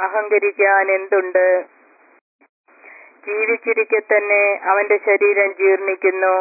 അഹങ്കരിക്കാൻ എന്തുണ്ട് ജീവിച്ചിരിക്കെ തന്നെ അവന്റെ ശരീരം ജീർണിക്കുന്നു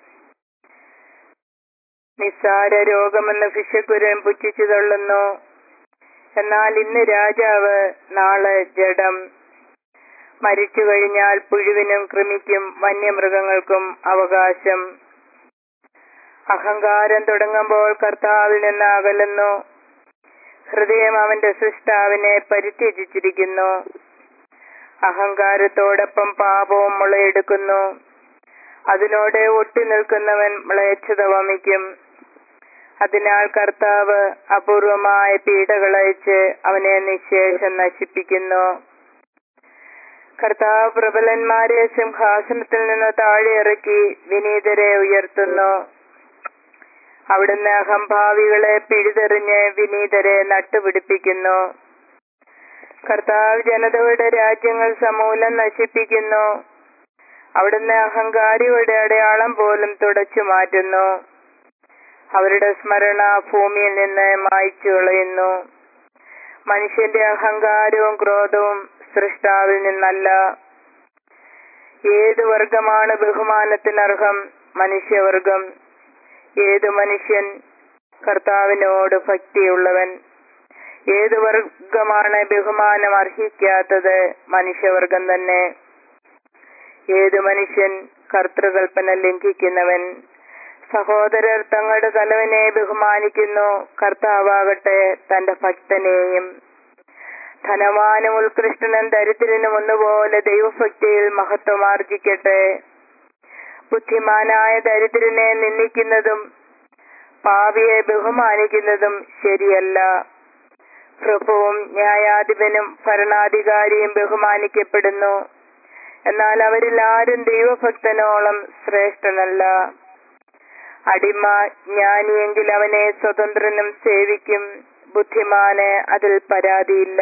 നിസ്സാര രോഗമെന്ന് ഫിഷക്കുരൻ പുച്ഛിച്ചു തള്ളുന്നു എന്നാൽ ഇന്ന് രാജാവ് നാളെ ജഡം മരിച്ചു കഴിഞ്ഞാൽ പുഴുവിനും കൃമിക്കും വന്യമൃഗങ്ങൾക്കും അവകാശം അഹങ്കാരം തുടങ്ങുമ്പോൾ കർത്താവിൽ നിന്ന് അകലുന്നു ഹൃദയം അവന്റെ സൃഷ്ടാവിനെ പരിത്യജിച്ചിരിക്കുന്നു അഹങ്കാരത്തോടൊപ്പം പാപവും മുളയെടുക്കുന്നു അതിനോട് ഒട്ടി നിൽക്കുന്നവൻ മ്ലേച്ഛത വമിക്കും അതിനാൽ കർത്താവ് അപൂർവമായ പീഡകളയച്ച് അവനെ നിശേഷം നശിപ്പിക്കുന്നു കർത്താവ് പ്രബലന്മാരെ സിംഹാസനത്തിൽ നിന്ന് താഴെ ഇറക്കി വിനീതരെ ഉയർത്തുന്നു അവിടുന്ന് അഹംഭാവികളെ പിഴുതെറിഞ്ഞ് വിനീതരെ നട്ടുപിടിപ്പിക്കുന്നു കർത്താവ് ജനതയുടെ രാജ്യങ്ങൾ സമൂലം നശിപ്പിക്കുന്നു അവിടുന്ന് അഹങ്കാരികളുടെ അടയാളം പോലും തുടച്ചു മാറ്റുന്നു അവരുടെ സ്മരണ ഭൂമിയിൽ നിന്ന് മായ്ച്ചു കളയുന്നു മനുഷ്യന്റെ അഹങ്കാരവും ക്രോധവും സൃഷ്ടാവിൽ നിന്നല്ല ഏത് വർഗമാണ് ബഹുമാനത്തിനർഹം മനുഷ്യവർഗം ഏത് മനുഷ്യൻ കർത്താവിനോട് ഭക്തിയുള്ളവൻ ഏത് വർഗമാണ് ബഹുമാനം അർഹിക്കാത്തത് മനുഷ്യവർഗം തന്നെ ഏത് മനുഷ്യൻ കർത്തൃകൽപ്പന ലംഘിക്കുന്നവൻ സഹോദരർ തങ്ങളുടെ തലവനെ ബഹുമാനിക്കുന്നു കർത്താവാകട്ടെ തന്റെ ഭക്തനെയും ധനവാനും ഉത്കൃഷ്ടനും ദരിദ്രനും ഒന്നുപോലെ ദൈവഭക്തിയിൽ മഹത്വമാർജിക്കട്ടെ ബുദ്ധിമാനായ ദരിദ്രനെ നിന്ദിക്കുന്നതും പാവിയെ ബഹുമാനിക്കുന്നതും ശരിയല്ല പ്രഭുവും ന്യായാധിപനും ഭരണാധികാരിയും ബഹുമാനിക്കപ്പെടുന്നു എന്നാൽ അവരിൽ ആരും ദൈവഭക്തനോളം ശ്രേഷ്ഠനല്ല അടിമ ജ്ഞാനിയെങ്കിൽ അവനെ സ്വതന്ത്രനും സേവിക്കും ബുദ്ധിമാന് അതിൽ പരാതിയില്ല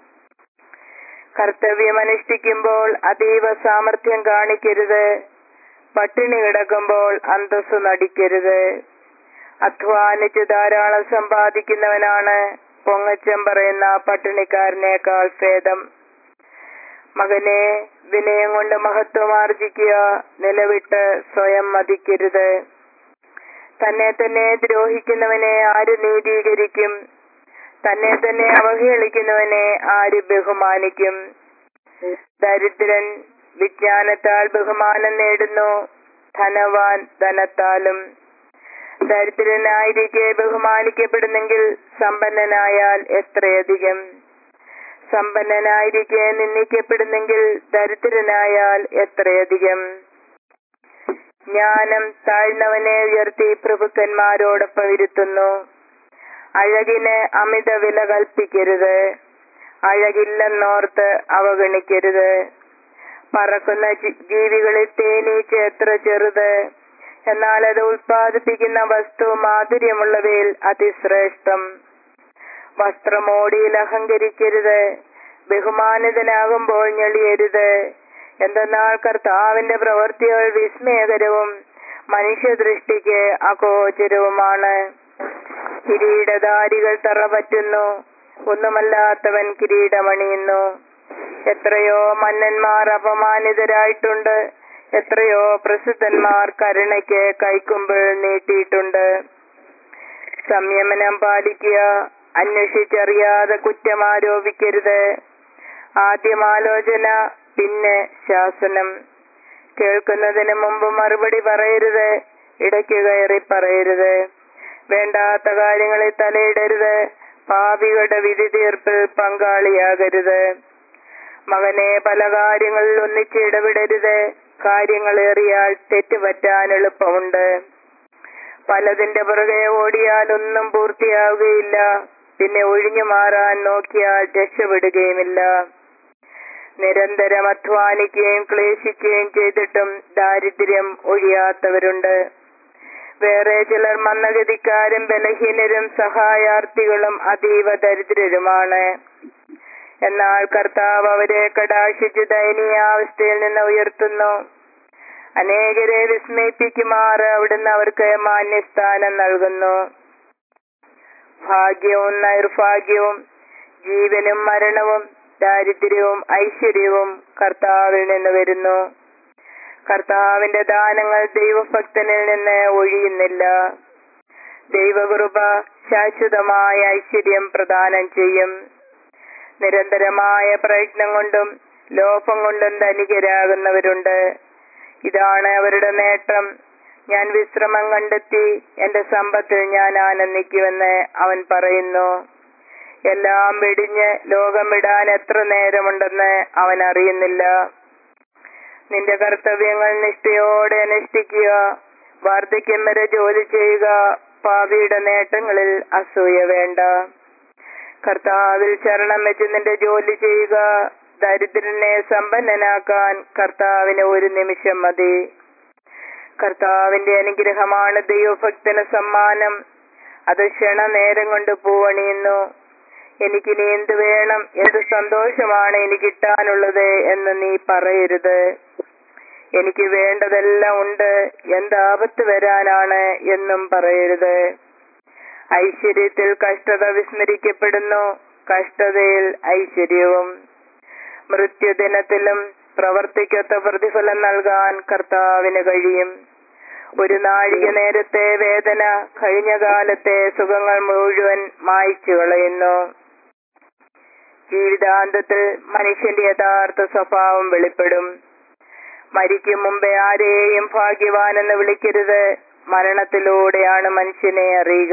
കർത്തവ്യം അനുഷ്ഠിക്കുമ്പോൾ അതീവ സാമർഥ്യം കാണിക്കരുത് പട്ടിണി കിടക്കുമ്പോൾ അന്തസ്സു നടിക്കരുത് അധ്വാനിച്ച് ധാരാളം സമ്പാദിക്കുന്നവനാണ് പൊങ്ങച്ചം പറയുന്ന പട്ടിണിക്കാരനേക്കാൾ ഭേദം മകനെ വിനയം കൊണ്ട് മഹത്വം ആർജിക്കുക നിലവിട്ട് സ്വയം മതിക്കരുത് തന്നെ തന്നെ ദ്രോഹിക്കുന്നവനെ ആര് നീതീകരിക്കും തന്നെ തന്നെ അവഹേളിക്കുന്നവനെ ആര് ബഹുമാനിക്കും ദരിദ്രൻ വിജ്ഞാനത്താൽ ബഹുമാനം നേടുന്നു ധനവാൻ ധനത്താലും ദരിദ്രനായിരിക്കെ ബഹുമാനിക്കപ്പെടുന്നെങ്കിൽ സമ്പന്നനായാൽ എത്രയധികം സമ്പന്നനായിരിക്കെ നിന്ദിക്കപ്പെടുന്നെങ്കിൽ ദരിദ്രനായാൽ എത്രയധികം ജ്ഞാനം താഴ്ന്നവനെ ഉയർത്തി പ്രഭുക്കന്മാരോടൊപ്പം ഇരുത്തുന്നു അഴകിന് അമിത വില കൽപ്പിക്കരുത് അഴകില്ലെന്നോർത്ത് അവഗണിക്കരുത് പറക്കുന്ന ജി- ജീവികളിൽ തേനീച്ച എത്ര ചെറുത് എന്നാൽ അത് ഉൽപ്പാദിപ്പിക്കുന്ന വസ്തു മാധുര്യമുള്ളവയിൽ അതിശ്രേഷ്ഠം വസ്ത്രമോടിയിൽ അഹങ്കരിക്കരുത് ബഹുമാനിതനാകുമ്പോൾ ഞെളിയരുത് എന്തെന്നാൽ കർത്താവിന്റെ പ്രവൃത്തികൾ വിസ്മയകരവും മനുഷ്യദൃഷ്ടിക്ക് അഗോചരവുമാണ് കിരീടധാരികൾ തറപറ്റുന്നു ഒന്നുമല്ലാത്തവൻ കിരീടമണിയുന്നു എത്രയോ മന്നന്മാർ അപമാനിതരായിട്ടുണ്ട് എത്രയോ പ്രസിദ്ധന്മാർ കരുണയ്ക്ക് കൈക്കുമ്പിൾ നീട്ടിയിട്ടുണ്ട് സംയമനം പാലിക്കുക അന്വേഷിച്ചറിയാതെ കുറ്റം ആരോപിക്കരുത് ആദ്യം ആലോചന പിന്നെ ശാസനം കേൾക്കുന്നതിന് മുമ്പ് മറുപടി പറയരുത് ഇടയ്ക്ക് കയറി പറയരുത് വേണ്ടാത്ത കാര്യങ്ങളിൽ തലയിടരുത് പാപികളുടെ വിധി തീർപ്പിൽ പങ്കാളിയാകരുത് മകനെ പല കാര്യങ്ങളിൽ ഒന്നിച്ച് ഇടപെടരുത് കാര്യങ്ങൾ ഏറിയാൽ തെറ്റുപറ്റാൻ എളുപ്പമുണ്ട് പലതിന്റെ പുറകെ ഓടിയാൽ ഒന്നും പൂർത്തിയാവുകയില്ല പിന്നെ ഒഴിഞ്ഞു മാറാൻ നോക്കിയാൽ രക്ഷപ്പെടുകയുമില്ല നിരന്തരം അധ്വാനിക്കുകയും ക്ലേശിക്കുകയും ചെയ്തിട്ടും ദാരിദ്ര്യം ഒഴിയാത്തവരുണ്ട് വേറെ ചിലർ മന്ദഗതിക്കാരും ബലഹീനരും സഹായാർത്ഥികളും അതീവ ദരിദ്രരുമാണ് എന്നാൽ കർത്താവ് അവരെ കടാക്ഷിച്ച് ദയനീയാവസ്ഥയിൽ നിന്ന് ഉയർത്തുന്നു അനേകരെ വിസ്മയിപ്പിക്കുമാറ് അവിടുന്ന് അവർക്ക് മാന്യസ്ഥാനം നൽകുന്നു ഭാഗ്യവും നൈർഭാഗ്യവും ജീവനും മരണവും ദാരിദ്ര്യവും ഐശ്വര്യവും കർത്താവിൽ നിന്ന് വരുന്നു കർത്താവിന്റെ ദാനങ്ങൾ ദൈവഭക്തനിൽ നിന്ന് ഒഴിയുന്നില്ല ദൈവകൃപ ശാശ്വതമായ ഐശ്വര്യം പ്രദാനം ചെയ്യും നിരന്തരമായ പ്രയത്നം കൊണ്ടും ലോപം കൊണ്ടും ധനികരാകുന്നവരുണ്ട് ഇതാണ് അവരുടെ നേട്ടം ഞാൻ വിശ്രമം കണ്ടെത്തി എന്റെ സമ്പത്തിൽ ഞാൻ ആനന്ദിക്കുമെന്ന് അവൻ പറയുന്നു എല്ലാം വെടിഞ്ഞ് ലോകം വിടാൻ എത്ര നേരമുണ്ടെന്ന് അവൻ അറിയുന്നില്ല നിന്റെ കർത്തവ്യങ്ങൾ നിഷ്ഠയോടെ അനുഷ്ഠിക്കുക വാർദ്ധക്യം വരെ ജോലി ചെയ്യുക പാവിയുടെ നേട്ടങ്ങളിൽ അസൂയ വേണ്ട കർത്താവിൽ ശരണം വെച്ച് നിന്റെ ജോലി ചെയ്യുക ദരിദ്രനെ സമ്പന്നനാക്കാൻ കർത്താവിന് ഒരു നിമിഷം മതി കർത്താവിന്റെ അനുഗ്രഹമാണ് ദൈവഭക്തന് സമ്മാനം അത് ക്ഷണനേരം കൊണ്ട് പൂവണിയുന്നു എനിക്കിനി എന്ത് വേണം എന്ത് സന്തോഷമാണ് എനിക്ക് കിട്ടാനുള്ളത് എന്ന് നീ പറയരുത് എനിക്ക് വേണ്ടതെല്ലാം ഉണ്ട് എന്താപത്ത് വരാനാണ് എന്നും പറയരുത് ഐശ്വര്യത്തിൽ കഷ്ടത വിസ്മരിക്കപ്പെടുന്നു കഷ്ടതയിൽ ഐശ്വര്യവും മൃത്യുദിനത്തിലും പ്രവർത്തിക്കൊത്ത പ്രതിഫലം നൽകാൻ കർത്താവിന് കഴിയും ഒരു നാഴിക നേരത്തെ വേദന കഴിഞ്ഞ കാലത്തെ സുഖങ്ങൾ മുഴുവൻ മായ്ച്ചു കളയുന്നു ജീവിതാന്തത്തിൽ മനുഷ്യന്റെ യഥാർത്ഥ സ്വഭാവം വെളിപ്പെടും മരിക്കും മുമ്പേ ആരെയും ഭാഗ്യവാനെന്ന് വിളിക്കരുത് മരണത്തിലൂടെയാണ് മനുഷ്യനെ അറിയുക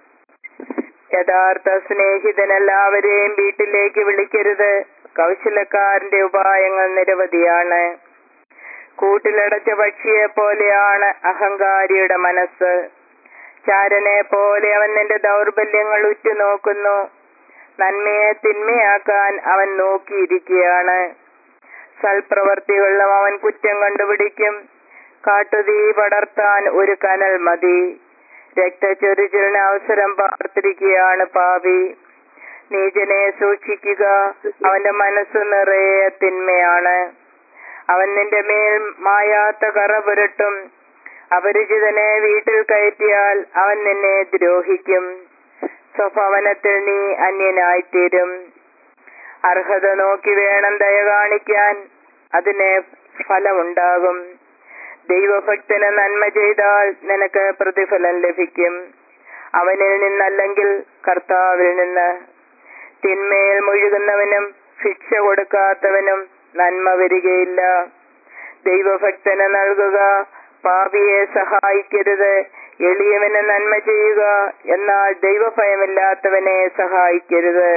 യഥാർത്ഥ സ്നേഹിതൻ എല്ലാവരെയും വീട്ടിലേക്ക് വിളിക്കരുത് കൗശലക്കാരന്റെ ഉപായങ്ങൾ നിരവധിയാണ് കൂട്ടിലടച്ച പക്ഷിയെ പോലെയാണ് അഹങ്കാരിയുടെ മനസ്സ് ചാരനെ പോലെ അവൻ നിന്റെ ദൗർബല്യങ്ങൾ ഉറ്റുനോക്കുന്നു നന്മയെ തിന്മയാക്കാൻ അവൻ നോക്കിയിരിക്കുകയാണ് സൽപ്രവർത്തികളിലും അവൻ കുറ്റം കണ്ടുപിടിക്കും കാട്ടുതീ പടർത്താൻ ഒരു കനൽ മതി രക്തച്ചൊരിച്ചിലിന് അവസരം പാർത്തിരിക്കുകയാണ് പാപി നീചനെ സൂക്ഷിക്കുക അവന്റെ മനസ്സ് നിറയെ തിന്മയാണ് അവൻ നിന്റെ മേൽ മായാത്ത കറ പുരട്ടും അപരിചിതനെ വീട്ടിൽ കയറ്റിയാൽ അവൻ നിന്നെ ദ്രോഹിക്കും സ്വഭവനത്തിൽ നീ അന്യനായിത്തീരും അർഹത നോക്കി വേണം ദയ കാണിക്കാൻ അതിന് ഫലമുണ്ടാകും ദൈവഭക്തന് നന്മ ചെയ്താൽ നിനക്ക് പ്രതിഫലം ലഭിക്കും അവനിൽ നിന്നല്ലെങ്കിൽ കർത്താവിൽ നിന്ന് തിന്മയിൽ മുഴുകുന്നവനും ശിക്ഷ കൊടുക്കാത്തവനും നന്മ വരികയില്ല ദൈവഭക്തന് നൽകുക പാപിയെ സഹായിക്കരുത് എളിയവന് നന്മ ചെയ്യുക എന്നാൽ ദൈവഭയമില്ലാത്തവനെ സഹായിക്കരുത്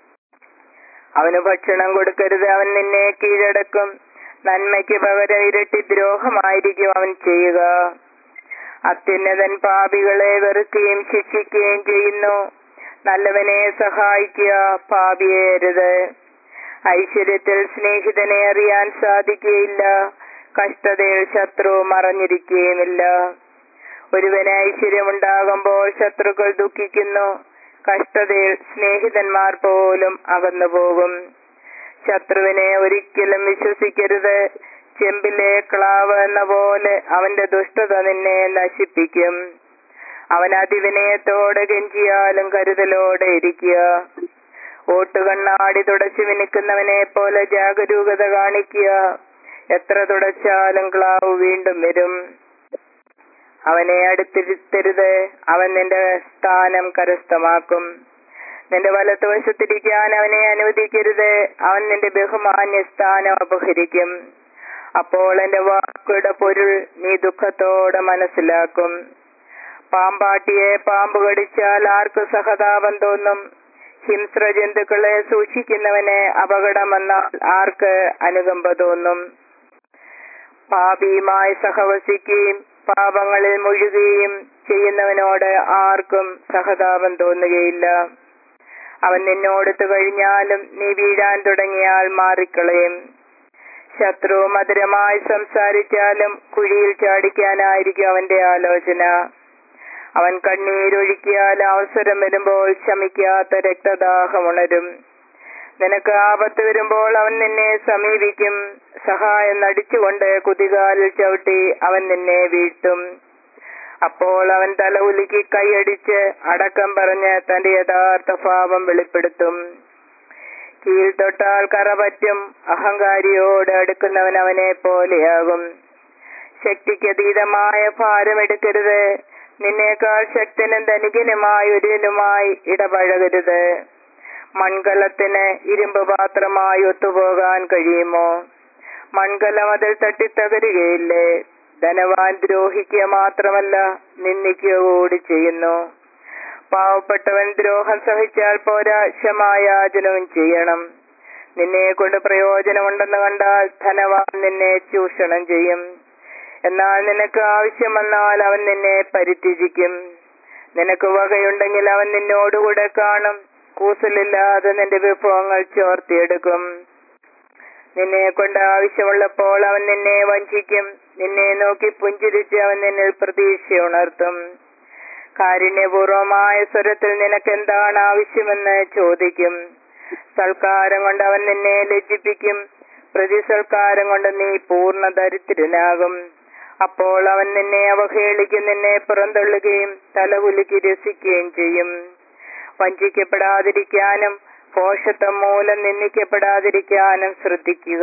അവന് ഭക്ഷണം കൊടുക്കരുത് അവൻ നിന്നെ കീഴടക്കും നന്മയ്ക്ക് പകരം ഇരട്ടി ദ്രോഹമായിരിക്കും അവൻ ചെയ്യുക അത്യുന്നതൻ പാപികളെ വെറുക്കുകയും ശിക്ഷിക്കുകയും ചെയ്യുന്നു നല്ലവനെ സഹായിക്കുക പാപിയേരുത് ഐശ്വര്യത്തിൽ സ്നേഹിതനെ അറിയാൻ സാധിക്കുകയില്ല കഷ്ടതയിൽ ശത്രു മറഞ്ഞിരിക്കുകയുമില്ല ഒരുവന് ഐശ്വര്യമുണ്ടാകുമ്പോൾ ശത്രുക്കൾ ദുഃഖിക്കുന്നു കഷ്ടതയിൽ സ്നേഹിതന്മാർ പോലും അകന്നു പോകും ശത്രുവിനെ ഒരിക്കലും വിശ്വസിക്കരുത് ചെമ്പിലെ ക്ലാവ് എന്ന പോലെ അവന്റെ ദുഷ്ടത നിന്നെ നശിപ്പിക്കും അവൻ അതിവിനയത്തോടെ കെഞ്ചിയാലും കരുതലോടെ ഇരിക്കുക ഓട്ടുകണ്ണാടി തുടച്ചു മിനുക്കുന്നവനെ പോലെ ജാഗരൂകത കാണിക്കുക എത്ര തുടച്ചാലും ക്ലാവ് വീണ്ടും വരും അവനെ അടുത്തിരുത്തരുത് അവൻ നിന്റെ സ്ഥാനം കരസ്ഥമാക്കും നിന്റെ വലത്തുവശത്തിരിക്കാൻ അവനെ അനുവദിക്കരുത് അവൻ നിന്റെ ബഹുമാന്യ സ്ഥാനം അപഹരിക്കും അപ്പോൾ എന്റെ വാക്കുകളുടെ പൊരുൾ നീ ദുഃഖത്തോടെ മനസ്സിലാക്കും പാമ്പാട്ടിയെ പാമ്പ് കടിച്ചാൽ ആർക്ക് സഹതാപം തോന്നും ഹിംസ്ര ജന്തുക്കളെ സൂക്ഷിക്കുന്നവനെ അപകടം വന്നാൽ ആർക്ക് അനുകമ്പ തോന്നും പാപിയുമായി സഹവസിക്കുകയും പാപങ്ങളിൽ മുഴുകുകയും ചെയ്യുന്നവനോട് ആർക്കും സഹതാപം തോന്നുകയില്ല അവൻ നിന്നോടുത്തു കഴിഞ്ഞാലും നീ വീഴാൻ തുടങ്ങിയാൽ മാറിക്കളയും ശത്രു മധുരമായി സംസാരിച്ചാലും കുഴിയിൽ ചാടിക്കാനായിരിക്കും അവന്റെ ആലോചന അവൻ കണ്ണീരൊഴുക്കിയാൽ അവസരം വരുമ്പോൾ ശമിക്കാത്ത രക്തദാഹം ഉണരും നിനക്ക് ആപത്ത് വരുമ്പോൾ അവൻ നിന്നെ സമീപിക്കും സഹായം നടിച്ചുകൊണ്ട് കുതികാലിൽ ചവിട്ടി അവൻ നിന്നെ വീഴ്ത്തും അപ്പോൾ അവൻ തല ഉലുക്കി കൈയടിച്ച് അടക്കം പറഞ്ഞ് തന്റെ യഥാർത്ഥ ഭാവം വെളിപ്പെടുത്തും കീഴ് തൊട്ടാൽ കറ പറ്റും അഹങ്കാരിയോട് അടുക്കുന്നവൻ അവനെ പോലെയാകും ശക്തിക്കതീതമായ ഭാരമെടുക്കരുത് നിന്നേക്കാൾ ശക്തനും ധനികനുമായ ഒരുവനുമായി ഇടപഴകരുത് മൺകലത്തിന് ഇരുമ്പ് പാത്രമായി ഒത്തുപോകാൻ കഴിയുമോ മൺകലം അതിൽ തട്ടിത്തകരുകയില്ലേ ധനവാൻ ദ്രോഹിക്കുക മാത്രമല്ല നിന്ദിക്കുക കൂടി ചെയ്യുന്നു പാവപ്പെട്ടവൻ ദ്രോഹം സഹിച്ചാൽ പോരാ ക്ഷമായാചനവും ചെയ്യണം നിന്നെ കൊണ്ട് പ്രയോജനമുണ്ടെന്ന് കണ്ടാൽ ധനവാൻ നിന്നെ ചൂഷണം ചെയ്യും എന്നാൽ നിനക്ക് ആവശ്യം വന്നാൽ അവൻ നിന്നെ പരിത്യജിക്കും നിനക്ക് വകയുണ്ടെങ്കിൽ അവൻ നിന്നോടുകൂടെ കാണും കൂസലില്ലാതെ നിന്റെ വിഭവങ്ങൾ ചോർത്തിയെടുക്കും നിന്നെ കൊണ്ട് ആവശ്യമുള്ളപ്പോൾ അവൻ നിന്നെ വഞ്ചിക്കും നിന്നെ നോക്കി പുഞ്ചിരിച്ച് അവൻ നിന്നിൽ പ്രതീക്ഷ ഉണർത്തും കാരുണ്യപൂർവമായ സ്വരത്തിൽ നിനക്ക് എന്താണ് ആവശ്യമെന്ന് ചോദിക്കും സൽക്കാരം കൊണ്ട് അവൻ നിന്നെ ലജ്ജിപ്പിക്കും പ്രതിസൽക്കാരം കൊണ്ട് നീ പൂർണ്ണ ദരിദ്രനാകും അപ്പോൾ അവൻ നിന്നെ അവഹേളിക്കും നിന്നെ പുറന്തള്ളുകയും തലകുലുക്കി രസിക്കുകയും ചെയ്യും വഞ്ചിക്കപ്പെടാതിരിക്കാനും പോഷത്വം മൂലം നിന്ദിക്കപ്പെടാതിരിക്കാനും ശ്രദ്ധിക്കുക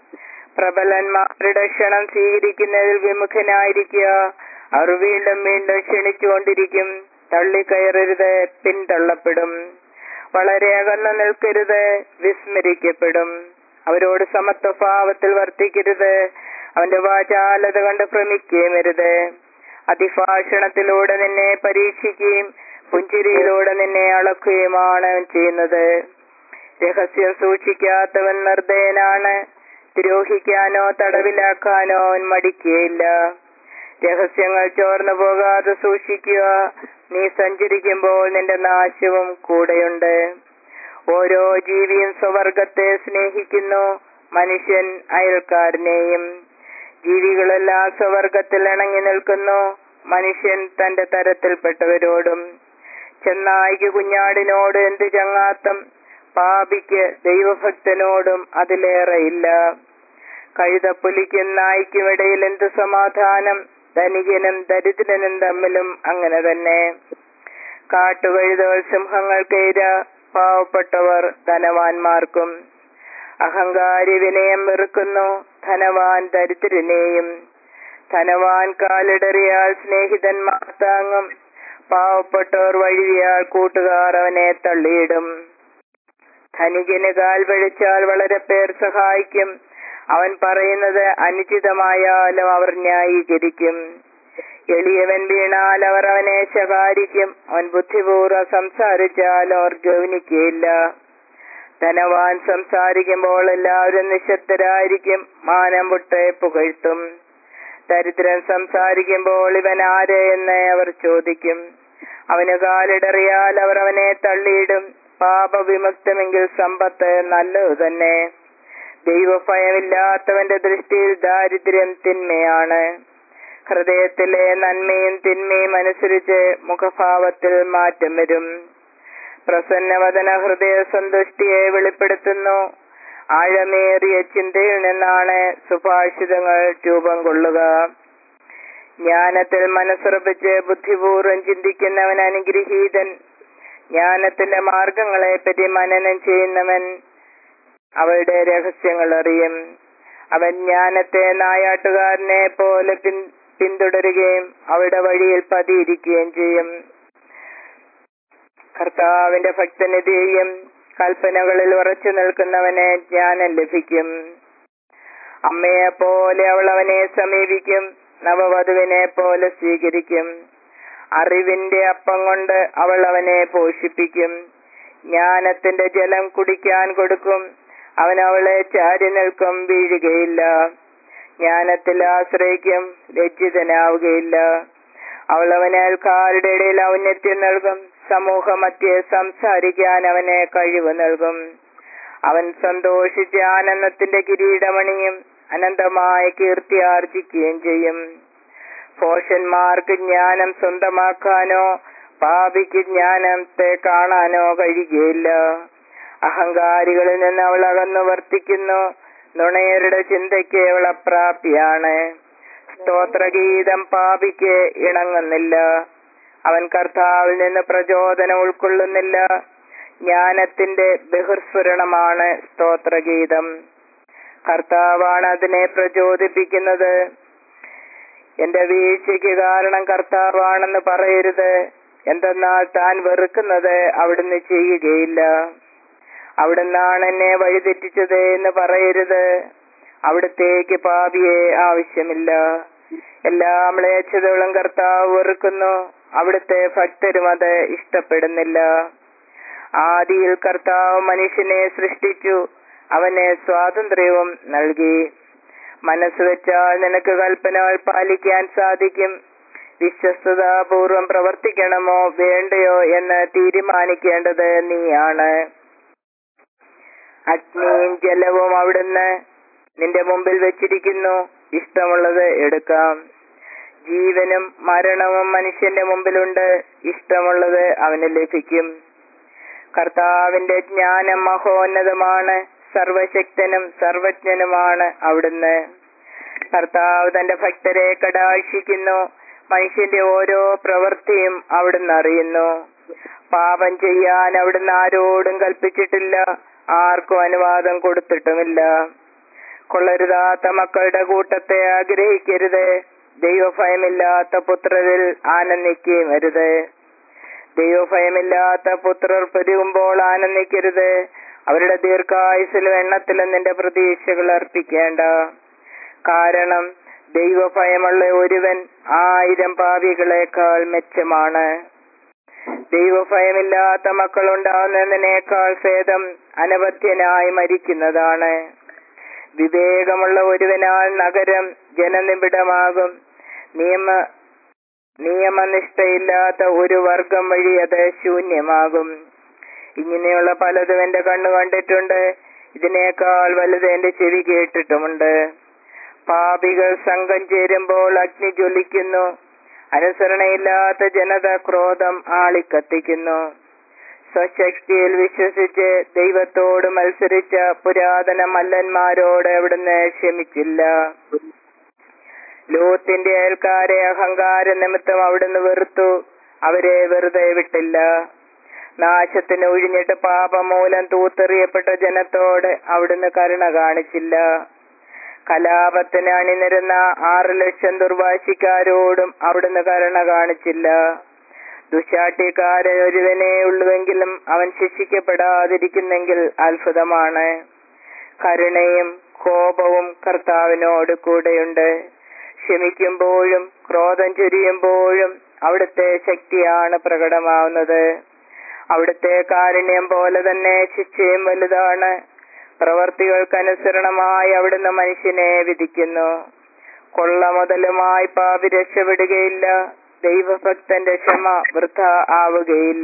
പ്രബലന്മാരുടെ ക്ഷണം സ്വീകരിക്കുന്നതിൽ വിമുഖനായിരിക്കുക അവർ വീണ്ടും വീണ്ടും ക്ഷണിച്ചുകൊണ്ടിരിക്കും തള്ളിക്കയറരുത് പിന്തള്ളപ്പെടും വളരെ അകന്നു നിൽക്കരുത് വിസ്മരിക്കപ്പെടും അവരോട് സമത്വഭാവത്തിൽ വർത്തിക്കരുത് അവന്റെ വാചാലത കണ്ട് ഭ്രമിക്കുകയും അരുത് അതിഭാഷണത്തിലൂടെ നിന്നെ പരീക്ഷിക്കുകയും പുഞ്ചിരിയിലൂടെ നിന്നെ അളക്കുകയുമാണ് അവൻ ചെയ്യുന്നത് രഹസ്യം സൂക്ഷിക്കാത്തവൻ നിർദ്ദയനാണ് ദ്രോഹിക്കാനോ തടവിലാക്കാനോ അവൻ മടിക്കുകയില്ല രഹസ്യങ്ങൾ ചോർന്നു പോകാതെ സൂക്ഷിക്കുക നീ സഞ്ചരിക്കുമ്പോൾ നിന്റെ നാശവും കൂടെയുണ്ട് ഓരോ ജീവിയും സ്വവർഗത്തെ സ്നേഹിക്കുന്നു മനുഷ്യൻ അയൽക്കാരനെയും ജീവികളെല്ലാം സ്വവർഗത്തിൽ ഇണങ്ങി നിൽക്കുന്നു മനുഷ്യൻ തന്റെ തരത്തിൽപ്പെട്ടവരോടും ചെന്നായിക്ക് കുഞ്ഞാടിനോട് എന്ത് ചങ്ങാത്തം പാപിക്ക് ദൈവഭക്തനോടും അതിലേറെയില്ല കഴുതപ്പുലിക്കും നായ്ക്കും ഇടയിൽ എന്ത് സമാധാനം ധനികനും ദരിദ്രനും തമ്മിലും അങ്ങനെ തന്നെ കാട്ടുകഴുതകൾ സിംഹങ്ങൾക്ക് ഇര പാവപ്പെട്ടവർ ധനവാന്മാർക്കും അഹങ്കാരി വിനയം വെറുക്കുന്നു ധനവാൻ ദരിദ്രനെയും ധനവാൻ കാലിടറിയാൽ സ്നേഹിതന്മാർ താങ്ങും പാവപ്പെട്ടവർ വഴിയാൽ കൂട്ടുകാർ അവനെ തള്ളിയിടും ധനികന് കാൽ വഴിച്ചാൽ വളരെ പേർ സഹായിക്കും അവൻ പറയുന്നത് അനുചിതമായാലും അവർ ന്യായീകരിക്കും എളിയവൻ വീണാൽ അവർ അവനെ ശകാരിക്കും അവൻ ബുദ്ധിപൂർവ്വം സംസാരിച്ചാൽ അവർ ഗൗനിക്കുകയില്ല ധനവാൻ സംസാരിക്കുമ്പോൾ എല്ലാവരും നിശബ്ദരായിരിക്കും മാനം വിട്ട് പുകഴ്ത്തും ദരിദ്രൻ സംസാരിക്കുമ്പോൾ ഇവൻ ആര് എന്ന് അവർ ചോദിക്കും അവന് കാലിടറിയാൽ അവർ അവനെ തള്ളിയിടും പാപവിമുക്തമെങ്കിൽ സമ്പത്ത് നല്ലതു തന്നെ ദൈവഭയമില്ലാത്തവന്റെ ദൃഷ്ടിയിൽ ദാരിദ്ര്യം തിന്മയാണ് ഹൃദയത്തിലെ നന്മയും തിന്മയും അനുസരിച്ച് മുഖഭാവത്തിൽ മാറ്റം വരും പ്രസന്നവദന ഹൃദയ സന്തുഷ്ടിയെ വെളിപ്പെടുത്തുന്നു ആഴമേറിയ ചിന്തയിൽ നിന്നാണ് സുഭാഷിതങ്ങൾ രൂപം കൊള്ളുക ജ്ഞാനത്തിൽ മനസ്സുറപ്പിച്ച് ബുദ്ധിപൂർവ്വം ചിന്തിക്കുന്നവൻ അനുഗ്രഹീതൻ ജ്ഞാനത്തിന്റെ മാർഗങ്ങളെ പറ്റി മനനം ചെയ്യുന്നവൻ അവയുടെ രഹസ്യങ്ങൾ അറിയും അവൻ ജ്ഞാനത്തെ നായാട്ടുകാരനെ പോലെ പിൻ പിന്തുടരുകയും അവരുടെ വഴിയിൽ പതിയിരിക്കുകയും ചെയ്യും കർത്താവിന്റെ ഭക്തനിധിയും കൽപ്പനകളിൽ ഉറച്ചു നിൽക്കുന്നവന് ജ്ഞാനം ലഭിക്കും അമ്മയെ പോലെ അവൾ അവനെ സമീപിക്കും നവവധുവിനെ പോലെ സ്വീകരിക്കും അറിവിന്റെ അപ്പം കൊണ്ട് അവൾ അവനെ പോഷിപ്പിക്കും ജ്ഞാനത്തിന്റെ ജലം കുടിക്കാൻ കൊടുക്കും അവൻ അവളെ ചാരി നിൽക്കും വീഴുകയില്ല ജ്ഞാനത്തിൽ ആശ്രയിക്കും ലജ്ജിതനാവുകയില്ല അവൾ അവന് കാരുടെ ഇടയിൽ ഔന്നത്യം നൽകും സമൂഹമധ്യേ സംസാരിക്കാൻ അവന് കഴിവ് നൽകും അവൻ സന്തോഷിച്ച് ആനന്ദത്തിന്റെ കിരീടമണിയും അനന്തമായ കീർത്തി ആർജിക്കുകയും ചെയ്യും ഭോഷന്മാർക്ക് ജ്ഞാനം സ്വന്തമാക്കാനോ പാപിക്ക് ജ്ഞാനത്തെ കാണാനോ കഴിയുകയില്ല അഹങ്കാരികളിൽ നിന്ന് അവൾ അകന്നു വർത്തിക്കുന്നു നുണയരുടെ ചിന്തയ്ക്ക് അവൾ അപ്രാപ്യാണ് സ്തോത്രഗീതം പാപിക്ക് ഇണങ്ങുന്നില്ല അവൻ കർത്താവിൽ നിന്ന് പ്രചോദനം ഉൾക്കൊള്ളുന്നില്ല ജ്ഞാനത്തിന്റെ ബഹിർസ്ഫുരണമാണ് സ്തോത്രഗീതം കർത്താവാണ് അതിനെ പ്രചോദിപ്പിക്കുന്നത് എന്റെ വീഴ്ചയ്ക്ക് കാരണം കർത്താവാണെന്ന് പറയരുത് എന്തെന്നാൽ താൻ വെറുക്കുന്നത് അവിടുന്ന് ചെയ്യുകയില്ല അവിടുന്നാണ് എന്നെ വഴിതെറ്റിച്ചത് എന്ന് പറയരുത് അവിടത്തേക്ക് പാപിയെ ആവശ്യമില്ല എല്ലാ മ്ലേച്ഛതകളും കർത്താവ് വെറുക്കുന്നു അവിടുത്തെ ഭക്തരും അത് ഇഷ്ടപ്പെടുന്നില്ല ആദിയിൽ കർത്താവ് മനുഷ്യനെ സൃഷ്ടിച്ചു അവന് സ്വാതന്ത്ര്യവും നൽകി മനസ്സ് വെച്ചാൽ നിനക്ക് കൽപ്പനകൾ പാലിക്കാൻ സാധിക്കും വിശ്വസ്തതാപൂർവം പ്രവർത്തിക്കണമോ വേണ്ടയോ എന്ന് തീരുമാനിക്കേണ്ടത് നീയാണ് അഗ്നിയും ജലവും അവിടുന്ന് നിന്റെ മുമ്പിൽ വെച്ചിരിക്കുന്നു ഇഷ്ടമുള്ളത് എടുക്കാം ജീവനും മരണവും മനുഷ്യന്റെ മുമ്പിലുണ്ട് ഇഷ്ടമുള്ളത് അവന് ലഭിക്കും കർത്താവിന്റെ ജ്ഞാനം മഹോന്നതമാണ് സർവശക്തനും സർവജ്ഞനുമാണ് അവിടുന്ന് കർത്താവ് തന്റെ ഭക്തരെ കടാക്ഷിക്കുന്നു മനുഷ്യന്റെ ഓരോ പ്രവൃത്തിയും അവിടുന്ന് അറിയുന്നു പാപം ചെയ്യാൻ അവിടുന്ന് ആരോടും കൽപ്പിച്ചിട്ടില്ല ആർക്കും അനുവാദം കൊടുത്തിട്ടുമില്ല കൊള്ളരുതാത്ത മക്കളുടെ കൂട്ടത്തെ ആഗ്രഹിക്കരുത് ദൈവഭയമില്ലാത്ത പുത്രരിൽ ആനന്ദിക്കുകയും അരുത് ദൈവഭയമില്ലാത്ത പുത്രർ പെരുകുമ്പോൾ ആനന്ദിക്കരുത് അവരുടെ ദീർഘായുസിലും എണ്ണത്തിലും നിന്റെ പ്രതീക്ഷകൾ അർപ്പിക്കേണ്ട കാരണം ദൈവഭയമുള്ള ഒരുവൻ ആയിരം പാവികളെക്കാൾ മെച്ചമാണ് ദൈവഭയമില്ലാത്ത മക്കളുണ്ടാകുന്നതിനേക്കാൾ ഭേദം അനവധ്യനായി മരിക്കുന്നതാണ് വിവേകമുള്ള ഒരുവനാൽ നഗരം ജനനിബിഡമാകും നിയമ നിയമനിഷ്ഠയില്ലാത്ത ഒരു വർഗം വഴി അത് ശൂന്യമാകും ഇങ്ങനെയുള്ള പലതും എന്റെ കണ്ണു കണ്ടിട്ടുണ്ട് ഇതിനേക്കാൾ വലുത് എന്റെ ചെവി കേട്ടിട്ടുമുണ്ട് പാപികൾ സംഘം ചേരുമ്പോൾ അഗ്നി ജ്വലിക്കുന്നു അനുസരണയില്ലാത്ത ജനത ക്രോധം ആളിക്കത്തിക്കുന്നു സ്വശക്തിയിൽ വിശ്വസിച്ച് ദൈവത്തോട് മത്സരിച്ച പുരാതന മല്ലന്മാരോട് അവിടുന്ന് ക്ഷമിച്ചില്ല ലോത്തിന്റെ അയൽക്കാരെ അഹങ്കാര നിമിത്തം അവിടുന്ന് വെറുത്തു അവരെ വെറുതെ വിട്ടില്ല നാശത്തിന് ഒഴിഞ്ഞിട്ട് പാപം മൂലം തൂത്തെറിയപ്പെട്ട ജനത്തോട് അവിടുന്ന് കരുണ കാണിച്ചില്ല കലാപത്തിന് അണിനിരുന്ന ആറ് ലക്ഷം ദുർവാശിക്കാരോടും അവിടുന്ന് കരുണ കാണിച്ചില്ല ദുശാട്ടിക്കാരൻ ഒരുവനേ ഉള്ളുവെങ്കിലും അവൻ ശിക്ഷിക്കപ്പെടാതിരിക്കുന്നെങ്കിൽ അത്ഭുതമാണ് കരുണയും കോപവും കർത്താവിനോട് കൂടെയുണ്ട് ക്ഷമിക്കുമ്പോഴും ക്രോധം ചൊരിയുമ്പോഴും അവിടുത്തെ ശക്തിയാണ് പ്രകടമാവുന്നത് അവിടുത്തെ കാരുണ്യം പോലെ തന്നെ ശിക്ഷയും വലുതാണ് പ്രവർത്തികൾക്കനുസരണമായി അവിടുന്ന് മനുഷ്യനെ വിധിക്കുന്നു കൊള്ള മുതലുമായി പാപി രക്ഷപ്പെടുകയില്ല ദൈവഭക്തന്റെ ക്ഷമ വൃഥ ആവുകയില്ല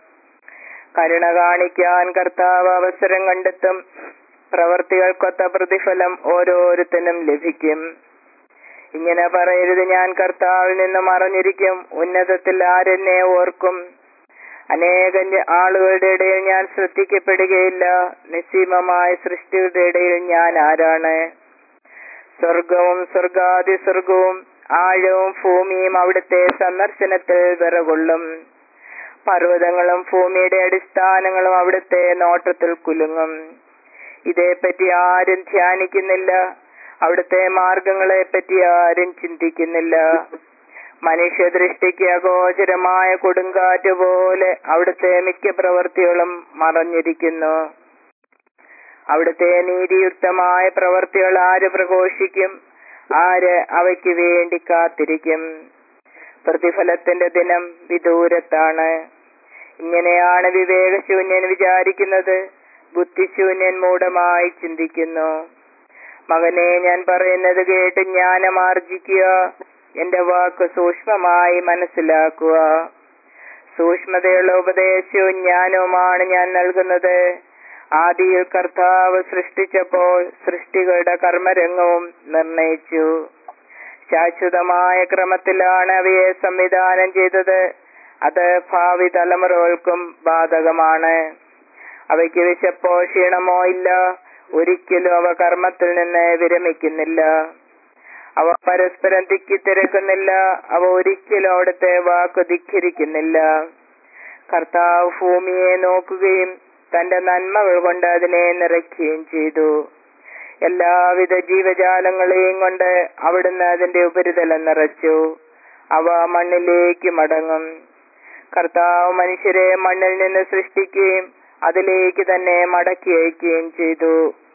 കരുണ കാണിക്കാൻ കർത്താവ് അവസരം കണ്ടെത്തും പ്രവർത്തികൾക്കൊത്ത പ്രതിഫലം ഓരോരുത്തനും ലഭിക്കും ഇങ്ങനെ പറയരുത് ഞാൻ കർത്താവിൽ നിന്ന് മറഞ്ഞിരിക്കും ഉന്നതത്തിൽ ആരെന്നെ ഓർക്കും അനേകം ആളുകളുടെ ഇടയിൽ ഞാൻ ശ്രദ്ധിക്കപ്പെടുകയില്ല നിസ്സീമമായ സൃഷ്ടിയുടെ ഇടയിൽ ഞാൻ ആരാണ് സ്വർഗവും സ്വർഗാതി സ്വർഗവും ആഴവും ഭൂമിയും അവിടുത്തെ സന്ദർശനത്തിൽ വിറകൊള്ളും പർവ്വതങ്ങളും ഭൂമിയുടെ അടിസ്ഥാനങ്ങളും അവിടുത്തെ നോട്ടത്തിൽ കുലുങ്ങും ഇതേപ്പറ്റി ആരും ധ്യാനിക്കുന്നില്ല അവിടുത്തെ മാർഗങ്ങളെ പറ്റി ആരും ചിന്തിക്കുന്നില്ല മനുഷ്യദൃഷ്ടിക്ക് അഗോചരമായ കൊടുങ്കാറ്റ് പോലെ അവിടുത്തെ മിക്ക പ്രവൃത്തികളും മറഞ്ഞിരിക്കുന്നു അവിടുത്തെ നീതിയുക്തമായ പ്രവൃത്തികൾ ആര് പ്രഘോഷിക്കും ആര് അവയ്ക്ക് വേണ്ടി കാത്തിരിക്കും പ്രതിഫലത്തിന്റെ ദിനം വിദൂരത്താണ് ഇങ്ങനെയാണ് വിവേകശൂന്യൻ വിചാരിക്കുന്നത് ബുദ്ധിശൂന്യൻ മൂഢമായി ചിന്തിക്കുന്നു മകനെ ഞാൻ പറയുന്നത് കേട്ട് ജ്ഞാനമാർജിക്കുക എന്റെ വാക്ക് സൂക്ഷ്മമായി മനസ്സിലാക്കുക സൂക്ഷ്മതയുള്ള ഉപദേശവും ജ്ഞാനവുമാണ് ഞാൻ നൽകുന്നത് ആദിയിൽ കർത്താവ് സൃഷ്ടിച്ചപ്പോൾ സൃഷ്ടികളുടെ കർമ്മരംഗവും നിർണയിച്ചു ശാശ്വതമായ ക്രമത്തിലാണ് അവയെ സംവിധാനം ചെയ്തത് അത് ഭാവി തലമുറകൾക്കും ബാധകമാണ് അവയ്ക്ക് വിശപ്പോ ക്ഷീണമോ ഇല്ല ഒരിക്കലും അവ കർമ്മത്തിൽ നിന്ന് വിരമിക്കുന്നില്ല അവ പരസ്പരം തിക്കിത്തിരക്കുന്നില്ല അവ ഒരിക്കലും അവിടുത്തെ വാക്ക് ധിഖരിക്കുന്നില്ല കർത്താവ് ഭൂമിയെ നോക്കുകയും തന്റെ നന്മകൾ കൊണ്ട് അതിനെ നിറയ്ക്കുകയും ചെയ്തു എല്ലാവിധ ജീവജാലങ്ങളെയും കൊണ്ട് അവിടുന്ന് അതിന്റെ ഉപരിതലം നിറച്ചു അവ മണ്ണിലേക്ക് മടങ്ങും കർത്താവ് മനുഷ്യരെ മണ്ണിൽ നിന്ന് സൃഷ്ടിക്കുകയും അതിലേക്ക് തന്നെ മടക്കി അയക്കുകയും ചെയ്തു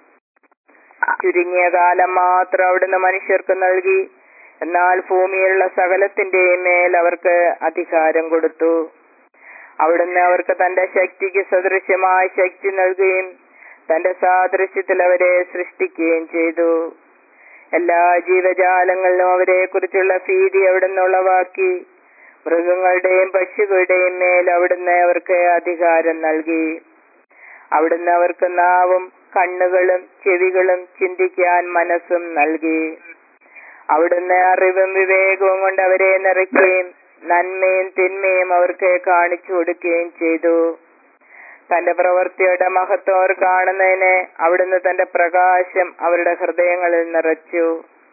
ചുരുങ്ങിയ കാലം മാത്രം അവിടുന്ന് മനുഷ്യർക്ക് നൽകി എന്നാൽ ഭൂമിയിലുള്ള സകലത്തിന്റെയും മേൽ അവർക്ക് അധികാരം കൊടുത്തു അവിടുന്ന് അവർക്ക് തന്റെ ശക്തിക്ക് സദൃശ്യമായ ശക്തി നൽകുകയും തന്റെ സാദൃശ്യത്തിൽ അവരെ സൃഷ്ടിക്കുകയും ചെയ്തു എല്ലാ ജീവജാലങ്ങളിലും അവരെ കുറിച്ചുള്ള ഭീതി അവിടുന്ന് ഉളവാക്കി മൃഗങ്ങളുടെയും പക്ഷികളുടെയും മേൽ അവിടുന്ന് അവർക്ക് അധികാരം നൽകി അവിടുന്ന് അവർക്ക് നാവും കണ്ണുകളും ചെവികളും ചിന്തിക്കാൻ മനസ്സും നൽകി അവിടുന്ന് അറിവും വിവേകവും കൊണ്ട് അവരെ നിറയ്ക്കുകയും നന്മയും തിന്മയും അവർക്ക് കാണിച്ചു കൊടുക്കുകയും ചെയ്തു തന്റെ പ്രവൃത്തിയുടെ മഹത്വം അവർ കാണുന്നതിന് അവിടുന്ന് തന്റെ പ്രകാശം അവരുടെ ഹൃദയങ്ങളിൽ നിറച്ചു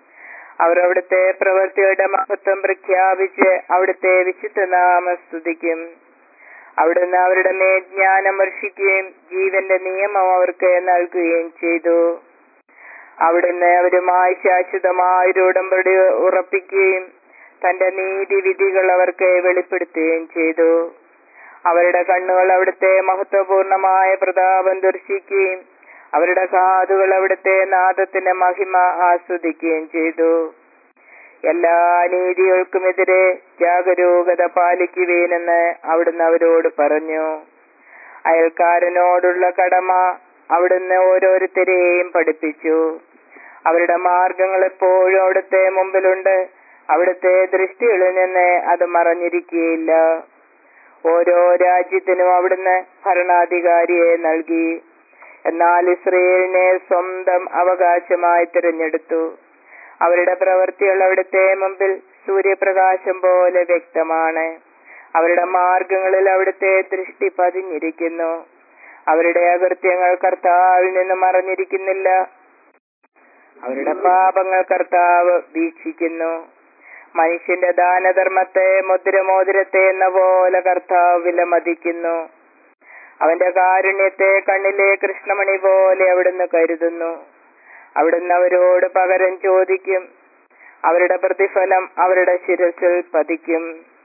അവർ അവിടുത്തെ പ്രവൃത്തിയുടെ മഹത്വം പ്രഖ്യാപിച്ച് അവിടുത്തെ വിശുദ്ധ നാമം സ്തുതിക്കും അവിടുന്ന് അവരുടെ മേൽ ജ്ഞാനം വർഷിക്കുകയും ജീവന്റെ നിയമം അവർക്ക് നൽകുകയും ചെയ്തു അവിടുന്ന് അവരുമായി ശാശ്വതമായ ഒരു ഉടമ്പടി ഉറപ്പിക്കുകയും തന്റെ നീതിവിധികൾ അവർക്ക് വെളിപ്പെടുത്തുകയും ചെയ്തു അവരുടെ കണ്ണുകൾ അവിടുത്തെ മഹത്വപൂർണമായ പ്രതാപം ദർശിക്കുകയും അവരുടെ കാതുകൾ അവിടുത്തെ നാദത്തിന്റെ മഹിമ ആസ്വദിക്കുകയും ചെയ്തു എല്ലാ നീതികൾക്കുമെതിരെ ജാഗരൂകത പാലിക്കുവേനെന്ന് അവിടുന്ന് അവരോട് പറഞ്ഞു അയൽക്കാരനോടുള്ള കടമ അവിടുന്ന് ഓരോരുത്തരെയും പഠിപ്പിച്ചു അവരുടെ മാർഗങ്ങൾ എപ്പോഴും അവിടുത്തെ മുമ്പിലുണ്ട് അവിടുത്തെ ദൃഷ്ടികളിൽ നിന്ന് അത് മറഞ്ഞിരിക്കുകയില്ല ഓരോ രാജ്യത്തിനും അവിടുന്ന് ഭരണാധികാരിയെ നൽകി എന്നാൽ ഇസ്രയേലിനെ സ്വന്തം അവകാശമായി തിരഞ്ഞെടുത്തു അവരുടെ പ്രവൃത്തികൾ അവിടുത്തെ മുമ്പിൽ സൂര്യപ്രകാശം പോലെ വ്യക്തമാണ് അവരുടെ മാർഗങ്ങളിൽ അവിടുത്തെ ദൃഷ്ടി പതിഞ്ഞിരിക്കുന്നു അവരുടെ അകൃത്യങ്ങൾ കർത്താവിൽ നിന്ന് മറഞ്ഞിരിക്കുന്നില്ല അവരുടെ പാപങ്ങൾ കർത്താവ് വീക്ഷിക്കുന്നു മനുഷ്യന്റെ ദാനധർമ്മത്തെ മുദ്രമോതിരത്തെ എന്ന പോലെ കർത്താവ് വിലമതിക്കുന്നു അവന്റെ കാരുണ്യത്തെ കണ്ണിലെ കൃഷ്ണമണി പോലെ അവിടുന്ന് കരുതുന്നു അവിടുന്ന് അവരോട് പകരം ചോദിക്കും അവരുടെ പ്രതിഫലം അവരുടെ ശിരസിൽ പതിക്കും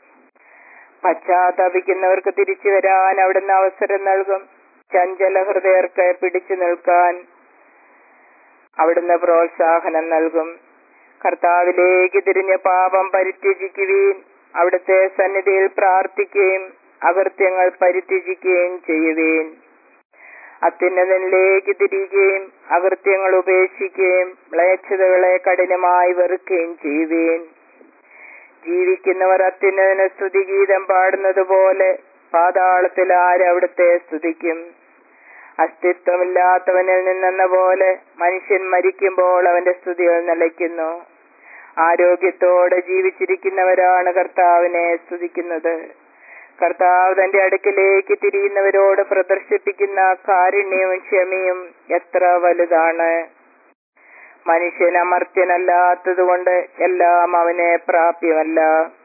പശ്ചാത്തപിക്കുന്നവർക്ക് തിരിച്ചു വരാൻ അവിടുന്ന് അവസരം നൽകും ചഞ്ചല ഹൃദയർക്ക് പിടിച്ചു നിൽക്കാൻ അവിടുന്ന് പ്രോത്സാഹനം നൽകും കർത്താവിലേക്ക് തിരിഞ്ഞ പാപം പരിത്യജിക്കുകയും അവിടുത്തെ സന്നിധിയിൽ പ്രാർത്ഥിക്കുകയും അകൃത്യങ്ങൾ പരിത്യജിക്കുകയും ചെയ്യുവേൻ അത്യുന്നതനിലേക്ക് തിരികുകയും അകൃത്യങ്ങൾ ഉപേക്ഷിക്കുകയും മ്ലേച്ഛതകളെ കഠിനമായി വെറുക്കുകയും ചെയ്യുവേൻ ജീവിക്കുന്നവർ അത്യുന്നതന് സ്തുതിഗീതം പാടുന്നത് പോലെ പാതാളത്തിൽ ആരവിടുത്തെ സ്തുതിക്കും അസ്തിത്വമില്ലാത്തവനിൽ നിന്നെന്ന പോലെ മനുഷ്യൻ മരിക്കുമ്പോൾ അവന്റെ സ്തുതികൾ നിലയ്ക്കുന്നു ആരോഗ്യത്തോടെ ജീവിച്ചിരിക്കുന്നവരാണ് കർത്താവിനെ സ്തുതിക്കുന്നത് കർത്താവ് തന്റെ അടുക്കിലേക്ക് തിരിയുന്നവരോട് പ്രദർശിപ്പിക്കുന്ന കാരുണ്യവും ക്ഷമയും എത്ര വലുതാണ് മനുഷ്യൻ അമർത്യനല്ലാത്തതുകൊണ്ട് എല്ലാം അവനെ പ്രാപ്യമല്ല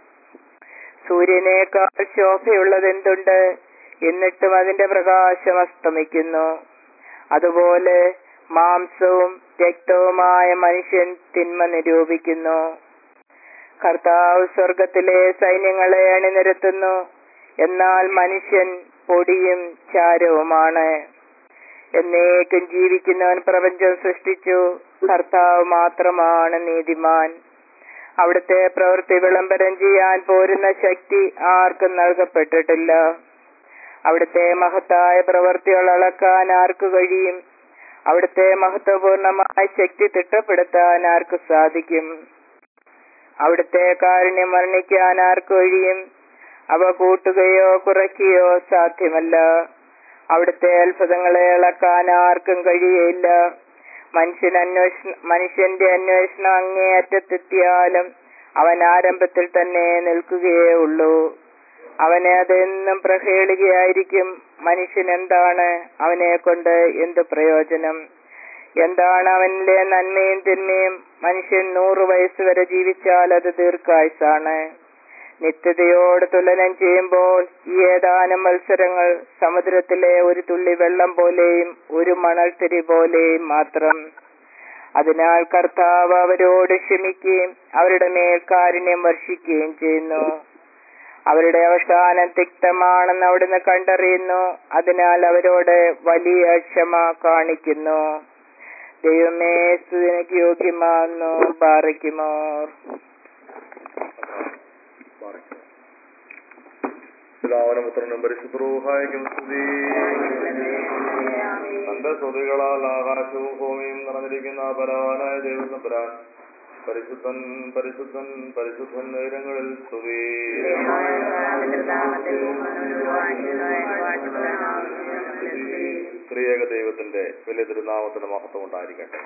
സൂര്യനേക്കാൾ ശോഭയുള്ളത് എന്തുണ്ട് എന്നിട്ടും അതിന്റെ പ്രകാശം അസ്തമിക്കുന്നു അതുപോലെ മാംസവും രക്തവുമായ മനുഷ്യൻ തിന്മ നിരൂപിക്കുന്നു കർത്താവ് സ്വർഗത്തിലെ സൈന്യങ്ങളെ അണിനിരത്തുന്നു എന്നാൽ മനുഷ്യൻ പൊടിയും ചാരവുമാണ് എന്നേക്കും ജീവിക്കുന്നവൻ പ്രപഞ്ചം സൃഷ്ടിച്ചു കർത്താവ് മാത്രമാണ് നീതിമാൻ അവിടുത്തെ പ്രവൃത്തി വിളംബരം ചെയ്യാൻ പോരുന്ന ശക്തി ആർക്കും നൽകപ്പെട്ടിട്ടില്ല അവിടുത്തെ മഹത്തായ പ്രവൃത്തികൾ അളക്കാൻ ആർക്ക് കഴിയും അവിടുത്തെ മഹത്വപൂർണമായ ശക്തി തിട്ടപ്പെടുത്താൻ ആർക്ക് സാധിക്കും അവിടുത്തെ കാരുണ്യം വർണ്ണിക്കാൻ ആർക്ക് കഴിയും അവ കൂട്ടുകയോ കുറയ്ക്കുകയോ സാധ്യമല്ല അവിടുത്തെ അത്ഭുതങ്ങളെ ഇളക്കാൻ ആർക്കും കഴിയയില്ല മനുഷ്യൻ അന്വേഷണ മനുഷ്യന്റെ അന്വേഷണം അങ്ങേ അറ്റത്തെത്തിയാലും അവൻ ആരംഭത്തിൽ തന്നെ നിൽക്കുകയേ ഉള്ളൂ അവനെ അതെന്നും പ്രഹേളികയായിരിക്കും മനുഷ്യൻ എന്താണ് അവനെ കൊണ്ട് എന്ത് പ്രയോജനം എന്താണ് അവനിലെ നന്മയും തിന്മയും മനുഷ്യൻ നൂറു വയസ്സ് വരെ ജീവിച്ചാൽ അത് ദീർഘായുസാണ് നിത്യതയോട് തുലനം ചെയ്യുമ്പോൾ ഈ ഏതാനും മത്സരങ്ങൾ സമുദ്രത്തിലെ ഒരു തുള്ളി വെള്ളം പോലെയും ഒരു മണൽത്തിരി പോലെയും മാത്രം അതിനാൽ കർത്താവ് അവരോട് ക്ഷമിക്കുകയും അവരുടെ മേൽ കാരുണ്യം വർഷിക്കുകയും ചെയ്യുന്നു അവരുടെ അവസാനം തിക്തമാണെന്ന് അവിടുന്ന് കണ്ടറിയുന്നു അതിനാൽ അവരോട് വലിയ ക്ഷമ കാണിക്കുന്നു ദൈവമേ സ്തുതിക്ക് യോഗ്യമാകുന്നു പാറയ്ക്കുമോർ പിതാവിനും പുത്രനും പരിശുദ്ധരൂഹായിക്കും സ്തുതി തന്റെ സ്തുതികളാൽ ആകാശവും ഭൂമിയും നിറഞ്ഞിരിക്കുന്ന പരവാനായ ദൈവസമ്പരാൻ പരിശുദ്ധൻ പരിശുദ്ധൻ പരിശുദ്ധൻ ഉയരങ്ങളിൽ സ്തുതി സ്ത്രീയേക ദൈവത്തിന്റെ വലിയ തിരുനാമത്തിന് മഹത്വം ഉണ്ടായിരിക്കട്ടെ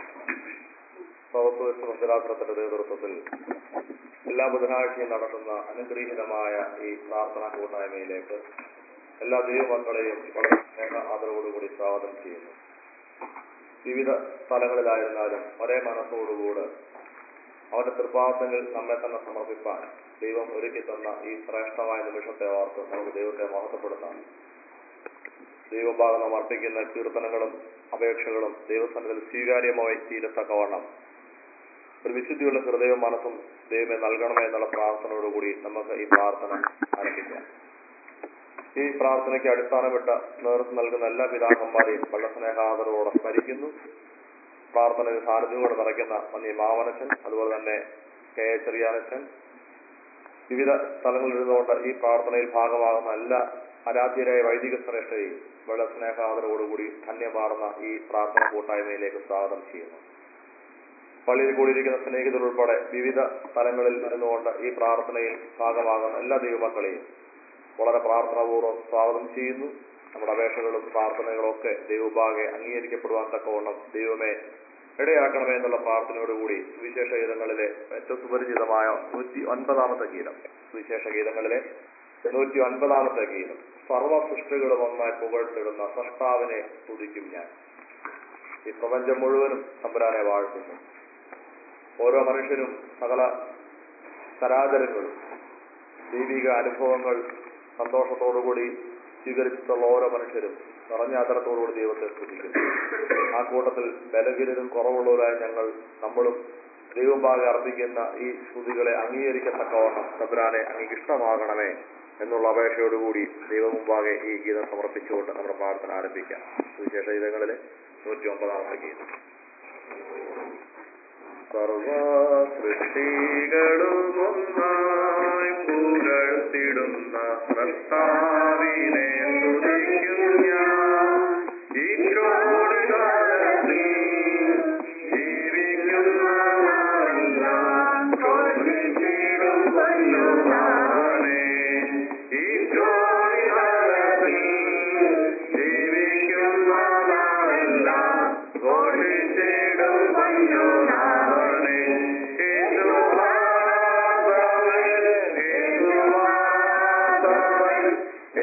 സൗത്ത് മന്ദിരാത്രത്തിന്റെ നേതൃത്വത്തിൽ എല്ലാ ബുധനാഴ്ചയും നടത്തുന്ന അനുഗ്രഹീതമായ ഈ പ്രാർത്ഥനാ കൂട്ടായ്മയിലേക്ക് എല്ലാ ദൈവമക്കളെയും വളരെ സ്നേഹ ആദരവോടുകൂടി സ്വാഗതം ചെയ്യുന്നു വിവിധ സ്ഥലങ്ങളിലായിരുന്നാലും ഒരേ മനസ്സോടുകൂടെ അവന്റെ തൃപ്പാസങ്ങൾ നമ്മെ തന്നെ സമർപ്പിപ്പാൻ ദൈവം ഒരുക്കി തന്ന ഈ ശ്രേഷ്ഠമായ നിമിഷത്തെ ഓർത്ത് നമുക്ക് ദൈവത്തെ മഹത്വപ്പെടുത്താം ദൈവഭാഗം നാം അർപ്പിക്കുന്ന കീർത്തനങ്ങളും അപേക്ഷകളും ദൈവസന്നിധിയിൽ സ്വീകാര്യമായി തീരത്തക്കവണ്ണം ഒരു വിശുദ്ധിയുള്ള ഹൃദയവും മനസ്സും ദൈവമേ നൽകണമേ എന്നുള്ള പ്രാർത്ഥനയോടുകൂടി നമുക്ക് ഈ പ്രാർത്ഥന ആരംഭിക്കാം ഈ പ്രാർത്ഥനയ്ക്ക് അടിസ്ഥാനപ്പെട്ട നേതൃത്വം നൽകുന്ന എല്ലാ പിതാക്കന്മാരെയും വളരെ സ്നേഹാദരവോടെ സ്മരിക്കുന്നു പ്രാർത്ഥനയിൽ സാന്നിധ്യത്തോടെ നിറയ്ക്കുന്ന മന്നി മാവനച്ചൻ അതുപോലെ തന്നെ കെ എ ചെറിയാനച്ചൻ വിവിധ സ്ഥലങ്ങളിൽ ഇരുന്നുകൊണ്ട് ഈ പ്രാർത്ഥനയിൽ ഭാഗമാകുന്ന എല്ലാ ആരാധ്യരായ വൈദിക ശ്രേഷ്ഠരെയും വളരെ സ്നേഹാദരവോടുകൂടി ധന്യമാർന്ന ഈ പ്രാർത്ഥന കൂട്ടായ്മയിലേക്ക് സ്വാഗതം ചെയ്യുന്നു പള്ളിയിൽ കൂടിയിരിക്കുന്ന സ്നേഹിതർ ഉൾപ്പെടെ വിവിധ സ്ഥലങ്ങളിൽ ഇരുന്നുകൊണ്ട് ഈ പ്രാർത്ഥനയിൽ ഭാഗമാകുന്ന എല്ലാ ദൈവമക്കളെയും വളരെ പ്രാർത്ഥനാപൂർവ്വം സ്വാഗതം ചെയ്യുന്നു നമ്മുടെ അപേക്ഷകളും പ്രാർത്ഥനകളും ഒക്കെ ദൈവഭാഗെ അംഗീകരിക്കപ്പെടുവാൻ തക്കവണ്ണം ദൈവമേ ഇടയാക്കണമേ എന്നുള്ള പ്രാർത്ഥനയോടുകൂടി സുവിശേഷ ഗീതങ്ങളിലെ ഏറ്റവും സുപരിചിതമായ നൂറ്റി ഒൻപതാമത്തെ ഗീതം സുവിശേഷ ഗീതങ്ങളിലെ നൂറ്റി ഒൻപതാമത്തെ ഗീതം സർവ സൃഷ്ടികളും ഒന്നായി പുകഴ്ത്തിടുന്ന സൃഷ്ടാവിനെ സ്തുതിക്കും ഞാൻ ഈ പ്രപഞ്ചം മുഴുവനും തമ്പുരാനെ വാഴ്ത്തുന്നു ഓരോ മനുഷ്യനും സകല ചരാചരങ്ങളും ദൈവിക അനുഭവങ്ങൾ സന്തോഷത്തോടുകൂടി സ്വീകരിച്ചിട്ടുള്ള ഓരോ മനുഷ്യരും നിറഞ്ഞ ആദരത്തോടുകൂടി ദൈവത്തെ സ്തുതിക്കുന്നു ആ കൂട്ടത്തിൽ ബലഹീനരും കുറവുള്ളവരായ ഞങ്ങൾ നമ്മളും ദൈവഭാഗം അർപ്പിക്കുന്ന ഈ സ്തുതികളെ അംഗീകരിക്കത്തക്കവണ്ണം തമ്പുരാനെ അങ്ങേക്ക് ഇഷ്ടമാകണമേ എന്നുള്ള അപേക്ഷയോടുകൂടി ദൈവമുമ്പാകെ ഈ ഗീതം സമർപ്പിച്ചുകൊണ്ട് നമ്മുടെ പ്രാർത്ഥന ആരംഭിക്കാം സുവിശേഷ ഗീതങ്ങളിലെ നൂറ്റി ഒമ്പതാമത്തെ ഗീതം സർവ സൃഷ്ടികളുമൊന്നായി പുകഴ്ത്തിടുന്ന സൃഷ്ടാവിനെ സ്തുതിക്കും ഞാൻ ഈശോട് കാലത്തിൽ ജീവിക്കുന്നവരെല്ലാം സ്വർഗ്ഗത്തിലും വല്ലുമാനെ. ഈശോട് കാലത്തിൽ ജീവിക്കുന്നവരെല്ലാം ഘോഷിച്ചിടും വല്ലുനാഥനെ. യേശുവാസവൻ, യേശുവാസവൻ,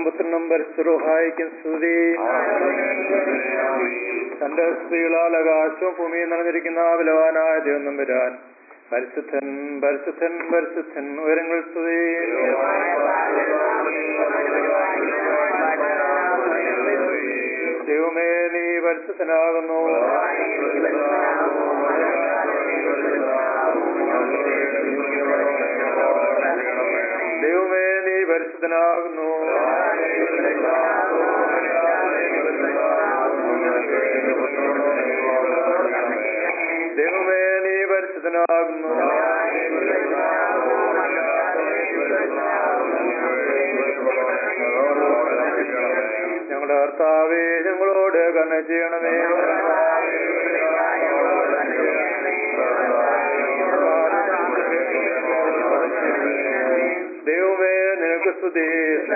പുത്രനും പരിശുഹായിക്കും സ്തുതി തന്റെ സ്ത്രീകളാൽ ആകാശവും ഭൂമിയും നിറഞ്ഞിരിക്കുന്ന ബലവാനായ ദൈവം വരാൻ പരിശുദ്ധൻ പരിശുദ്ധൻ പരിശുദ്ധൻ ഉയരങ്ങൾ സ്തുതി ദൈവമേ നീ പരിശുദ്ധനാകുന്നു ദൈവമേ നീ പരിശുദ്ധനാകുന്നു ദൈവമേ നീ പരിശുദ്ധനാകുന്നു ഞങ്ങളുടെ കർത്താവേ ഞങ്ങളോട് കണ്ണ ചെയ്യണമേ ദൈവമേ നിനക്ക് സ്തുതി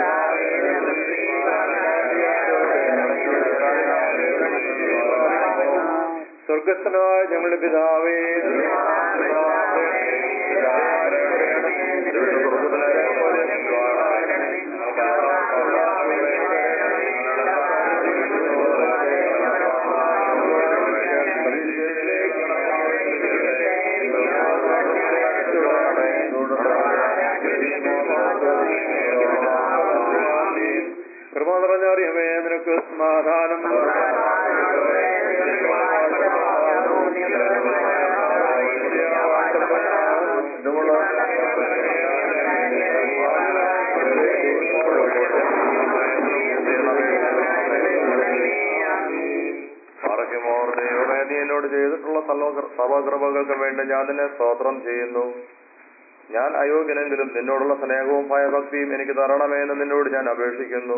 സ്വർഗസ്ഥനായ ഞങ്ങളുടെ പിതാവേ കൃപ നിറഞ്ഞറിയമേ നിനക്ക് സമാധാനം മറക്കുമോർ ദൈവമേ നീ എന്നോട് ചെയ്തിട്ടുള്ള സർവ- സർവകൃപകൾക്ക് വേണ്ടി ഞാൻ നിന്നെ സ്തോത്രം ചെയ്യുന്നു ഞാൻ അയോഗ്യനെങ്കിലും നിന്നോടുള്ള സ്നേഹവും ഭയഭക്തിയും എനിക്ക് തരണമേ എന്ന് നിന്നോട് ഞാൻ അപേക്ഷിക്കുന്നു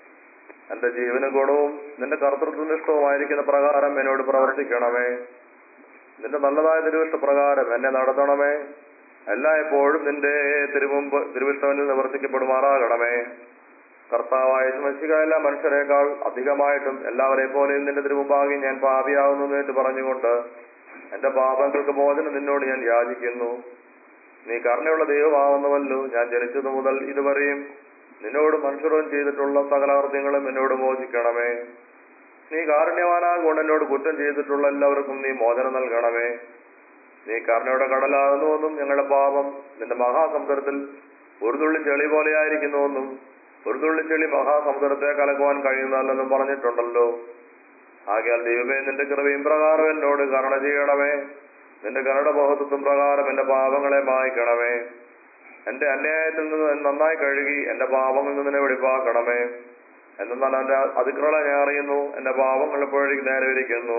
എന്റെ ജീവന ഗുണവും നിന്റെ കർത്തൃത്വനിഷ്ഠവുമായിരിക്കുന്ന പ്രകാരം എന്നോട് പ്രവർത്തിക്കണമേ നിന്റെ നല്ലതായ തിരുവിഷ്ട പ്രകാരം എന്നെ നടത്തണമേ എല്ലായ്പ്പോഴും നിന്റെ തിരുമുമ്പ് തിരുവിഷ്ടവനിൽ നിവർത്തിക്കപ്പെടുമാറാകണമേ കർത്താവായ സ്മശിക എല്ലാ മനുഷ്യരെക്കാൾ അധികമായിട്ടും എല്ലാവരെ പോലെയും നിന്റെ തിരുമുമ്പാകെ ഞാൻ പാപിയാവുന്നു എന്ന് പറഞ്ഞുകൊണ്ട് എന്റെ പാപങ്ങൾക്ക് മോചനം നിന്നോട് ഞാൻ യാചിക്കുന്നു നീ കരുണയുള്ള ദൈവമാവുന്നുവല്ലോ ഞാൻ ജനിച്ചതു മുതൽ ഇതുവരെയും നിന്നോട് മനുഷ്യരും ചെയ്തിട്ടുള്ള സകലാർത്ഥ്യങ്ങളും എന്നോട് മോചിക്കണമേ നീ കാരുണ്യവാനാകൊണ്ട് എന്നോട് കുറ്റം ചെയ്തിട്ടുള്ള എല്ലാവർക്കും നീ മോചനം നൽകണമേ നീ കരുണയുടെ കടലാകുന്നുവെന്നും ഞങ്ങളുടെ പാപം നിന്റെ മഹാസമുദ്രത്തിൽ ഒരു തുള്ളി ചെളി പോലെയായിരിക്കുന്നുവെന്നും ഒരു തുള്ളി ചെളി മഹാസമുദ്രത്തെ കലക്കുവാൻ കഴിയുന്നതല്ലെന്നും പറഞ്ഞിട്ടുണ്ടല്ലോ ആകയാൽ ദൈവമേ നിന്റെ കൃപയും പ്രകാരം എന്നോട് കരുണ ചെയ്യണമേ നിന്റെ കരുണ ബഹുത്വം പ്രകാരം എന്റെ പാപങ്ങളെ മായ്ക്കണമേ എന്റെ അന്യായത്തിൽ നിന്ന് എന്നെ നന്നായി കഴുകി എന്റെ പാപങ്ങളിൽ നിന്ന് എന്നെ വെടിപ്പാക്കണമേ എന്നാൽ എന്റെ അതിക്രമ ഞാൻ അറിയുന്നു എന്റെ പാപങ്ങൾ എപ്പോഴേക്കും നേരെ ഇരിക്കുന്നു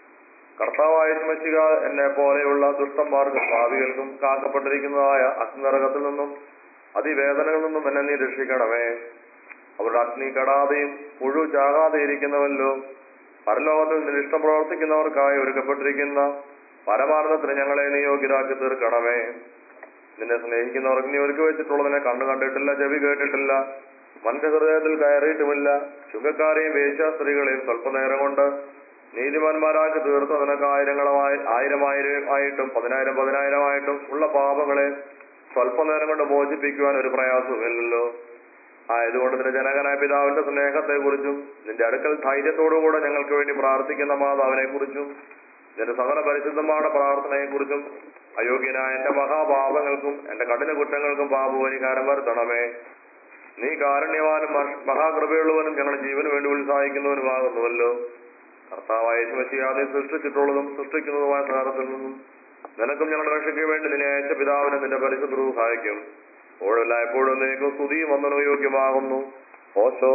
കർത്താവായ സ്മശിക എന്നെ പോലെയുള്ള ദുഷ്ടന്മാർക്കും ഭാവികൾക്കും കാക്കപ്പെട്ടിരിക്കുന്നതായ അഗ്നിനരകത്തിൽ നിന്നും അതിവേദനകളിൽ നിന്നും എന്നെ നീ രക്ഷിക്കണമേ അവരുടെ അഗ്നി കടാതെയും മുഴു ചാകാതെ ഇരിക്കുന്നവല്ലോ പരലോകത്തിൽ നിന്നിഷ്ടം പ്രവർത്തിക്കുന്നവർക്കായി ഒരുക്കപ്പെട്ടിരിക്കുന്ന പരമാനന്ദത്തിന് ഞങ്ങളെ നീ യോഗ്യരാക്കി തീർക്കണമേ നിന്നെ സ്നേഹിക്കുന്നവർക്ക് നീ ഒരുക്കി വെച്ചിട്ടുള്ളതിനെ കണ്ടു കണ്ടിട്ടില്ല ചെവി കേട്ടിട്ടില്ല മനുഷ്യഹൃദയത്തിൽ കയറിയിട്ടുമില്ല ചുങ്കക്കാരെയും വേശ്യാസ്ത്രീകളെയും സ്വല്പനേരം കൊണ്ട് നീതിമാന്മാരാക്കി തീർത്ത നിനക്ക് ആയിരങ്ങളമായി ആയിരം ആയിരം ആയിട്ടും പതിനായിരം പതിനായിരമായിട്ടും ഉള്ള പാപങ്ങളെ സ്വല്പനേരം കൊണ്ട് മോചിപ്പിക്കുവാൻ ഒരു പ്രയാസവുമില്ലല്ലോ ആയതുകൊണ്ട് നിന്റെ ജനകനായ പിതാവിന്റെ സ്നേഹത്തെ കുറിച്ചും നിന്റെ അടുക്കൽ ധൈര്യത്തോടുകൂടെ ഞങ്ങൾക്ക് വേണ്ടി പ്രാർത്ഥിക്കുന്ന മാതാവിനെ കുറിച്ചും നിന്റെ സകല പരിശുദ്ധമായ പ്രാർത്ഥനയെ കുറിച്ചും അയോഗ്യനായ എന്റെ മഹാപാപങ്ങൾക്കും എന്റെ കഠിന കുറ്റങ്ങൾക്കും പാപപരിഹാരം വരുത്തണമേ നീ കാരുണ്യവാനും മഹ- മഹാകൃപയുള്ളവനും ഞങ്ങളുടെ ജീവന് വേണ്ടി ഉത്സാഹിക്കുന്നവനുമാകുന്നുവല്ലോ കർത്താവായ ശിവശിയാതെ സൃഷ്ടിച്ചിട്ടുള്ളതും സൃഷ്ടിക്കുന്നതുമായ സാരത്തിൽ നിന്നും നിനക്കും ഞങ്ങളുടെ രക്ഷയ്ക്ക് വേണ്ടി നിന്നെ അയച്ച പിതാവിനെ നിന്റെ പരിശുദ്ധ സഹായിക്കും ഓഴല്ല എപ്പോഴും നിനക്ക് സ്തുതിയും വന്ദനവും യോഗ്യമാകുന്നു ഓശോ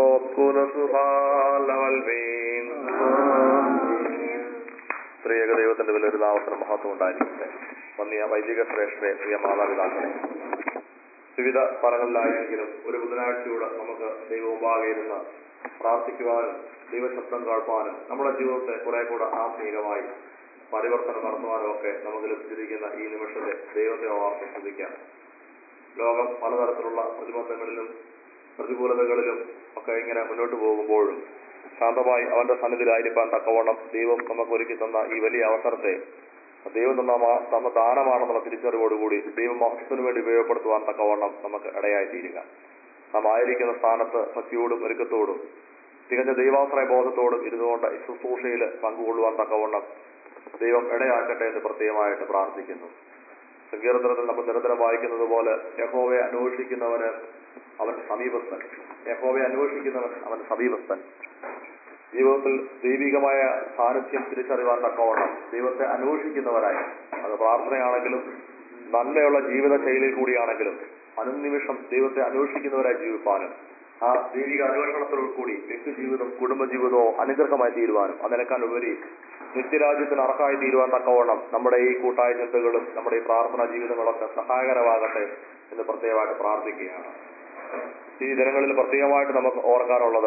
സ്ത്രീയക ദൈവത്തിന്റെ വലിയൊരു നാമത്തിന് മഹത്വം ഉണ്ടായിരിക്കട്ടെ വന്നിയ വൈദിക ശ്രേഷ്ഠരെ പ്രിയ മാതാപിതാക്കളെ വിവിധ സ്ഥലങ്ങളിലായെങ്കിലും ഒരു ബുധനാഴ്ചയൂടെ നമുക്ക് ദൈവമുമ്പാകെ ഇരുന്ന് പ്രാർത്ഥിക്കുവാനും ദൈവശബ്ദം കേൾപ്പാനും നമ്മുടെ ജീവിതത്തെ കുറെ കൂടെ ആത്മീയമായി പരിവർത്തനം നടത്തുവാനും ഒക്കെ നമുക്ക് ലഭിച്ചിരിക്കുന്ന ഈ നിമിഷത്തെ ദൈവത്തെ ഓർത്ത് ശ്രദ്ധിക്കാം ലോകം പലതരത്തിലുള്ള പ്രതിബന്ധങ്ങളിലും പ്രതികൂലതകളിലും ഒക്കെ ഇങ്ങനെ മുന്നോട്ട് പോകുമ്പോഴും ശാന്തമായി അവന്റെ സന്നിധിയിലായിരിക്കാൻ തക്കവണ്ണം ദൈവം നമുക്ക് ഒരുക്കി തന്ന ഈ വലിയ അവസരത്തെ ദൈവം തന്ന മാ- തന്ന ദാനമാണെന്നുള്ള തിരിച്ചറിവോടുകൂടി ദൈവം മഹത്വത്തിന് വേണ്ടി ഉപയോഗപ്പെടുത്തുവാൻ തക്കവണ്ണം നമുക്ക് ഇടയായി തീരുക നാം ആയിരിക്കുന്ന സ്ഥാനത്ത് ഭക്തിയോടും ഒരുക്കത്തോടും തികഞ്ഞ ദൈവാശ്രയ ബോധത്തോടും ഇരുന്നുകൊണ്ട് ഈ ശുശ്രൂഷയിൽ പങ്കുകൊള്ളുവാൻ തക്കവണ്ണം ദൈവം ഇടയാക്കട്ടെ എന്ന് പ്രത്യേകമായിട്ട് പ്രാർത്ഥിക്കുന്നു സങ്കീർത്തനത്തിൽ നമ്മൾ നിരന്തരം വായിക്കുന്നത് പോലെ യഹോവയെ അന്വേഷിക്കുന്നവന് അവൻ സമീപസ്ഥൻ യഹോവയെ അന്വേഷിക്കുന്നവൻ അവൻ സമീപസ്ഥൻ ജീവിതത്തിൽ ദൈവികമായ സാന്നിധ്യം തിരിച്ചറിവാൻ തക്കവണ്ണം ദൈവത്തെ അന്വേഷിക്കുന്നവരായി അത് പ്രാർത്ഥനയാണെങ്കിലും നന്മയുള്ള ജീവിത ശൈലിയിൽ കൂടിയാണെങ്കിലും അനുനിമിഷം ദൈവത്തെ അന്വേഷിക്കുന്നവരായി ജീവിപ്പാനും ആ ദൈവിക അന്വേഷണത്തോടു കൂടി വ്യക്തിജീവിതം കുടുംബജീവിതമോ അനുഗ്രഹമായി തീരുവാനും അതിനേക്കാൾ ഉപരി നിത്യരാജ്യത്തിന് അർഹമായി തീരുവാൻ തക്കവണ്ണം നമ്മുടെ ഈ കൂട്ടായ ചിന്തകളും നമ്മുടെ ഈ പ്രാർത്ഥനാ ജീവിതങ്ങളൊക്കെ സഹായകരമാകട്ടെ എന്ന് പ്രത്യേകമായിട്ട് പ്രാർത്ഥിക്കുകയാണ് ഈ ദിനങ്ങളിൽ പ്രത്യേകമായിട്ട് നമുക്ക് ഓർക്കാനുള്ളത്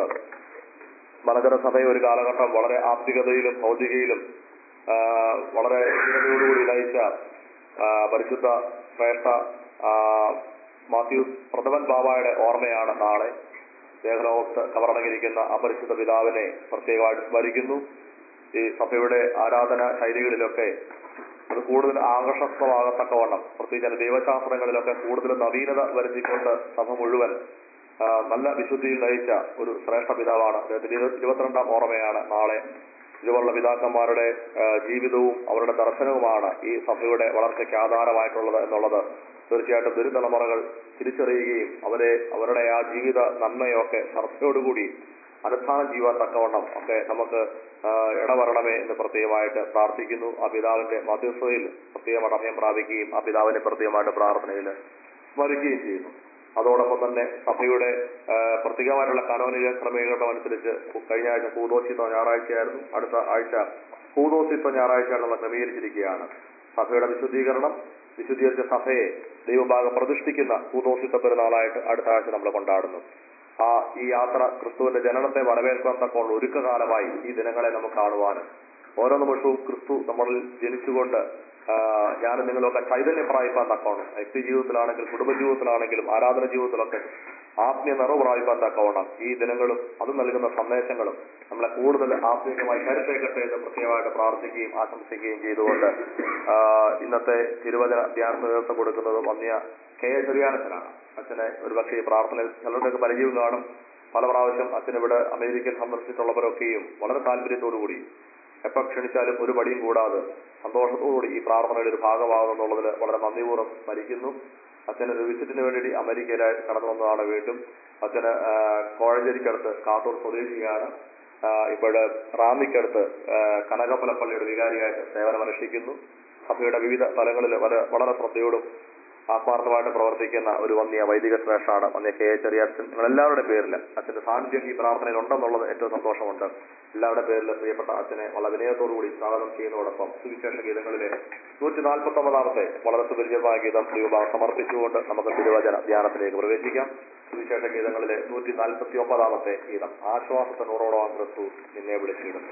മലങ്കര സഭയെ ഒരു കാലഘട്ടം വളരെ ആത്മികതയിലും ഭൗതികയിലും ആ, വളരെ സ്ഥിരതയോടുകൂടി നയിച്ച ആ, പരിശുദ്ധ ശ്രേഷ്ഠ ആ, മാത്യൂസ് പ്രഥമൻ ബാബായുടെ ഓർമ്മയാണ് നാളെ ദേഹലോകത്ത് കവറടങ്ങിയിരിക്കുന്ന ആ പരിശുദ്ധ പിതാവിനെ പ്രത്യേകമായിട്ട് സ്മരിക്കുന്നു ഈ സഭയുടെ ആരാധന ശൈലികളിലൊക്കെ അത് കൂടുതൽ ആകർഷകമാകത്തക്കവണ്ണം പ്രത്യേകിച്ച് അതിന്റെ ദൈവശാസ്ത്രങ്ങളിലൊക്കെ കൂടുതൽ നവീനത വരുത്തിക്കൊണ്ട് സഭ മുഴുവൻ ആ, നല്ല വിശുദ്ധിയിൽ നയിച്ച ഒരു ശ്രേഷ്ഠ പിതാവാണ് അദ്ദേഹത്തിന്റെ ഇരു- ഇരുപത്തിരണ്ടാം ഓർമ്മയാണ് നാളെ ഇതുപോലുള്ള പിതാക്കന്മാരുടെ ആ, ജീവിതവും അവരുടെ ദർശനവുമാണ് ഈ സഭയുടെ വളർച്ചയ്ക്ക് ആധാരമായിട്ടുള്ളത് എന്നുള്ളത് തീർച്ചയായിട്ടും ദുരിതലമുറകൾ തിരിച്ചറിയുകയും അവരെ അവരുടെ ആ ജീവിത നന്മയൊക്കെ ശ്രദ്ധയോടുകൂടി അനുഷ്ഠാനം ചെയ്യുവാൻ തക്കവണ്ണം ഒക്കെ നമുക്ക് ആ, ഇടവരണമേ എന്ന് പ്രത്യേകമായിട്ട് പ്രാർത്ഥിക്കുന്നു ആ പിതാവിന്റെ മധ്യസ്ഥതയിൽ പ്രത്യേകമായിട്ട് അഭയം പ്രാപിക്കുകയും ആ പിതാവിനെ പ്രത്യേകമായിട്ട് പ്രാർത്ഥനയിൽ സ്മരിക്കുകയും ചെയ്യുന്നു അതോടൊപ്പം തന്നെ സഭയുടെ ആ, പ്രത്യേകമായിട്ടുള്ള കാനോനിക ക്രമീകരണം അനുസരിച്ച് കഴിഞ്ഞ ആഴ്ച പൂതോസിത്വ ഞായറാഴ്ചയായിരുന്നു അടുത്ത ആഴ്ച പൂതോസിത്വ ഞായറാഴ്ചയാണ് നമ്മൾ ക്രമീകരിച്ചിരിക്കുകയാണ് സഭയുടെ വിശുദ്ധീകരണം വിശുദ്ധീകരിച്ച സഭയെ ദൈവഭാഗം പ്രതിഷ്ഠിക്കുന്ന പൂതോസിത്വ പെരുന്നാളായിട്ട് അടുത്ത ആഴ്ച നമ്മൾ കൊണ്ടാടുന്നു ആ ഈ യാത്ര ക്രിസ്തുവിന്റെ ജനനത്തെ വരവേൽക്കാൻ തക്കമുള്ള ഒരുക്കകാലമായി ഈ ദിനങ്ങളെ നമുക്ക് കാണുവാനും ഓരോ നിമിഷവും ക്രിസ്തു നമ്മളിൽ ജനിച്ചുകൊണ്ട് ആ, ഞാനും നിങ്ങളൊക്കെ ചൈതന്യം പ്രാപിപ്പാൻ തക്കവണ്ണം വ്യക്തി ജീവിതത്തിലാണെങ്കിലും കുടുംബ ജീവിതത്തിലാണെങ്കിലും ആരാധന ജീവിതത്തിലൊക്കെ ആത്മീയ നിറവ് പ്രാപിപ്പാൻ തക്കവണ്ണം ഈ ദിനങ്ങളും അത് നൽകുന്ന സന്ദേശങ്ങളും നമ്മളെ കൂടുതൽ ആത്മീയമായി കരുത്തേക്കട്ടെ എന്ന് പ്രത്യേകമായിട്ട് പ്രാർത്ഥിക്കുകയും ആശംസിക്കുകയും ചെയ്തുകൊണ്ട് ആ, ഇന്നത്തെ തിരുവചന ധ്യാനത്തിന് നേതൃത്വം കൊടുക്കുന്നത് വന്നിയ കെ എ ചെറിയാനച്ചനാണ് അച്ഛനെ ഒരുപക്ഷെ ഈ പ്രാർത്ഥനയിൽ ചിലരുടെയൊക്കെ പരിചയവും കാണും പല പ്രാവശ്യം അച്ഛൻ ഇവിടെ അമേരിക്കയിൽ സന്ദർശിച്ചിട്ടുള്ളവരൊക്കെയും വളരെ താല്പര്യത്തോടു കൂടി എപ്പോൾ ക്ഷണിച്ചാലും ഒരു പടിയും കൂടാതെ സന്തോഷത്തോടുകൂടി ഈ പ്രാർത്ഥനയുടെ ഒരു ഭാഗമാകുമെന്നുള്ളതിൽ വളരെ നന്ദിപൂർവ്വം സ്മരിക്കുന്നു അച്ഛൻ ഒരു വിസിറ്റിന് വേണ്ടി അമേരിക്കയിലായി കടന്നു വന്നതാണ് വീണ്ടും അച്ഛന് ആ, കോഴഞ്ചേരിക്കടുത്ത് കാട്ടൂർ സ്വദേശിയാണ് ആ, ഇപ്പോൾ റാന്നിക്കടുത്ത് ആ, കനകപ്പലപ്പള്ളിയുടെ വികാരിയായിട്ട് സേവനമനുഷ്ഠിക്കുന്നു സഭയുടെ വിവിധ തലങ്ങളിൽ വളരെ വളരെ ശ്രദ്ധയോടും ആത്മാർത്ഥമായിട്ട് പ്രവർത്തിക്കുന്ന ഒരു വന്യ വൈദിക ശ്രേഷ്ഠാണ് വന്യ കെ എ ചെറിയാച്ചൻ നിങ്ങൾ എല്ലാവരുടെ പേരിൽ അച്ഛന്റെ സാന്നിധ്യം ഈ പ്രാർത്ഥനയിൽ ഉണ്ടെന്നുള്ളത് ഏറ്റവും സന്തോഷമുണ്ട് എല്ലാവരുടെ പേരിൽ പ്രിയപ്പെട്ട അച്ഛനെ വളരെ വിനയത്തോടുകൂടി സ്വാഗതം ചെയ്യുന്നതോടൊപ്പം സുവിശേഷ ഗീതങ്ങളിലെ നൂറ്റി നാൽപ്പത്തി ഒമ്പതാമത്തെ വളരെ സുപരിചിതമായ ഗീതം ദൈവഭാഗം സമർപ്പിച്ചുകൊണ്ട് നമുക്ക് തിരുവചന ധ്യാനത്തിലേക്ക് പ്രവേശിക്കാം സുവിശേഷ ഗീതങ്ങളിലെ നൂറ്റി നാൽപ്പത്തി ഒമ്പതാമത്തെ ഗീതം ആശ്വാസത്തിനോടോളം ക്രിസ്തു നിന്നെ വിളിച്ചിടുന്നു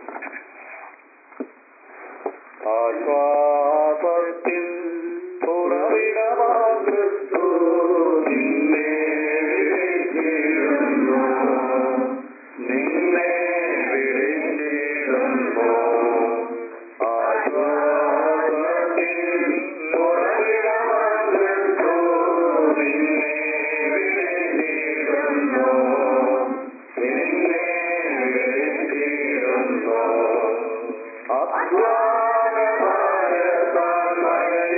ആശ്വാസത്തിൻ ഉറവിടമാം ക്രിസ്തു നിന്നെ വിളിച്ചിടുന്നു. നിന്നെ വിളിച്ചിടുന്നു. ആശ്വാസത്തിൻ ഉറവിടമാം ക്രിസ്തു നിന്നെ വിളിച്ചിടുന്നു. നിന്നെ വിളിച്ചിടുന്നു. അധ്വാനമായ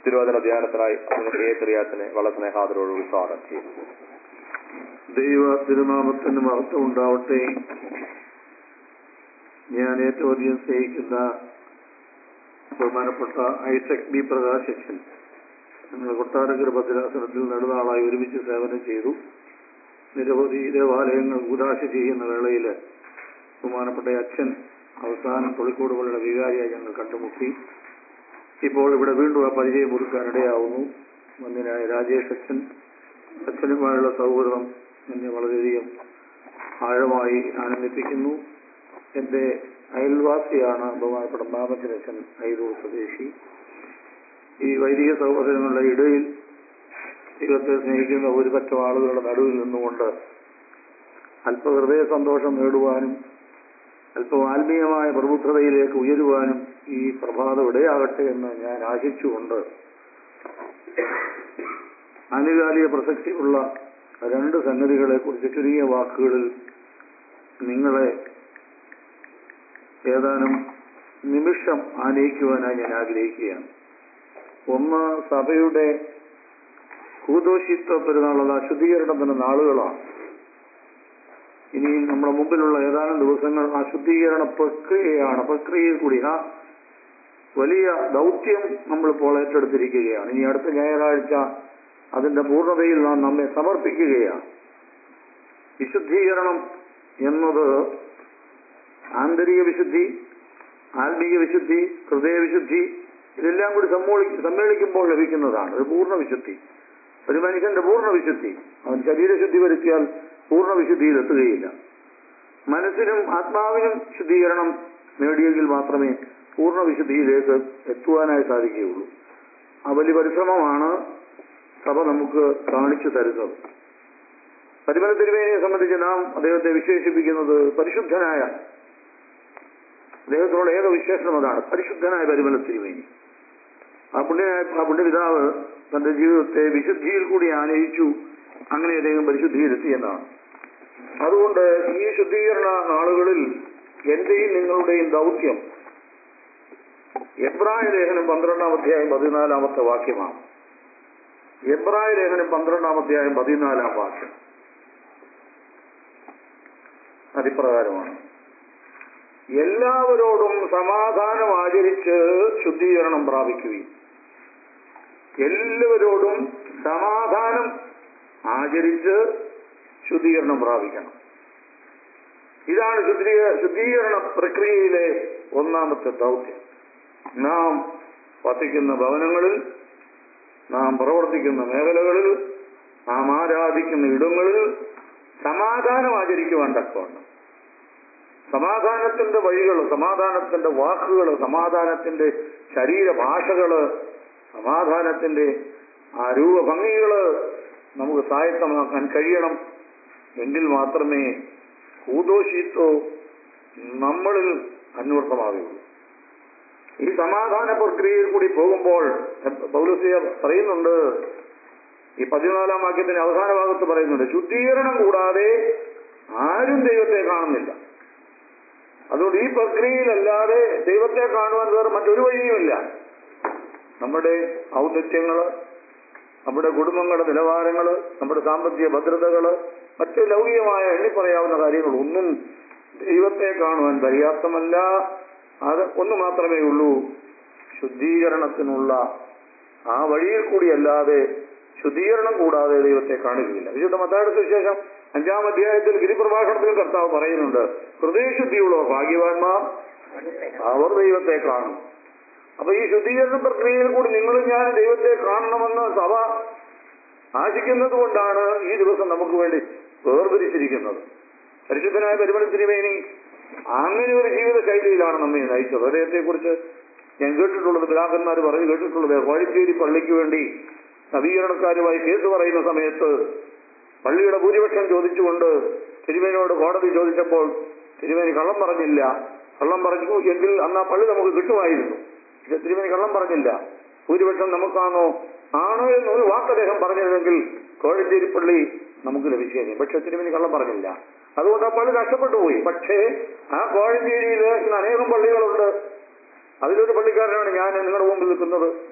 തിരുവചന ധ്യാനത്തിനായി അതിനെ ഏത്രിയാത്തിനെ വളരെ സ്നേഹാദരോട് സ്വാഗതം ചെയ്യുന്നു ദൈവ തിരുനാമത്തിന് മഹത്വം ഉണ്ടാവട്ടെ ഞാൻ ഏറ്റവും അധികം സ്നേഹിക്കുന്ന ബഹുമാനപ്പെട്ട ഐസക് ബി പ്രകാശൻ ഞങ്ങൾ കൊട്ടാരക്കര ഭദ്രാസനത്തിൽ നെടുനാളായി ഒരുമിച്ച് സേവനം ചെയ്തു നിരവധി ദേവാലയങ്ങൾ ഉദാശ ചെയ്യുന്ന വേളയിൽ ബഹുമാനപ്പെട്ട അച്ഛൻ അവസാനം തൊളിക്കോട് പള്ളിയുടെ വികാരിയായി ഞങ്ങൾ കണ്ടുമുട്ടി ഇപ്പോൾ ഇവിടെ വീണ്ടും ആ പരിചയം കൊടുക്കാനിടയാവുന്നു മന്ദിനായ രാജേഷ് അച്ഛൻ അച്ഛനുമായുള്ള സൗഹൃദം എന്നെ വളരെയധികം ആഴമായി ആനന്ദിപ്പിക്കുന്നു എന്റെ അയൽവാസിയാണ് ബഹുമാനപ്പെട്ട മാമച്ചനച്ഛൻ ഐരൂർ സ്വദേശി ഈ വൈദിക സഹോദരങ്ങളുടെ ഇടയിൽ ദൈവത്തെ സ്നേഹിക്കുന്ന ഒരു പറ്റം ആളുകളുടെ നടുവിൽ നിന്നുകൊണ്ട് അല്പ ഹൃദയ സന്തോഷം നേടുവാനും അല്പം ആത്മീയമായ പ്രബുദ്ധതയിലേക്ക് ഉയരുവാനും ഈ പ്രഭാതം ഇടയാകട്ടെ എന്ന് ഞാൻ ആശിച്ചുകൊണ്ട് ആനുകാലിക പ്രസക്തിയുള്ള രണ്ട് സംഗതികളെ കുറിച്ച് ചുരുങ്ങിയ വാക്കുകളിൽ നിങ്ങളെ ഏതാനും നിമിഷം ആനയിക്കുവാനായി ഞാൻ ആഗ്രഹിക്കുകയാണ് ഒന്ന് സഭയുടെ കൂതോഷിത്വ പെരുന്നാളുള്ള ശുദ്ധീകരണത്തിന്റെ നാളുകളാണ് ഇനി നമ്മുടെ മുമ്പിലുള്ള ഏതാനും ദിവസങ്ങൾ ആ ശുദ്ധീകരണ പ്രക്രിയയാണ് പ്രക്രിയയിൽ കൂടി ആ വലിയ ദൗത്യം നമ്മളിപ്പോൾ ഏറ്റെടുത്തിരിക്കുകയാണ് ഇനി അടുത്ത ഞായറാഴ്ച അതിന്റെ പൂർണ്ണതയിൽ നാം നമ്മെ സമർപ്പിക്കുകയാണ് വിശുദ്ധീകരണം എന്നത് ആന്തരിക വിശുദ്ധി ആത്മീയ വിശുദ്ധി ഹൃദയവിശുദ്ധി ഇതെല്ലാം കൂടി സമ്മോളി സമ്മേളിക്കുമ്പോൾ ലഭിക്കുന്നതാണ് ഒരു പൂർണ്ണ വിശുദ്ധി ഒരു മനുഷ്യന്റെ പൂർണ്ണ വിശുദ്ധി അവൻ ശരീരശുദ്ധി വരുത്തിയാൽ പൂർണ്ണ വിശുദ്ധിയിൽ എത്തുകയില്ല മനസ്സിനും ആത്മാവിനും ശുദ്ധീകരണം നേടിയെങ്കിൽ മാത്രമേ പൂർണ്ണ വിശുദ്ധിയിലേക്ക് എത്തുവാനായി സാധിക്കുകയുള്ളൂ ആ വലിയ പരിശ്രമമാണ് സഭ നമുക്ക് കാണിച്ചു തരുന്നത് പരിമല തിരുവേനിയെ സംബന്ധിച്ച് നാം അദ്ദേഹത്തെ വിശേഷിപ്പിക്കുന്നത് പരിശുദ്ധനായ അദ്ദേഹത്തിനുള്ള ഏക വിശേഷണം അതാണ് പരിശുദ്ധനായ പരിമല തിരുവേനി ആ പുണ്യനായ ആ പുണ്യപിതാവ് തന്റെ ജീവിതത്തെ വിശുദ്ധിയിൽ കൂടി ആനയിച്ചു അങ്ങനെ അദ്ദേഹം പരിശുദ്ധിയിലെത്തി എന്നാണ് അതുകൊണ്ട് ഈ ശുദ്ധീകരണ നാളുകളിൽ എന്റെയും നിങ്ങളുടെയും ദൗത്യം എബ്രായ ലേഖനം പന്ത്രണ്ടാം അധ്യായം പതിനാലാമത്തെ വാക്യമാണ് എബ്രായ ലേഖനം പന്ത്രണ്ടാം അധ്യായം പതിനാലാം വാക്യം അതിപ്രകാരമാണ് എല്ലാവരോടും സമാധാനം ആചരിച്ച് ശുദ്ധീകരണം പ്രാപിക്കുകയും എല്ലാവരോടും സമാധാനം ആചരിച്ച് ശുദ്ധീകരണം പ്രാപിക്കണം ഇതാണ് ശുദ്ധീക ശുദ്ധീകരണ പ്രക്രിയയിലെ ഒന്നാമത്തെ ദൗത്യം നാം വസിക്കുന്ന ഭവനങ്ങളിൽ നാം പ്രവർത്തിക്കുന്ന മേഖലകളിൽ നാം ആരാധിക്കുന്ന ഇടങ്ങളിൽ സമാധാനം ആചരിക്കുവാൻ തക്കവണ്ണം സമാധാനത്തിന്റെ വഴികൾ സമാധാനത്തിന്റെ വാക്കുകൾ സമാധാനത്തിന്റെ ശരീരഭാഷകള് സമാധാനത്തിന്റെ ആ രൂപഭംഗികള് നമുക്ക് സായത്തമാക്കാൻ കഴിയണം എങ്കിൽ മാത്രമേ കൂതോഷിത്വ നമ്മളിൽ അന്വർത്ഥമാവുകയുള്ളൂ ഈ സമാധാന പ്രക്രിയയിൽ കൂടി പോകുമ്പോൾ പൗലസിയ പറയുന്നുണ്ട് ഈ പതിനാലാം വാക്യത്തിന്റെ അവസാന ഭാഗത്ത് പറയുന്നുണ്ട് ശുദ്ധീകരണം കൂടാതെ ആരും ദൈവത്തെ കാണുന്നില്ല അതുകൊണ്ട് ഈ പ്രക്രിയയിലല്ലാതെ ദൈവത്തെ കാണുവാൻ വേറെ മറ്റൊരു വഴിയുമില്ല നമ്മുടെ ഔന്നത്യങ്ങള് നമ്മുടെ കുടുംബങ്ങളുടെ നിലവാരങ്ങള് നമ്മുടെ സാമ്പത്തിക ഭദ്രതകള് മറ്റ് ലൗകികമായ എണ്ണി പറയാവുന്ന കാര്യങ്ങളൊന്നും ദൈവത്തെ കാണുവാൻ പര്യാപ്തമല്ല അത് ഒന്ന് മാത്രമേ ഉള്ളൂ ശുദ്ധീകരണത്തിനുള്ള ആ വഴിയിൽ കൂടിയല്ലാതെ ശുദ്ധീകരണം കൂടാതെ ദൈവത്തെ കാണുകയില്ല വിശുദ്ധ മത്തായുടെ സുവിശേഷം അഞ്ചാം അധ്യായത്തിൽ ഗിരിപ്രഭാഷണത്തിൽ കർത്താവ് പറയുന്നുണ്ട് ഹൃദയശുദ്ധിയുള്ള ഭാഗ്യവാന്മാർ അവർ ദൈവത്തെ കാണും അപ്പൊ ഈ ശുദ്ധീകരണ പ്രക്രിയയിൽ കൂടി നിങ്ങളും ഞാൻ ദൈവത്തെ കാണണമെന്ന് സഭ ആശിക്കുന്നത് കൊണ്ടാണ് ഈ ദിവസം നമുക്ക് വേണ്ടി വേർതിരിച്ചിരിക്കുന്നത് പരിശുദ്ധനായ പരിമള തിരുമേനി അങ്ങനെ ഒരു ജീവിത ശൈലിയിലാണ് നമ്മെ നയിച്ചത് അദ്ദേഹത്തെ കുറിച്ച് ഞാൻ കേട്ടിട്ടുള്ളത് പിതാക്കന്മാർ പറഞ്ഞു കേട്ടിട്ടുള്ളത് കോഴിച്ചേരി പള്ളിക്ക് വേണ്ടി നവീകരണക്കാരുമായി കേസ് പറയുന്ന സമയത്ത് പള്ളിയുടെ ഭൂരിപക്ഷം ചോദിച്ചുകൊണ്ട് തിരുമേനിയോട് കോടതി ചോദിച്ചപ്പോൾ തിരുമേനി കള്ളം പറഞ്ഞില്ല കള്ളം പറഞ്ഞു എങ്കിൽ അന്ന് ആ പള്ളി നമുക്ക് കിട്ടുമായിരുന്നു പക്ഷെ തിരുമേനി കള്ളം പറഞ്ഞില്ല ഭൂരിപക്ഷം നമുക്കാണോ ആണോ എന്ന് ഒരു വാക്ക് അദ്ദേഹം പറഞ്ഞിരുന്നെങ്കിൽ കോഴഞ്ചേരി പള്ളി നമുക്ക് ലഭിച്ചേനെ പക്ഷെ തിരുമേനി കള്ളം പറഞ്ഞില്ല അതുകൊണ്ട് ആ പള്ളി നഷ്ടപ്പെട്ടു പോയി പക്ഷേ ആ കോഴഞ്ചേരിയിൽ ഇന്ന് അനേകം പള്ളികളുണ്ട് അതിലൊരു പള്ളിക്കാരനാണ് ഞാൻ നിങ്ങളുടെ മുമ്പിൽ നിൽക്കുന്നത്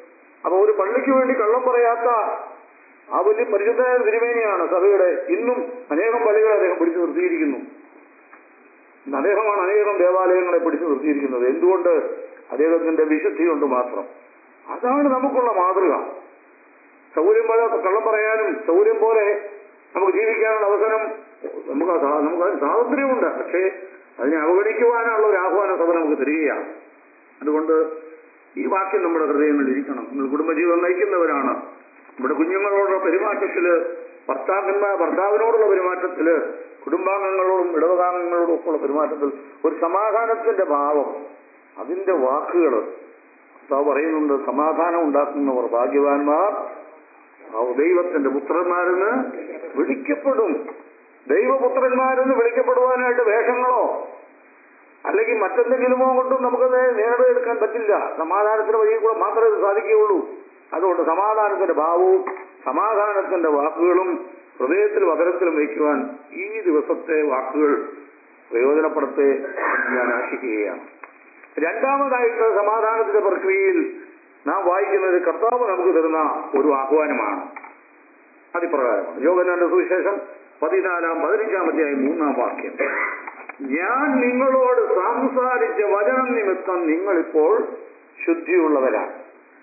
അപ്പൊ ഒരു പള്ളിക്ക് വേണ്ടി കള്ളം പറയാത്ത ആ വലിയ പരിശുദ്ധമായ തിരുമേനിയാണ് സഭയുടെ ഇന്നും അനേകം പള്ളികളെ അദ്ദേഹം പിടിച്ചു നിർത്തിയിരിക്കുന്നു ഇന്ന് അദ്ദേഹമാണ് അനേകം ദേവാലയങ്ങളെ പിടിച്ചു നിർത്തിയിരിക്കുന്നത് എന്തുകൊണ്ട് അദ്ദേഹത്തിന്റെ വിശുദ്ധി കൊണ്ട് മാത്രം അതാണ് നമുക്കുള്ള മാതൃക സൗകര്യം പോലെ കള്ളം പറയാനും സൗകര്യം പോലെ നമുക്ക് ജീവിക്കാനുള്ള അവസരം നമുക്ക് ആ സ്വാ- നമുക്ക് അതിന് സ്വാതന്ത്ര്യമുണ്ട് പക്ഷേ അതിനെ അവഗണിക്കുവാനുള്ള ഒരു ആഹ്വാനം സഭ നമുക്ക് തരികയാണ് അതുകൊണ്ട് ഈ വാക്യം നമ്മുടെ ഹൃദയങ്ങളിൽ ഇരിക്കണം നിങ്ങൾ കുടുംബജീവിതം നയിക്കുന്നവരാണ് നമ്മുടെ കുഞ്ഞുങ്ങളോടുള്ള പെരുമാറ്റത്തില് ഭർത്താക്കന്മാർ ഭർത്താവിനോടുള്ള പെരുമാറ്റത്തില് കുടുംബാംഗങ്ങളോടും ഇടവകാംഗങ്ങളോടും ഒക്കെ ഉള്ള പെരുമാറ്റത്തിൽ ഒരു സമാധാനത്തിന്റെ ഭാവം അതിന്റെ വാക്കുകൾ കർത്താവ് പറയുന്നുണ്ട് സമാധാനം ഉണ്ടാക്കുന്നവർ ഭാഗ്യവാന്മാർ ആ ദൈവത്തിന്റെ പുത്രന്മാരെന്ന് വിളിക്കപ്പെടും ദൈവപുത്രന്മാരെന്ന് വിളിക്കപ്പെടുവാനായിട്ട് വേഷങ്ങളോ അല്ലെങ്കിൽ മറ്റെന്തെങ്കിലുമോ കൊണ്ടും നമുക്കത് നേടിയെടുക്കാൻ പറ്റില്ല സമാധാനത്തിന്റെ വഴിയിൽ കൂടെ മാത്രമേ ഇത് സാധിക്കുകയുള്ളൂ അതുകൊണ്ട് സമാധാനത്തിന്റെ ഭാവവും സമാധാനത്തിന്റെ വാക്കുകളും ഹൃദയത്തിലും അകരത്തിലും വയ്ക്കുവാൻ ഈ ദിവസത്തെ വാക്കുകൾ പ്രയോജനപ്പെടുത്തേ എന്ന് ഞാൻ ആശിക്കുകയാണ് രണ്ടാമതായിട്ട് സമാധാനത്തിന്റെ പ്രക്രിയയിൽ നാം വായിക്കുന്നത് കർത്താവ് നമുക്ക് തരുന്ന ഒരു ആഹ്വാനമാണ് അതിപ്രകാരമാണ് യോഗനാന്റെ സുവിശേഷം പതിനാലാം പതിനഞ്ചാം അധ്യായം മൂന്നാം വാക്യം ഞാൻ നിങ്ങളോട് സംസാരിച്ച വചനം നിമിത്തം നിങ്ങളിപ്പോൾ ശുദ്ധിയുള്ളവരാണ്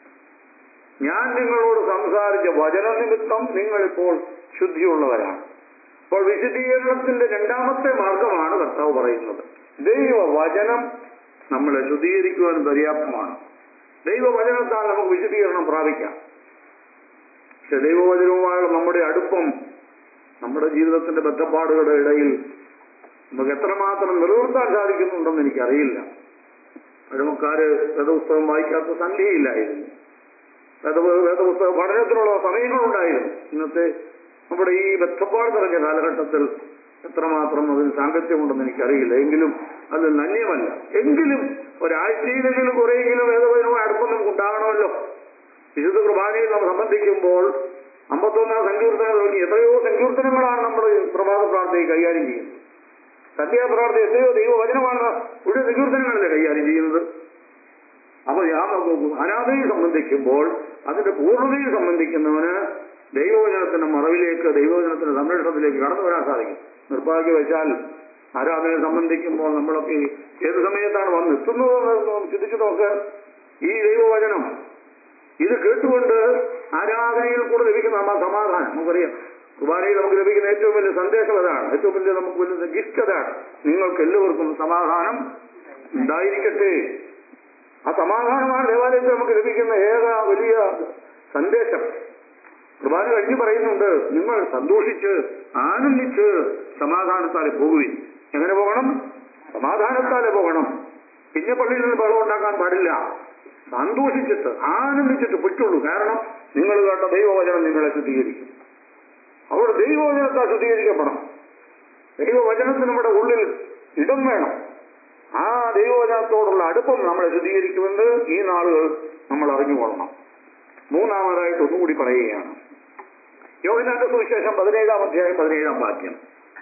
ഞാൻ നിങ്ങളോട് സംസാരിച്ച വചന നിമിത്തം നിങ്ങളിപ്പോൾ ശുദ്ധിയുള്ളവരാണ് അപ്പോൾ വിശുദ്ധീകരണത്തിന്റെ രണ്ടാമത്തെ മാർഗമാണ് കർത്താവ് പറയുന്നത് ദൈവവചനം നമ്മളെ ശുദ്ധീകരിക്കുവാൻ പര്യാപ്തമാണ് ദൈവവചനത്താൽ നമുക്ക് വിശുദ്ധീകരണം പ്രാപിക്കാം പക്ഷെ ദൈവവചനവുമായുള്ള നമ്മുടെ അടുപ്പം നമ്മുടെ ജീവിതത്തിന്റെ ബന്ധപ്പാടുകളുടെ ഇടയിൽ നമുക്ക് എത്രമാത്രം നിലനിർത്താൻ സാധിക്കുന്നുണ്ടെന്ന് എനിക്കറിയില്ല പഴമക്കാര് വേദപുസ്തകം വായിക്കാത്ത സന്ധ്യയില്ലായിരുന്നു വേദ വേദപുസ്തക പഠനത്തിനുള്ള സമയങ്ങളുണ്ടായിരുന്നു ഇന്നത്തെ നമ്മുടെ ഈ ബന്ധപ്പാട് നിറഞ്ഞ കാലഘട്ടത്തിൽ എത്രമാത്രം അതിന് സാങ്കത്യമുണ്ടെന്ന് എനിക്കറിയില്ല എങ്കിലും അത് നന്യമല്ല എങ്കിലും ഒരാഴ്ചയിലെങ്കിലും കുറെയെങ്കിലും വേദവചനവുമായി അടുപ്പം നമുക്ക് ഉണ്ടാകണമല്ലോ വിശുദ്ധ കുർബാനയിൽ നാം സംബന്ധിക്കുമ്പോൾ അമ്പത്തൊന്നാം സങ്കീർത്തനം തുടങ്ങി എത്രയോ സങ്കീർത്തനങ്ങളാണ് നമ്മൾ പ്രഭാത പ്രാർത്ഥനയിൽ കൈകാര്യം ചെയ്യുന്നത് സന്ധ്യാപ്രാർത്ഥന എത്രയോ ദൈവവചനമാണ് മുഴുവൻ സങ്കീർത്തനങ്ങളല്ലേ കൈകാര്യം ചെയ്യുന്നത് അപ്പൊ ഞാൻ ആരാധനയെ സംബന്ധിക്കുമ്പോൾ അതിന്റെ പൂർണ്ണതയിൽ സംബന്ധിക്കുന്നവന് ദൈവവചനത്തിന്റെ മറവിലേക്ക് ദൈവവചനത്തിന്റെ സംരക്ഷണത്തിലേക്ക് കടന്നു വരാൻ സാധിക്കും നിർഭാഗ്യവശാൽ ആരാധനയെ സംബന്ധിക്കുമ്പോൾ നമ്മളൊക്കെ ഏത് സമയത്താണ് വന്ന് എത്തുന്നതെന്ന് ചിന്തിച്ചു നോക്ക് ഈ ദൈവവചനം ഇത് കേട്ടുകൊണ്ട് ആരാധനയിൽ കൂടെ ലഭിക്കുന്ന നമ്മ സമാധാനം നമുക്കറിയാം കുർബാനയിൽ നമുക്ക് ലഭിക്കുന്ന ഏറ്റവും വലിയ സന്ദേശം അതാണ് ഏറ്റവും വലിയ നമുക്ക് വലിയ ഗിഫ്റ്റ് അതാണ് നിങ്ങൾക്ക് എല്ലാവർക്കും സമാധാനം ഉണ്ടായിരിക്കട്ടെ ആ സമാധാനമാണ് ദേവാലയത്തിൽ നമുക്ക് ലഭിക്കുന്ന ഏക വലിയ സന്ദേശം കുർബാന കഴിഞ്ഞ് പറയുന്നുണ്ട് നിങ്ങൾ സന്തോഷിച്ച് ആനന്ദിച്ച് സമാധാനത്താലെ പോകുവിൻ എങ്ങനെ പോകണം സമാധാനത്താലെ പോകണം പിന്നെ പള്ളിയിൽ നിന്ന് ബഹളം ഉണ്ടാക്കാൻ പാടില്ല സന്തോഷിച്ചിട്ട് ആനന്ദിച്ചിട്ട് പൊയ്ക്കുള്ളൂ കാരണം നിങ്ങൾ കേട്ട ദൈവവചനം നിങ്ങളെ ശുദ്ധീകരിക്കും അവിടെ ദൈവവചനത്താൽ ശുദ്ധീകരിക്കപ്പെടണം ദൈവവചനത്തിന് നമ്മുടെ ഉള്ളിൽ ഇടം വേണം ആ ദൈവവചനത്തോടുള്ള അടുപ്പം നമ്മളെ ശുദ്ധീകരിക്കുമെന്ന് ഈ നാളുകൾ നമ്മൾ അറിഞ്ഞുകൊള്ളണം മൂന്നാമതായിട്ട് ഒന്നുകൂടി പറയുകയാണ് യോഹനാന്റെ സുവിശേഷം പതിനേഴാം അധ്യായം പതിനേഴാം വാക്യം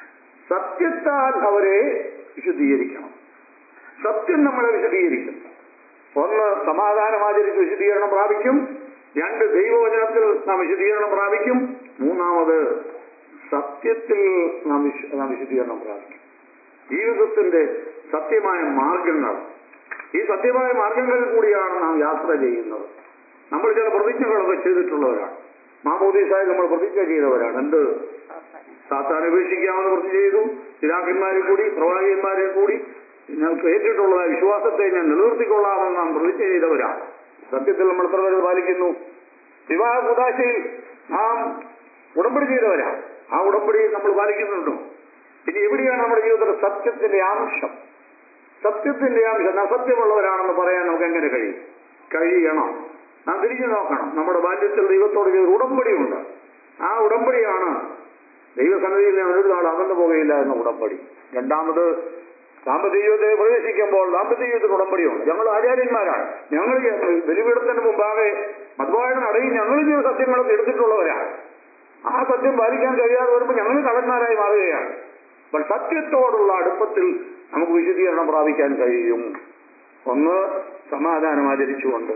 സത്യത്താൽ അവരെ വിശുദ്ധീകരിക്കണം സത്യം നമ്മളെ വിശദീകരിക്കും ഒന്ന് സമാധാനം ആചരിച്ച് വിശദീകരണം പ്രാപിക്കും രണ്ട് ദൈവവചനത്തിൽ നാം വിശദീകരണം പ്രാപിക്കും മൂന്നാമത് സത്യത്തിൽ നാം വിശ- നാം വിശദീകരണം പ്രാപിക്കും ജീവിതത്തിന്റെ സത്യമായ മാർഗങ്ങൾ ഈ സത്യമായ മാർഗങ്ങളിൽ കൂടിയാണ് നാം യാത്ര ചെയ്യുന്നത് നമ്മൾ ചില പ്രതിജ്ഞകളൊക്കെ ചെയ്തിട്ടുള്ളവരാണ് മാമോദീസായി നമ്മൾ പ്രതിജ്ഞ ചെയ്തവരാണ് എന്ത് സാത്താൻ ഉപേക്ഷിക്കാമെന്ന് പ്രതിജ്ഞ ചെയ്തു പിതാക്കന്മാരിൽ കൂടി പ്രവാചകന്മാരിൽ കൂടി ഞങ്ങൾക്ക് ഏറ്റിട്ടുള്ള വിശ്വാസത്തെ ഞാൻ നിലനിർത്തിക്കൊള്ളാമെന്ന് നാം പ്രതിജ്ഞ ചെയ്തവരാണ് സത്യത്തിൽ നമ്മൾ എത്ര പേര് പാലിക്കുന്നു വിവാഹ കുതാശയിൽ നാം ഉടമ്പടി ചെയ്തവരാ ആ ഉടമ്പടി നമ്മൾ പാലിക്കുന്നുണ്ടോ പിന്നെ എവിടെയാണ് നമ്മുടെ ജീവിതത്തിൽ സത്യത്തിന്റെ അംശം സത്യത്തിന്റെ അംശം അസത്യമുള്ളവരാണെന്ന് പറയാൻ നമുക്ക് എങ്ങനെ കഴിയും കഴിയണം നാം തിരിഞ്ഞു നോക്കണം നമ്മുടെ ബാല്യത്തിൽ ദൈവത്തോട് ചെയ്ത ഉടമ്പടിയുണ്ട് ആ ഉടമ്പടിയാണ് ദൈവസന്നിധിയിൽ ഞാൻ ഒരു നാൾ അകന്നു പോകുകയില്ല എന്ന ഉടമ്പടി രണ്ടാമത് ദാമ്പത്യ ജീവിതത്തിൽ പ്രവേശിക്കുമ്പോൾ ദാമ്പത്യ ജീവിതത്തിൽ ഉടമ്പടിയുണ്ട് ഞങ്ങൾ ആചാര്യന്മാരാണ് ഞങ്ങൾ ബലിപീഠത്തിന് മുമ്പാകെ മധുവായുടെ നടയിൽ ഞങ്ങൾ ചെയ്ത സത്യങ്ങളൊക്കെ എടുത്തിട്ടുള്ളവരാണ് ആ സത്യം പാലിക്കാൻ കഴിയാതെ വരുമ്പോൾ ഞങ്ങൾ കള്ളന്മാരായി മാറുകയാണ് അപ്പോൾ സത്യത്തോടുള്ള അടുപ്പത്തിൽ നമുക്ക് വിശദീകരണം പ്രാപിക്കാൻ കഴിയും ഒന്ന് സമാധാനം ആചരിച്ചുകൊണ്ട്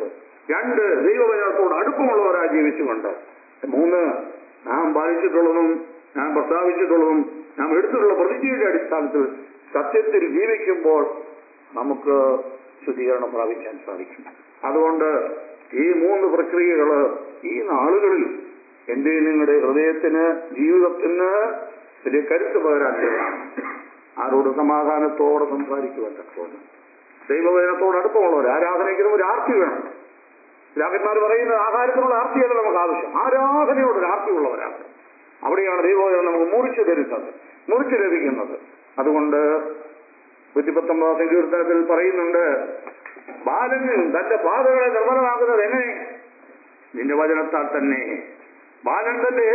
രണ്ട് ദൈവവചനത്തോട് അടുപ്പമുള്ളവരായി ജീവിച്ചുകൊണ്ട് മൂന്ന് നാം പാലിച്ചിട്ടുള്ളതും നാം പ്രസ്താവിച്ചിട്ടുള്ളതും നാം എടുത്തിട്ടുള്ള പ്രതിജ്ഞയുടെ അടിസ്ഥാനത്തിൽ സത്യത്തിൽ ജീവിക്കുമ്പോൾ നമുക്ക് ശുദ്ധീകരണം പ്രാപിക്കാൻ സാധിക്കും അതുകൊണ്ട് ഈ മൂന്ന് പ്രക്രിയകൾ ഈ നാളുകളിൽ എന്റെ നിങ്ങളുടെ ഹൃദയത്തിന് ജീവിതത്തിന് വലിയ കരുത്ത് പകരാൻ കഴിയണം. ആരോട് സമാധാനത്തോടെ സംസാരിക്കുവാൻ തക്കവണ്ണം ദൈവവചനത്തോട് അടുപ്പമുള്ളവർ ആരാധനയ്ക്ക് ഒരു ആർത്തി വേണം രാജന്മാർ പറയുന്നത് ആഹാരത്തിനുള്ള ആർത്തിയല്ല നമുക്ക് ആവശ്യം ആരാധനയോട് ഒരു ആർത്തിയുള്ളവരാണ് അവിടെയാണ് ദൈവവചനം നമുക്ക് മുറിച്ചു തരുന്നത് മുറിച്ചു ലഭിക്കുന്നത് അതുകൊണ്ട് നൂറ്റിപ്പത്തൊമ്പതാം സങ്കീർത്തനത്തിൽ പറയുന്നുണ്ട് ബാലൻ തന്റെ പാതകളെ നിർമ്മലമാക്കുന്നത് എങ്ങനെ നിന്റെ വചനത്താൽ തന്നെ ബാലൻ തന്റെ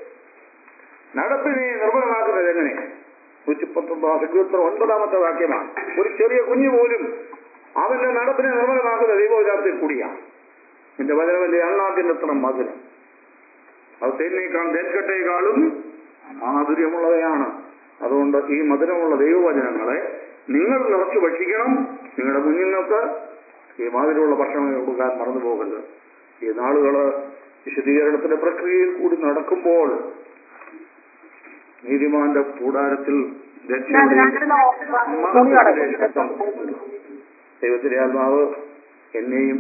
നടപ്പിനെ നിർമ്മലമാക്കുന്നത് എങ്ങനെ നൂറ്റിപ്പത്തൊമ്പതാം സങ്കീർത്തനം ഒൻപതാമത്തെ വാക്യമാണ് ഒരു ചെറിയ കുഞ്ഞു പോലും അവന്റെ നടപ്പിനെ നിർമ്മലമാക്കുന്ന ദൈവോചാരത്തിൽ കൂടിയാണ് നിന്റെ വചനവന്റെ അണ്ണാത്തിനെത്തണം മധുരം അത് തേനേക്കാൾ തേൻകട്ടേക്കാളും മാധുര്യമുള്ളവയാണ് അതുകൊണ്ട് ഈ മധുരമുള്ള ദൈവവചനങ്ങളെ നിങ്ങൾ നിറച്ചു ഭക്ഷിക്കണം നിങ്ങളുടെ കുഞ്ഞുങ്ങൾക്ക് ഈ മാതിരിയുള്ള ഭക്ഷണം കൊടുക്കാൻ മറന്നു പോകരുത് ഈ നാളുകള് വിശദീകരണത്തിന്റെ പ്രക്രിയയിൽ കൂടി നടക്കുമ്പോൾ നീതിമാന്റെ കൂടാരത്തിൽ രക്ഷയുടെ മഹത്വത്തിലേക്ക് എത്താൻ പോകുന്നു. ദൈവത്തിന്റെ ആത്മാവ് എന്നെയും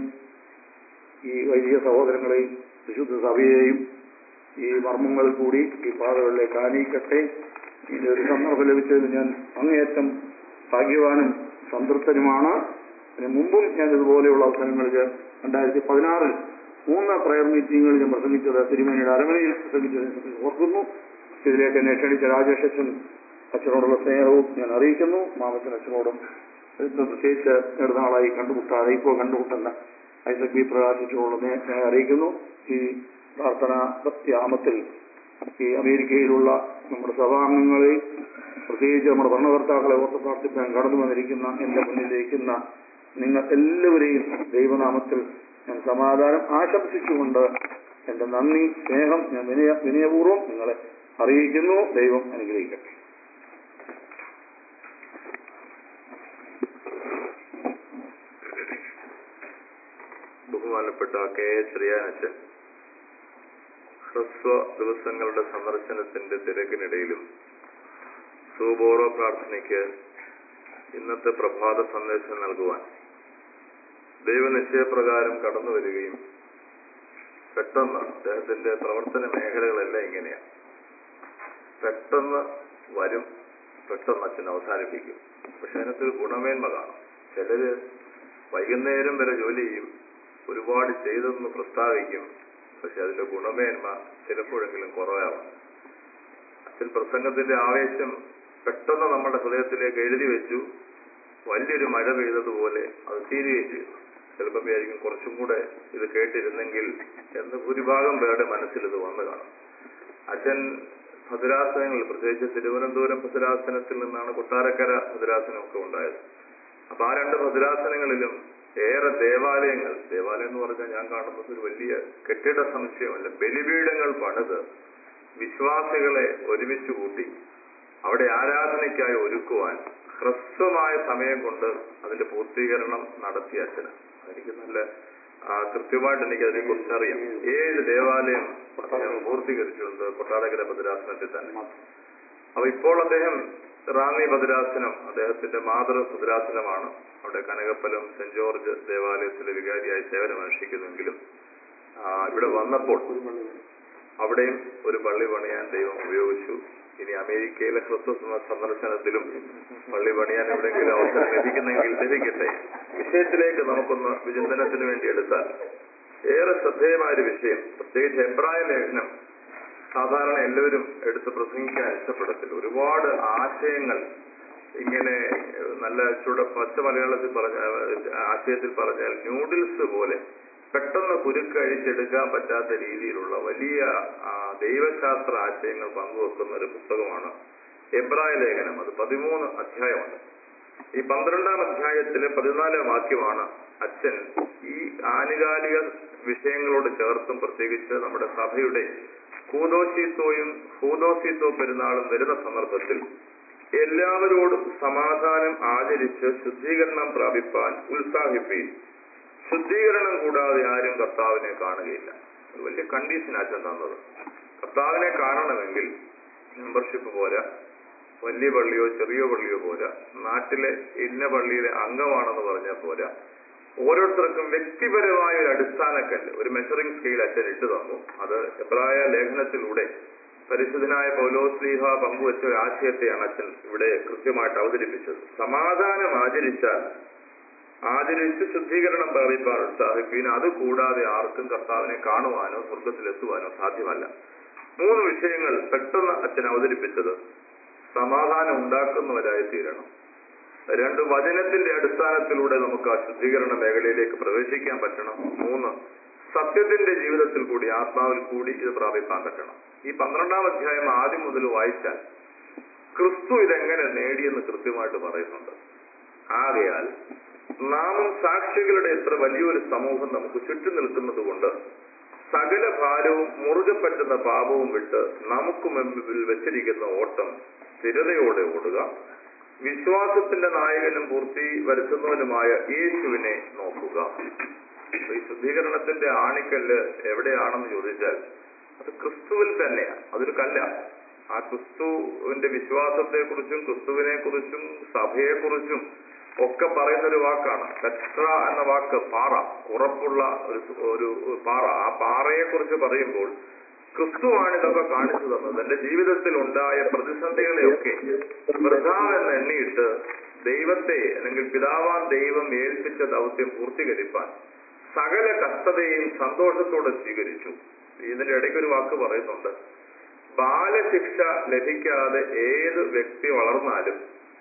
ഈ വൈദിക സഹോദരങ്ങളെയും വിശുദ്ധ സഭയെയും ഈ മർമ്മങ്ങളിൽ കൂടി ഈ പാതകളിലേക്ക് ആനയിക്കട്ടെ ഇതിന്റെ ഒരു സന്ദർഭം ലഭിച്ചതിൽ ഞാൻ അങ്ങേയറ്റം ഭാഗ്യവാനും സംതൃപ്തനുമാണ് അതിന് മുമ്പും ഞാൻ ഇതുപോലെയുള്ള അവസരങ്ങളിൽ രണ്ടായിരത്തി പതിനാറിൽ മൂന്ന് പ്രയർ മീറ്റിങ്ങുകളിൽ ഞാൻ പ്രസംഗിച്ചത് തിരുമേനിയുടെ അരമനയിൽ പ്രസംഗിച്ചത് ഞാൻ ഓർക്കുന്നു ഇതിലേക്ക് എന്നെ ക്ഷണിച്ച രാജേഷ് അച്ഛൻ അച്ഛനോടുള്ള സ്നേഹവും ഞാൻ അറിയിക്കുന്നു മാമച്ചൻ അച്ഛനോടും ഇത് പ്രത്യേകിച്ച് ചെറുനാളായി കണ്ടുമുട്ടാതെ ഇപ്പോൾ കണ്ടുമുട്ടല്ല ഐസക് ബി പ്രകാശിച്ചോടുള്ള സ്നേഹം അറിയിക്കുന്നു ഈ പ്രാർത്ഥന യാമത്തിൽ ഈ അമേരിക്കയിലുള്ള നമ്മുടെ സഭാംഗങ്ങളെ പ്രത്യേകിച്ച് നമ്മുടെ ഭരണകർത്താക്കളെ ഓർത്ത് പ്രാർത്ഥിക്കാൻ കടന്നു വന്നിരിക്കുന്ന എന്റെ മുന്നിലിരിക്കുന്ന നിങ്ങൾ എല്ലാവരെയും ദൈവനാമത്തിൽ ഞാൻ സമാധാനം ആശംസിച്ചുകൊണ്ട് എന്റെ നന്ദി സ്നേഹം ഞാൻ വിനയ വിനയപൂർവ്വം നിങ്ങളെ അറിയിക്കുന്നു ദൈവം അനുഗ്രഹിക്കട്ടെ ബഹുമാനപ്പെട്ട കെ എ ശ്രീയാനച്ചൻ ഹ്രസ്വ ദിവസങ്ങളുടെ സന്ദർശനത്തിന്റെ തിരക്കിനിടയിലും സൂബോറോ പ്രാർത്ഥനയ്ക്ക് ഇന്നത്തെ പ്രഭാത സന്ദേശം നൽകുവാൻ ദൈവനിശ്ചയപ്രകാരം കടന്നു വരികയും പെട്ടെന്ന് അദ്ദേഹത്തിന്റെ പ്രവർത്തന മേഖലകളെല്ലാം ഇങ്ങനെയാണ് പെട്ടെന്ന് വരും പെട്ടെന്ന് അച്ഛൻ അവസാനിപ്പിക്കും പക്ഷെ അതിനകത്തൊരു ഗുണമേന്മ കാണും ചിലര് വൈകുന്നേരം വരെ ജോലി ചെയ്യും ഒരുപാട് ചെയ്തെന്ന് പ്രസ്താവിക്കും പക്ഷെ അതിന്റെ ഗുണമേന്മ ചിലപ്പോഴെങ്കിലും കുറവാകും അച്ഛൻ പ്രസംഗത്തിന്റെ ആവേശം പെട്ടെന്ന് നമ്മുടെ ഹൃദയത്തിലേക്ക് എഴുതി വെച്ചു വലിയൊരു മഴ പെയ്തതുപോലെ അത് തീരുകയും ചെയ്തു ചിലപ്പോൾ വിചാരിക്കും കുറച്ചും കൂടെ ഇത് കേട്ടിരുന്നെങ്കിൽ എന്ന് ഭൂരിഭാഗം പേരുടെ മനസ്സിൽ ഇത് വന്നു കാണും അച്ഛൻ ഭദ്രാസനങ്ങളിൽ പ്രത്യേകിച്ച് തിരുവനന്തപുരം ഭദ്രാസനത്തിൽ നിന്നാണ് കൊട്ടാരക്കര ഭദ്രാസനമൊക്കെ ഉണ്ടായത് അപ്പൊ ആ രണ്ട് ഭദ്രാസനങ്ങളിലും ഏറെ ദേവാലയങ്ങൾ ദേവാലയം എന്ന് പറഞ്ഞാൽ ഞാൻ കാണുന്നത് ഒരു വലിയ കെട്ടിട സമുച്ചയമല്ല ബലിപീഠങ്ങൾ പണിത് വിശ്വാസികളെ ഒരുമിച്ച് കൂട്ടി അവിടെ ആരാധനയ്ക്കായി ഒരുക്കുവാൻ ഹ്രസ്വമായ സമയം കൊണ്ട് അതിന്റെ പൂർത്തീകരണം നടത്തിയ അച്ഛന് എനിക്ക് നല്ല ആ, കൃത്യമായിട്ട് എനിക്ക് അതിനെ കുറിച്ച് അറിയാം ഏഴ് ദേവാലയം അദ്ദേഹം പൂർത്തീകരിച്ചിട്ടുണ്ട് കൊട്ടാരക്കര ഭദ്രാസനത്തിൽ തന്നെ അപ്പൊ ഇപ്പോൾ അദ്ദേഹം റാന്നി ഭദ്രാസനം അദ്ദേഹത്തിന്റെ മാതൃ ഭദ്രാസനമാണ് അവിടെ കനകപ്പലം സെന്റ് ജോർജ് ദേവാലയത്തിലെ വികാരിയായി സേവനമനുഷ്ഠിക്കുന്നെങ്കിലും ആ, ഇവിടെ വന്നപ്പോൾ അവിടെയും ഒരു പള്ളി പണിയാൻ ദൈവം ഉപയോഗിച്ചു ഇനി അമേരിക്കയിലെ ക്രിസ്തുമ സന്ദർശനത്തിലും പള്ളി പണിയാൻ എവിടെയെങ്കിലും അവസരം ലഭിക്കുന്നെങ്കിൽ ലഭിക്കട്ടെ വിഷയത്തിലേക്ക് നമുക്കൊന്ന് വിചിന്തനത്തിന് വേണ്ടി എടുത്താൽ ഏറെ ശ്രദ്ധേയമായ ഒരു വിഷയം പ്രത്യേകിച്ച് എബ്രായ ലേഖനം സാധാരണ എല്ലാവരും എടുത്ത് പ്രസംഗിക്കാൻ ഇഷ്ടപ്പെടത്തില്ല ഒരുപാട് ആശയങ്ങൾ ഇങ്ങനെ ഏഹ്, നല്ല ചുട പച്ച മലയാളത്തിൽ പറഞ്ഞ ആശയത്തിൽ പറഞ്ഞാൽ ന്യൂഡിൽസ് പോലെ പെട്ടെന്ന് കുരുക്കഴിച്ചെടുക്കാൻ പറ്റാത്ത രീതിയിലുള്ള വലിയ ആ, ദൈവശാസ്ത്ര ആശയങ്ങൾ പങ്കുവെക്കുന്ന ഒരു പുസ്തകമാണ് എബ്രായ ലേഖനം അത് പതിമൂന്ന് അധ്യായമുണ്ട് ഈ പന്ത്രണ്ടാം അധ്യായത്തിലെ പതിനാലാം വാക്യമാണ് അച്ഛൻ ഈ ആനുകാലിക വിഷയങ്ങളോട് ചേർത്തും പ്രത്യേകിച്ച് നമ്മുടെ സഭയുടെ കൂതോശീത്തോയും ഹൂദോശീത്തോ പെരുന്നാളും വരുന്ന സന്ദർഭത്തിൽ എല്ലാവരോടും സമാധാനം ആചരിച്ച് ശുദ്ധീകരണം പ്രാപിപ്പാൻ ഉത്സാഹിപ്പീൻ ശുദ്ധീകരണം കൂടാതെ ആരും കർത്താവിനെ കാണുകയില്ല ഒരു വലിയ കണ്ടീഷൻ അച്ഛൻ തന്നത് കർത്താവിനെ കാണണമെങ്കിൽ മെമ്പർഷിപ്പ് പോരാ വലിയ പള്ളിയോ ചെറിയ പള്ളിയോ പോരാ നാട്ടിലെ ഇന്ന പള്ളിയിലെ അംഗമാണെന്ന് പറഞ്ഞാൽ പോരാ ഓരോരുത്തർക്കും വ്യക്തിപരമായ ഒരു അടിസ്ഥാനക്കല്ല് ഒരു മെഷറിംഗ് സ്കെയിൽ അച്ഛൻ ഇട്ടു തന്നു അത് എബ്രായ ലേഖനത്തിലൂടെ പരിശുദ്ധനായ പൗലോസ്ലീഹ പങ്കുവച്ച ഒരു ആശയത്തെയാണ് അച്ഛൻ ഇവിടെ കൃത്യമായിട്ട് അവതരിപ്പിച്ചത് സമാധാനം ആചരിച്ചാൽ ആചരിച്ച് ശുദ്ധീകരണം പ്രാപിപ്പാൻ ഉത്സാഹിപ്പിന് അത് കൂടാതെ ആർക്കും കർത്താവിനെ കാണുവാനോ സ്വർഗത്തിലെത്തുവാനോ സാധ്യമല്ല മൂന്ന് വിഷയങ്ങൾ പെട്ടെന്ന് അച്ഛൻ അവതരിപ്പിച്ചത് സമാധാനം ഉണ്ടാക്കുന്നവരായി തീരണം രണ്ട് വചനത്തിന്റെ അടിസ്ഥാനത്തിലൂടെ നമുക്ക് ആ ശുദ്ധീകരണ മേഖലയിലേക്ക് പ്രവേശിക്കാൻ പറ്റണം മൂന്ന് സത്യത്തിന്റെ ജീവിതത്തിൽ കൂടി ആത്മാവിൽ കൂടി ഇത് പ്രാപിക്കാൻ പറ്റണം ഈ പന്ത്രണ്ടാം അധ്യായം ആദ്യം മുതൽ വായിച്ചാൽ ക്രിസ്തു ഇതെങ്ങനെ നേടിയെന്ന് കൃത്യമായിട്ട് പറയുന്നുണ്ട് ആകയാൽ നാമും സാക്ഷികളുടെ എത്ര വലിയൊരു സമൂഹം നമുക്ക് ചുറ്റും നിൽക്കുന്നത് കൊണ്ട് സകല ഭാരവും മുറുകെ പറ്റുന്ന പാപവും വിട്ട് നമുക്ക് മുമ്പിൽ വെച്ചിരിക്കുന്ന ഓട്ടം സ്ഥിരതയോടെ ഓടുക വിശ്വാസത്തിന്റെ നായകനും പൂർത്തി വരുത്തുന്നവനുമായ യേശുവിനെ നോക്കുക അപ്പൊ ഈ ശുദ്ധീകരണത്തിന്റെ ആണിക്കല്ല് എവിടെയാണെന്ന് ചോദിച്ചാൽ അത് ക്രിസ്തുവിൽ തന്നെയാണ് അതൊരു കല്ല ആ ക്രിസ്തുവിന്റെ വിശ്വാസത്തെക്കുറിച്ചും ക്രിസ്തുവിനെ കുറിച്ചും സഭയെക്കുറിച്ചും ഒക്കെ പറയുന്ന ഒരു വാക്കാണ് പെട്ര എന്ന വാക്ക് പാറ ഉറപ്പുള്ള ഒരു ഒരു പാറ ആ പാറയെ കുറിച്ച് പറയുമ്പോൾ ക്രിസ്തുവാണ് ഇതൊക്കെ കാണിച്ചു തന്നത് എന്റെ ജീവിതത്തിൽ ഉണ്ടായ പ്രതിസന്ധികളെയൊക്കെ വൃഥാവെന്ന് എണ്ണിയിട്ട് ദൈവത്തെ അല്ലെങ്കിൽ പിതാവാൻ ദൈവം ഏൽപ്പിച്ച ദൗത്യം പൂർത്തീകരിപ്പാൻ സകല കഷ്ടതയും സന്തോഷത്തോടെ സ്വീകരിച്ചു ഇതിന്റെ ഇടയ്ക്ക് ഒരു വാക്ക് പറയുന്നുണ്ട് ബാലശിക്ഷ ലഭിക്കാതെ ഏത് വ്യക്തി വളർന്നാലും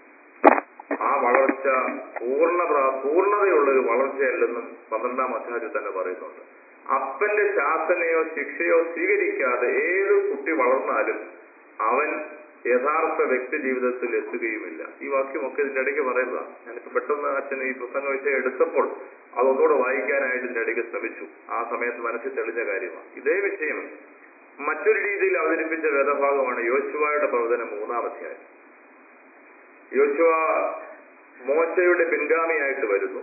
ആ വളർച്ച പൂർണ്ണ പ്രാ- പൂർണ്ണതയുള്ള ഒരു വളർച്ചയല്ലെന്നും പന്ത്രണ്ടാം അധ്യായത്തിൽ തന്നെ പറയുന്നുണ്ട് അപ്പന്റെ ശാസനയോ ശിക്ഷയോ സ്വീകരിക്കാതെ ഏത് കുട്ടി വളർന്നാലും അവൻ യഥാർത്ഥ വ്യക്തി ജീവിതത്തിൽ എത്തുകയുമില്ല ഈ വാക്യമൊക്കെ ഇതിന്റെ ഇടയ്ക്ക് പറയുന്നതാണ് ഞാനിപ്പോ പെട്ടെന്ന് അച്ഛൻ ഈ പുസ്തക വിഷയം എടുത്തപ്പോൾ അതൊന്നുകൂടെ വായിക്കാനായിട്ട് ഇതിന്റെ ഇടയ്ക്ക് ശ്രമിച്ചു ആ സമയത്ത് മനസ്സിൽ തെളിഞ്ഞ കാര്യമാണ് ഇതേ വിഷയം മറ്റൊരു രീതിയിൽ അവതരിപ്പിച്ച വേദഭാഗമാണ് യോശുവയുടെ പ്രവചനം മൂന്നാം അധ്യായം യോശുവ മോശയുടെ പിൻഗാമിയായിട്ട് വരുന്നു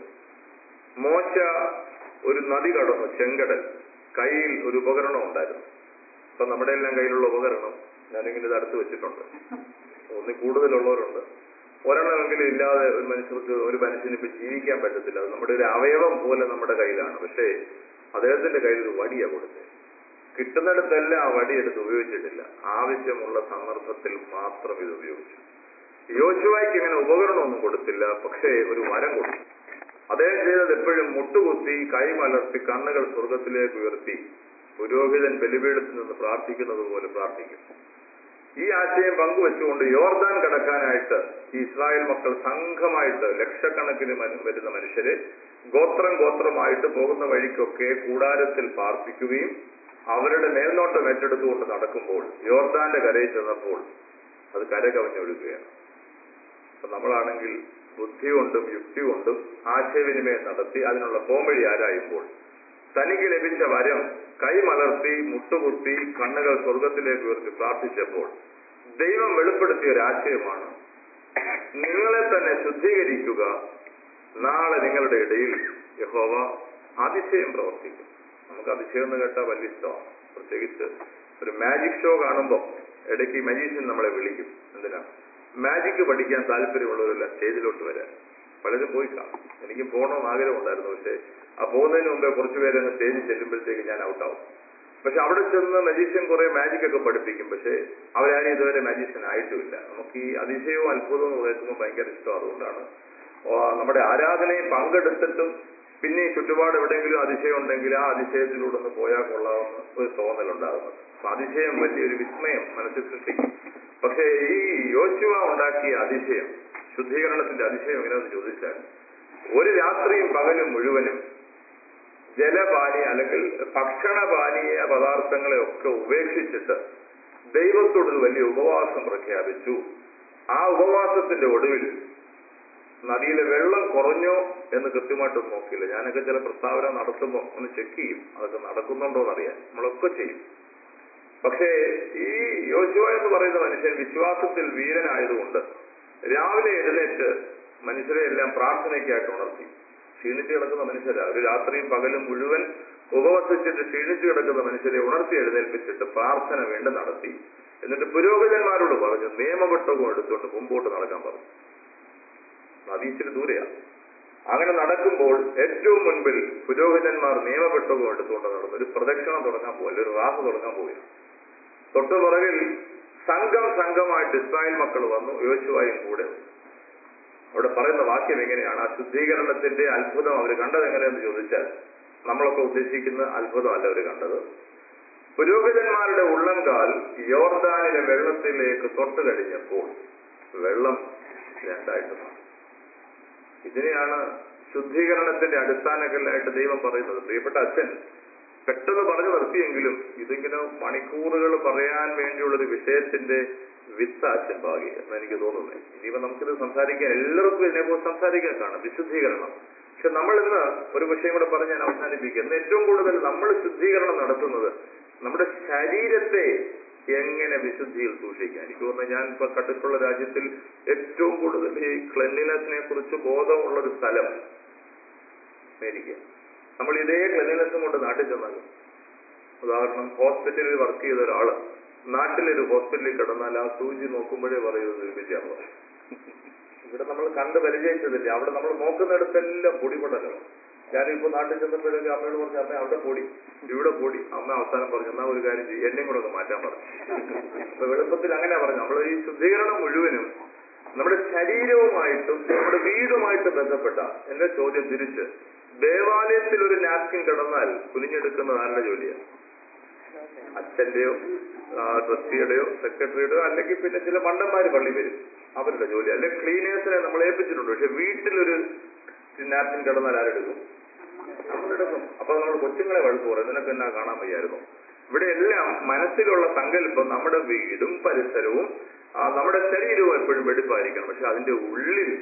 മോശ ഒരു നദി കടന്നു ചെങ്കടൽ കയ്യിൽ ഒരു ഉപകരണം ഉണ്ടായിരുന്നു അപ്പൊ നമ്മുടെ എല്ലാം കയ്യിലുള്ള ഉപകരണം ഞാനിങ്ങനെ ഇത് അടുത്ത് വെച്ചിട്ടുണ്ട് ഒന്നിൽ കൂടുതലുള്ളവരുണ്ട് ഒരെണ്ണമെങ്കിലും ഇല്ലാതെ ഒരു മനുഷ്യർക്ക് ഒരു മനുഷ്യന് ഇപ്പൊ ജീവിക്കാൻ പറ്റത്തില്ല അത് നമ്മുടെ ഒരു അവയവം പോലെ നമ്മുടെ കയ്യിലാണ് പക്ഷേ അദ്ദേഹത്തിന്റെ കയ്യിൽ ഒരു വടിയാ കൊടുത്തത് കിട്ടുന്നിടത്തെല്ലാം ആ വടി എടുത്ത് ഉപയോഗിച്ചിട്ടില്ല ആവശ്യമുള്ള സന്ദർഭത്തിൽ മാത്രം ഇത് ഉപയോഗിച്ചു യോശുവായിക്ക് ഇങ്ങനെ ഉപകരണമൊന്നും കൊടുത്തില്ല പക്ഷേ ഒരു വരം കൊടുത്തു അദ്ദേഹം ചെയ്തത് എപ്പോഴും മുട്ടുകുത്തി കൈമലർത്തി കണ്ണുകൾ സ്വർഗത്തിലേക്ക് ഉയർത്തി പുരോഹിതൻ ബലിപീഠത്തിൽ നിന്ന് പ്രാർത്ഥിക്കുന്നത് പോലെ പ്രാർത്ഥിക്കും ഈ ആശയം പങ്കുവെച്ചുകൊണ്ട് യോർദാൻ കടക്കാനായിട്ട് ഈ ഇസ്രായേൽ മക്കൾ സംഘമായിട്ട് ലക്ഷക്കണക്കിന് മന- വരുന്ന മനുഷ്യരെ ഗോത്രം ഗോത്രമായിട്ട് പോകുന്ന വഴിക്കൊക്കെ കൂടാരത്തിൽ പാർപ്പിക്കുകയും അവരുടെ മേൽനോട്ടം ഏറ്റെടുത്തുകൊണ്ട് നടക്കുമ്പോൾ യോർദാന്റെ കരയിൽ ചെന്നപ്പോൾ അത് കര കവിഞ്ഞൊഴുകുകയാണ് അപ്പൊ നമ്മളാണെങ്കിൽ ബുദ്ധി കൊണ്ടും യുക്തി കൊണ്ടും ആശയവിനിമയം നടത്തി അതിനുള്ള പോംവഴി ആരായുമ്പോൾ തനിക്ക് ലഭിച്ച വരം കൈമലർത്തി മുട്ടുകുത്തി കണ്ണുകൾ സ്വർഗത്തിലേക്ക് ഉയർത്തി പ്രാർത്ഥിച്ചപ്പോൾ ദൈവം വെളിപ്പെടുത്തിയ ഒരു ആശയമാണ് നിങ്ങളെ തന്നെ ശുദ്ധീകരിക്കുക നാളെ നിങ്ങളുടെ ഇടയിൽ യഹോവ അതിശയം പ്രവർത്തിക്കും നമുക്ക് അതിശയം എന്ന് കേട്ടാൽ വലിയ ഇഷ്ടമാണ് പ്രത്യേകിച്ച് ഒരു മാജിക് ഷോ കാണുമ്പോൾ ഇടയ്ക്ക് മജീഷ്യൻ നമ്മളെ വിളിക്കും എന്തിനാ മാജിക് പഠിക്കാൻ താല്പര്യമുള്ളവരല്ല സ്റ്റേജിലോട്ട് വരാൻ പലരും പോയി കാണും എനിക്ക് പോകണമെന്ന് ആഗ്രഹം ഉണ്ടായിരുന്നു പക്ഷേ ആ പോകുന്നതിന് മുമ്പേ കുറച്ച് പേരങ്ങ് സ്റ്റേജിൽ ചെല്ലുമ്പോഴത്തേക്ക് ഞാൻ ഔട്ടാവും പക്ഷെ അവിടെ ചെന്ന് മജീഷ്യൻ കുറെ മാജിക് ഒക്കെ പഠിപ്പിക്കും പക്ഷേ അവരാരും ഇതുവരെ മജീഷ്യൻ ആയിട്ടുമില്ല നമുക്ക് ഈ അതിശയവും അത്ഭുതവും കേൾക്കുമ്പോൾ ഭയങ്കര ഇഷ്ടം അതുകൊണ്ടാണ് ആ, നമ്മുടെ ആരാധനയിൽ പങ്കെടുത്തിട്ടും പിന്നെ ഈ ചുറ്റുപാട് എവിടെയെങ്കിലും അതിശയം ഉണ്ടെങ്കിൽ ആ അതിശയത്തിലൂടെ ഒന്ന് പോയാൽ കൊള്ളാമെന്ന് ഒരു തോന്നലുണ്ടാകുന്നത് അപ്പൊ അതിശയം വലിയൊരു വിസ്മയം മനസ്സിൽ സൃഷ്ടിക്കും പക്ഷേ ഈ യോശുവ ഉണ്ടാക്കിയ അതിശയം ശുദ്ധീകരണത്തിന്റെ അതിശയം എങ്ങനെയെന്ന് ചോദിച്ചാൽ ഒരു രാത്രിയും പകലും മുഴുവനും ജലപാനീയ അല്ലെങ്കിൽ ഭക്ഷണപാനീയ പദാർത്ഥങ്ങളെ ഒക്കെ ഉപേക്ഷിച്ചിട്ട് ദൈവത്തോടൊരു വലിയ ഉപവാസം പ്രഖ്യാപിച്ചു ആ ഉപവാസത്തിന്റെ ഒടുവിൽ നദിയിലെ വെള്ളം കുറഞ്ഞോ എന്ന് കൃത്യമായിട്ടൊന്നും നോക്കിയില്ല ഞാനൊക്കെ ചില പ്രസ്താവന നടത്തുമ്പോൾ ഒന്ന് ചെക്ക് ചെയ്യും അതൊക്കെ നടക്കുന്നുണ്ടോ എന്നറിയാൻ നമ്മളൊക്കെ ചെയ്യും പക്ഷേ ഈ യോശുവ എന്ന് പറയുന്ന മനുഷ്യൻ വിശ്വാസത്തിൽ വീരനായതുകൊണ്ട് രാവിലെ എഴുന്നേറ്റ് മനുഷ്യരെ എല്ലാം പ്രാർത്ഥനയ്ക്കായിട്ട് ഉണർത്തി ക്ഷീണിച്ച് കിടക്കുന്ന മനുഷ്യരാ ഒരു രാത്രിയും പകലും മുഴുവൻ ഉപവസിച്ചിട്ട് ക്ഷീണിച്ചു കിടക്കുന്ന മനുഷ്യരെ ഉണർത്തി എഴുന്നേൽപ്പിച്ചിട്ട് പ്രാർത്ഥന വീണ്ടും നടത്തി എന്നിട്ട് പുരോഹിതന്മാരോട് പറഞ്ഞു നിയമവട്ടവും എടുത്തുകൊണ്ട് മുമ്പോട്ട് നടക്കാൻ പറഞ്ഞു അത് ഇച്ചിരി ദൂരെയാണ് അങ്ങനെ നടക്കുമ്പോൾ ഏറ്റവും മുൻപിൽ പുരോഹിതന്മാർ നിയമവട്ടവും എടുത്തുകൊണ്ട് നടന്നു ഒരു പ്രദക്ഷിണം തുടങ്ങാൻ പോകില്ല ഒരു റാഹ് തുടങ്ങാൻ പോവുകയാണ് തൊട്ടു പുറകിൽ സംഘം സംഘമായിട്ട് ഇസ്രായേൽ മക്കൾ വന്നു യോശുവായും കൂടെ വന്നു. അവിടെ പറയുന്ന വാക്യം എങ്ങനെയാണ് ആ ശുദ്ധീകരണത്തിന്റെ അത്ഭുതം അവർ കണ്ടത് എങ്ങനെയെന്ന് ചോദിച്ചാൽ നമ്മളൊക്കെ ഉദ്ദേശിക്കുന്ന അത്ഭുതമല്ല അവർ കണ്ടത് പുരോഹിതന്മാരുടെ ഉള്ളംകാൽ യോർദാനിലെ വെള്ളത്തിലേക്ക് തൊട്ട് കഴിഞ്ഞപ്പോൾ വെള്ളം രണ്ടായിട്ട് മാറി ഇതിനെയാണ് ശുദ്ധീകരണത്തിന്റെ അടിസ്ഥാനങ്ങളിലായിട്ട് ദൈവം പറയുന്നത് പ്രിയപ്പെട്ട അച്ഛൻ പെട്ടെന്ന് പറഞ്ഞു നിർത്തിയെങ്കിലും ഇതിങ്ങനെ മണിക്കൂറുകൾ പറയാൻ വേണ്ടിയുള്ള ഒരു വിഷയത്തിന്റെ വിത്ത് അച്ഛൻ ഭാഗ്യ എന്ന് എനിക്ക് തോന്നുന്നത് ഇനിയിപ്പോ നമുക്കിത് സംസാരിക്കാൻ എല്ലാവർക്കും ഇതിനെക്കുറിച്ച് സംസാരിക്കാൻ കാണും വിശുദ്ധീകരണം പക്ഷെ നമ്മൾ ഇന്ന് ഒരു വിഷയം കൂടെ പറഞ്ഞ് ഞാൻ അവസാനിപ്പിക്കുക ഇന്ന് ഏറ്റവും കൂടുതൽ നമ്മൾ ശുദ്ധീകരണം നടത്തുന്നത് നമ്മുടെ ശരീരത്തെ എങ്ങനെ വിശുദ്ധിയിൽ സൂക്ഷിക്കാം എനിക്ക് തോന്നുന്നു ഞാൻ ഇപ്പൊ കണ്ടിട്ടുള്ള രാജ്യത്തിൽ ഏറ്റവും കൂടുതൽ ഈ ക്ലെൻലിനെസിനെ കുറിച്ച് ബോധമുള്ള ഒരു സ്ഥലം അമേരിക്ക നമ്മൾ ഇതേ ക്ലെൻലിനെസ്സും കൊണ്ട് നാട്ടിൽ ചെന്നാലും ഉദാഹരണം ഹോസ്പിറ്റലിൽ വർക്ക് ചെയ്ത ഒരാള് നാട്ടിലൊരു ഹോസ്പിറ്റലിൽ കിടന്നാൽ ആ സൂചി നോക്കുമ്പോഴേ പറയുന്നത് നിർമ്മിച്ചാണ് ഇവിടെ നമ്മൾ കണ്ട് പരിചയിച്ചതില്ല അവിടെ നമ്മൾ നോക്കുന്നിടത്തെല്ലാം പൊടിപടലമാണ് ഞാനിപ്പോ നാട്ടിൽ ചെന്നപ്പോഴൊക്കെ അമ്മയോട് പറഞ്ഞു അമ്മ അവിടെ പൊടി ഇവിടെ പൊടി അമ്മ അവസാനം പറഞ്ഞു എന്നാ ഒരു കാര്യം ചെയ്യും എന്നെയും കൂടെ ഒന്ന് മാറ്റാൻ പറഞ്ഞു അപ്പൊ എളുപ്പത്തിൽ അങ്ങനെ പറഞ്ഞു നമ്മൾ ഈ ശുദ്ധീകരണം മുഴുവനും നമ്മുടെ ശരീരവുമായിട്ടും നമ്മുടെ വീടുമായിട്ട് ബന്ധപ്പെട്ട എന്റെ ചോദ്യം തിരിച്ച് ദേവാലയത്തിൽ ഒരു നാപ്കിൻ കിടന്നാൽ കുനിഞ്ഞെടുക്കുന്നത് ആരുടെ ജോലിയാണ് അച്ഛന്റെയോ ട്രസ്റ്റിയുടെയോ സെക്രട്ടറിയുടെയോ അല്ലെങ്കിൽ പിന്നെ ചില മണ്ടന്മാര് പള്ളി വരും അവരുടെ ജോലി അല്ലെങ്കിൽ ക്ലീനേഴ്സിനെ നമ്മൾ ഏൽപ്പിച്ചിട്ടുണ്ട് പക്ഷെ വീട്ടിലൊരു നാപ്കിൻ കിടന്നാൽ ആരെടുക്കും നമ്മളെടുക്കും അപ്പൊ നമ്മൾ കൊച്ചുങ്ങളെ വഴുക്ക് പറയും നിനക്ക് എന്നാ കാണാൻ വയ്യായിരുന്നു ഇവിടെ എല്ലാം മനസ്സിലുള്ള സങ്കല്പം നമ്മുടെ വീടും പരിസരവും ആ, നമ്മുടെ ശരീരവും എപ്പോഴും വെടിപ്പായിരിക്കണം പക്ഷെ അതിന്റെ ഉള്ളിൽ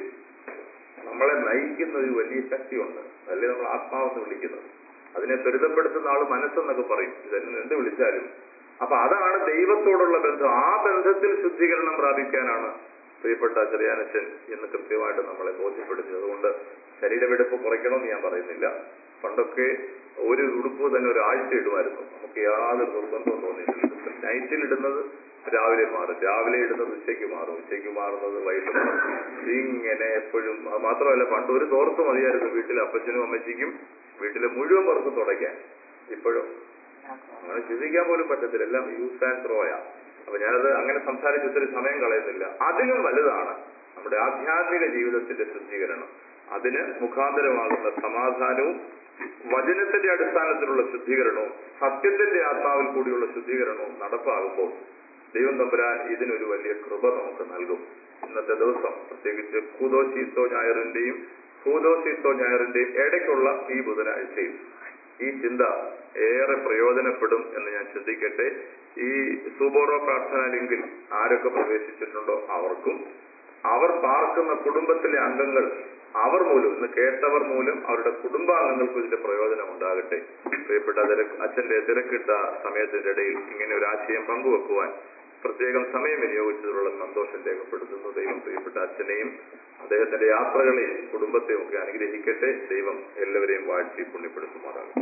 നമ്മളെ നയിക്കുന്ന ഒരു വലിയ ശക്തിയുണ്ട് അല്ലേ നമ്മൾ ആത്മാവെന്ന് വിളിക്കുന്നത് അതിനെ ത്വരിതപ്പെടുത്തുന്ന ആള് മനസ്സെന്നൊക്കെ പറയും ഇതെന്നെ എന്ത് വിളിച്ചാലും അപ്പൊ അതാണ് ദൈവത്തോടുള്ള ബന്ധം ആ ബന്ധത്തിൽ ശുദ്ധീകരണം പ്രാപിക്കാനാണ് പ്രിയപ്പെട്ട ചെറിയാനച്ചൻ എന്ന് കൃത്യമായിട്ട് നമ്മളെ ബോധ്യപ്പെടുത്തിയത് അതുകൊണ്ട് ശരീരവെടുപ്പ് കുറയ്ക്കണമെന്ന് ഞാൻ പറയുന്നില്ല പണ്ടൊക്കെ ഒരു ഉടുപ്പ് തന്നെ ഒരു ആഴ്ച ഇടുമായിരുന്നു നമുക്ക് യാതൊരു നിർബന്ധവും തോന്നിയിട്ടില്ല നൈറ്റിൽ ഇടുന്നത് രാവിലെ മാറും രാവിലെ ഇടുന്നത് ഉച്ചയ്ക്ക് മാറും ഉച്ചയ്ക്ക് മാറുന്നത് വൈകിട്ട് മാറും ഇങ്ങനെ എപ്പോഴും അത് മാത്രമല്ല പണ്ട് ഒരു തോർത്ത് മതിയായിരുന്നു വീട്ടിലെ അപ്പച്ചനും അമ്മച്ചിക്കും വീട്ടിലെ മുഴുവൻ പുറത്ത് തുടയ്ക്കാൻ ഇപ്പോഴും അങ്ങനെ ചിന്തിക്കാൻ പോലും പറ്റത്തില്ല എല്ലാം യൂസ് ആൻഡ് ത്രോയാ അപ്പൊ ഞാനത് അങ്ങനെ സംസാരിച്ച് ഒത്തിരി സമയം കളയുന്നില്ല അതിലും വലുതാണ് നമ്മുടെ ആധ്യാത്മിക ജീവിതത്തിന്റെ ശുദ്ധീകരണം അതിന് മുഖാന്തരമാകുന്ന സമാധാനവും വചനത്തിന്റെ അടിസ്ഥാനത്തിലുള്ള ശുദ്ധീകരണവും സത്യത്തിന്റെ ആത്മാവിൽ കൂടിയുള്ള ശുദ്ധീകരണവും നടപ്പാകുമ്പോൾ ദൈവം തമ്പുരാൻ ഇതിനൊരു വലിയ കൃപ നമുക്ക് നൽകും ഇന്നത്തെ ദിവസം പ്രത്യേകിച്ച് കൂതോശീത്തോ ഞായറിന്റെയും കൂതോശീത്തോ ഞായറിന്റെയും ഇടയ്ക്കുള്ള ഈ ബുധനാഴ്ചയിൽ ഈ ചിന്ത ഏറെ പ്രയോജനപ്പെടും എന്ന് ഞാൻ ചിന്തിക്കട്ടെ ഈ സുബോറോ പ്രാർത്ഥന ലിങ്കിൽ ആരൊക്കെ പ്രവേശിച്ചിട്ടുണ്ടോ അവർക്കും അവർ പാർക്കുന്ന കുടുംബത്തിലെ അംഗങ്ങൾ അവർ മൂലം ഇന്ന് കേട്ടവർ മൂലം അവരുടെ കുടുംബാംഗങ്ങൾക്കും ഇതിന്റെ പ്രയോജനം ഉണ്ടാകട്ടെ പ്രിയപ്പെട്ട തിരക്ക് അച്ഛന്റെ തിരക്കിട്ട സമയത്തിന്റെ ഇടയിൽ ഇങ്ങനെ ഒരു ആശയം പങ്കുവെക്കുവാൻ പ്രത്യേകം സമയം വിനിയോഗിച്ചതിലുള്ള സന്തോഷം രേഖപ്പെടുത്തുന്നു ദൈവം പ്രിയപ്പെട്ട അച്ഛനെയും അദ്ദേഹത്തിന്റെ യാത്രകളെയും കുടുംബത്തെയും ഒക്കെ അനുഗ്രഹിക്കട്ടെ ദൈവം എല്ലാവരെയും വാഴ്ത്തി പുണ്യപ്പെടുത്തുമാറാകട്ടെ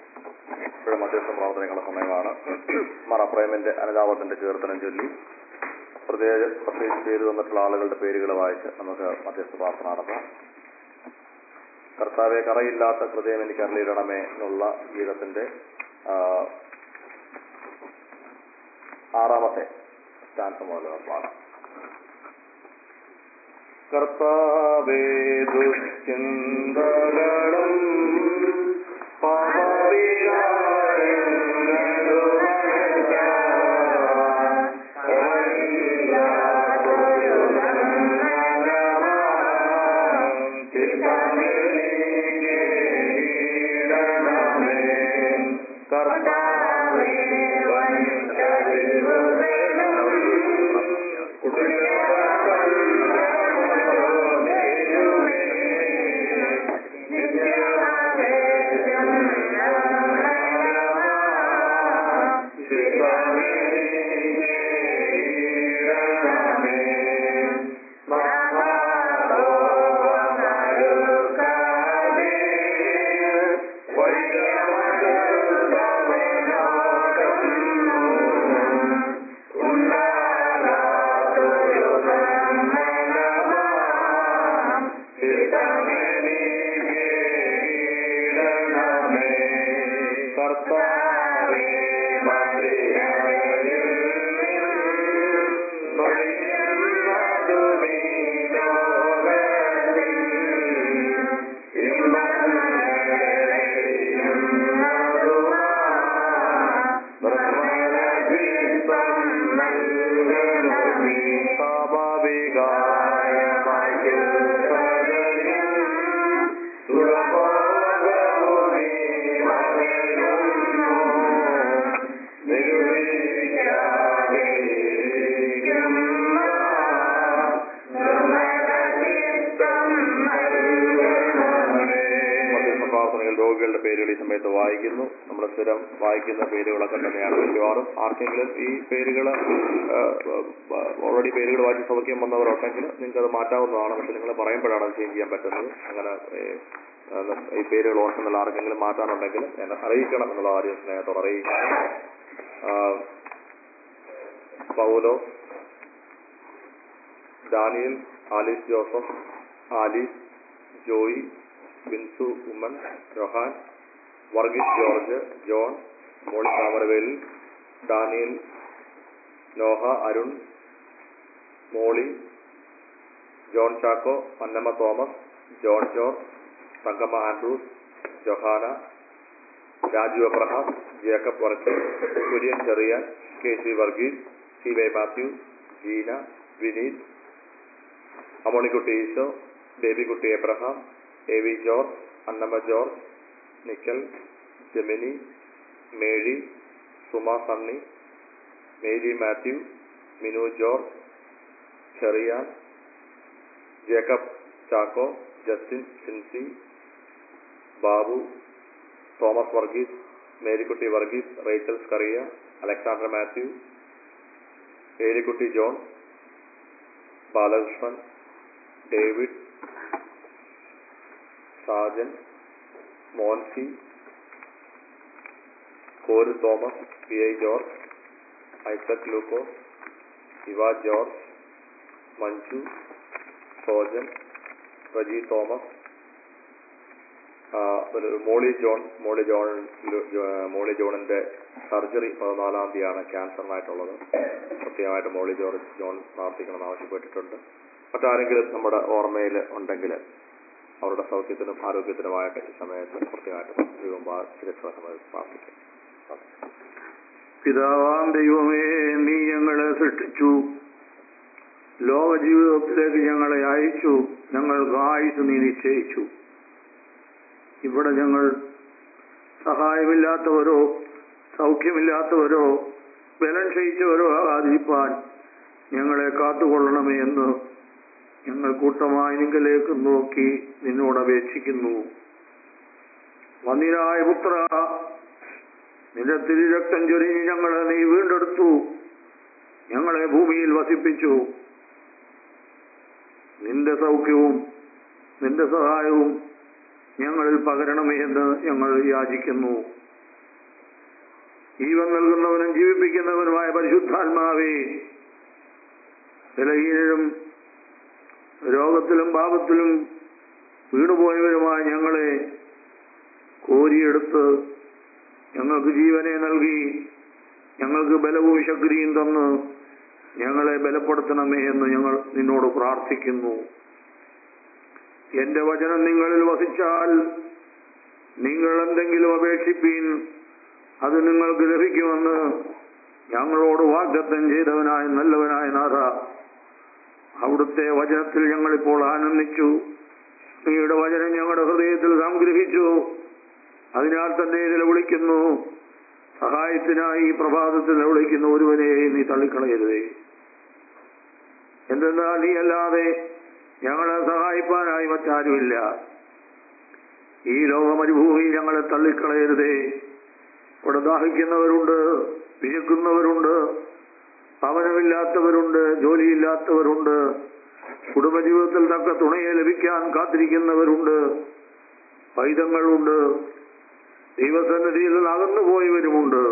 ഇപ്പോഴും മധ്യസ്ഥ പ്രാർത്ഥനകളുടെ സമയമാണ് മറപ്രേമിന്റെ അനുതാപത്തിന്റെ കീർത്തനം ചൊല്ലി പ്രത്യേക പ്രത്യേകിച്ച് പേര് തന്നിട്ടുള്ള ആളുകളുടെ പേരുകൾ വായിച്ച് നമുക്ക് മധ്യസ്ഥ പ്രാർത്ഥന നടത്താം കർത്താവെ കറയില്ലാത്ത ഹൃദയം എനിക്ക് അറിയിടണമേ എന്നുള്ള ഗീതത്തിന്റെ ആ, ആറാമത്തെ സ്റ്റാൻസ് മുതൽ പാടാം കർത്താവേ ദുശ്ചിന്തകളും Thank you. വിശ്വസിക്കുന്നു നമ്മൾ സ്ഥിരം വായിക്കുന്ന പേരുകളൊക്കെ തന്നെയാണ് മിക്കവാറും ആർക്കെങ്കിലും ഈ പേരുകൾ ഓൾറെഡി പേരുകൾ വായിച്ച് സൗഖ്യം വന്നവരുണ്ടെങ്കിൽ നിങ്ങൾക്ക് അത് മാറ്റാവുന്നതാണ് പക്ഷെ നിങ്ങൾ പറയുമ്പോഴാണ് അത് ചേഞ്ച് ചെയ്യാൻ പറ്റുന്നത് അങ്ങനെ ഏഹ്, ആ, ഈ പേരുകൾ ഓർക്കുന്നുള്ള ആർക്കെങ്കിലും മാറ്റാനുണ്ടെങ്കിൽ എന്നെ അറിയിക്കണം എന്നുള്ള കാര്യം സ്നേഹത്തോടെ അറിയിക്കണം ആ, Poulo Daniel Alice Joseph Alice Joy Binsu Oommen Johan Varghese George John Molly Thamaravelil Daniel Noah Arun Molly John Chacko Annamma Thomas John George Thankamma Andrews Johana Raju Abraham Jacob Varkey Kurian Cherian K C Varghese C Y Mathew Jeena Vineeth Amonikutty Eesho Babykutty Abraham A V George Annamma George നിക്കൽ ജെമിനി മേഴി Suma Sunny Mary Mathew Minu George Cherian Jacob Chacko Justin Sincy Babu Thomas Varghese Marykutty Varghese Rachel Scaria Alexander Mathew Elikutty John Balakrishnan David Sajan Moncy Kora Thomas P I George Isaac Lukose Eva George Manju Sojan Reji Thomas ആ, ഒരു മോളി John മോളി John ജോ- മോളി ജോണിന്റെ surgery പതിനാലാം തീയതിയാണ് ക്യാൻസറിനായിട്ടുള്ളത് പ്രത്യേകമായിട്ട് മോളി George John പ്രാർത്ഥിക്കണമെന്ന് ആവശ്യപ്പെട്ടിട്ടുണ്ട് മറ്റാരെങ്കിലും നമ്മുടെ ഓർമ്മയിൽ ഉണ്ടെങ്കിൽ അവരുടെ സൗഖ്യത്തിനും ആരോഗ്യത്തിനുമായിട്ട് ഈ സമയത്ത് പ്രത്യേകമായിട്ട് ദൈവം ചികിത്സാ സമയത്ത് പ്രാർത്ഥിക്കും പിതാവാം ദൈവമേ നീ ഞങ്ങളെ സൃഷ്ടിച്ചു ലോക ജീവിതത്തിലേക്ക് ഞങ്ങളെ അയച്ചു ഞങ്ങൾക്ക് ആയുസ് നീ നിശ്ചയിച്ചു ഇവിടെ ഞങ്ങൾ സഹായമില്ലാത്തവരോ സൗഖ്യമില്ലാത്തവരോ ബലം ക്ഷയിച്ചവരോ ആകാതിരിപ്പാൻ ഞങ്ങളെ കാത്തുകൊള്ളണമേ എന്ന് ഞങ്ങൾ കൂട്ടമായി നിങ്കലേക്ക് നോക്കി നിന്നോട് അപേക്ഷിക്കുന്നു വന്നിരായ പുത്ര നിന്റെ തിരുരക്തം ചൊരിഞ്ഞ് ഞങ്ങളെ നീ വീണ്ടെടുത്തു ഞങ്ങളെ ഭൂമിയിൽ വസിപ്പിച്ചു നിന്റെ സൗഖ്യവും നിന്റെ സഹായവും ഞങ്ങളിൽ പകരണമേ എന്ന് ഞങ്ങൾ യാചിക്കുന്നു ജീവൻ നൽകുന്നവനും ജീവിപ്പിക്കുന്നവനുമായ പരിശുദ്ധാത്മാവേ ബലഹീനരും രോഗത്തിലും പാപത്തിലും വീണുപോയവരുമായ ഞങ്ങളെ കോരിയെടുത്ത് ഞങ്ങൾക്ക് ജീവനെ നൽകി ഞങ്ങൾക്ക് ബലവും ശക്തിയും തന്ന് ഞങ്ങളെ ബലപ്പെടുത്തണമേ എന്ന് ഞങ്ങൾ നിന്നോട് പ്രാർത്ഥിക്കുന്നു എന്റെ വചനം നിങ്ങളിൽ വസിച്ചാൽ നിങ്ങൾ എന്തെങ്കിലും അപേക്ഷിപ്പീൻ അത് നിങ്ങൾക്ക് ലഭിക്കുമെന്ന് ഞങ്ങളോട് വാഗ്ദത്തം ചെയ്തവനായ നല്ലവനായ നാഥ അവിടുത്തെ വചനത്തിൽ ഞങ്ങളിപ്പോൾ ആനന്ദിച്ചു നീയുടെ വചനം ഞങ്ങളുടെ ഹൃദയത്തിൽ സംഗ്രഹിച്ചു അതിനാൽ തന്നെ നിലവിളിക്കുന്നു സഹായത്തിനായി ഈ പ്രഭാതത്തിൽ നിലവിളിക്കുന്ന ഒരുവനെയും നീ തള്ളിക്കളയരുതേ എന്തെന്നാൽ നീ അല്ലാതെ ഞങ്ങളെ സഹായിപ്പാനായി മറ്റാരുമില്ല ഈ ലോകമരുഭൂമിയിൽ ഞങ്ങളെ തള്ളിക്കളയരുതേ ഇവിടെ ദാഹിക്കുന്നവരുണ്ട് വിശക്കുന്നവരുണ്ട് ഭവനമില്ലാത്തവരുണ്ട് ജോലിയില്ലാത്തവരുണ്ട് കുടുംബജീവിതത്തിൽ തക്ക തുണയെ ലഭിക്കാൻ കാത്തിരിക്കുന്നവരുണ്ട് പൈതങ്ങളുണ്ട് ദൈവസന്നിധിയിൽ നിന്ന് അകന്നുപോയവരുമുണ്ട്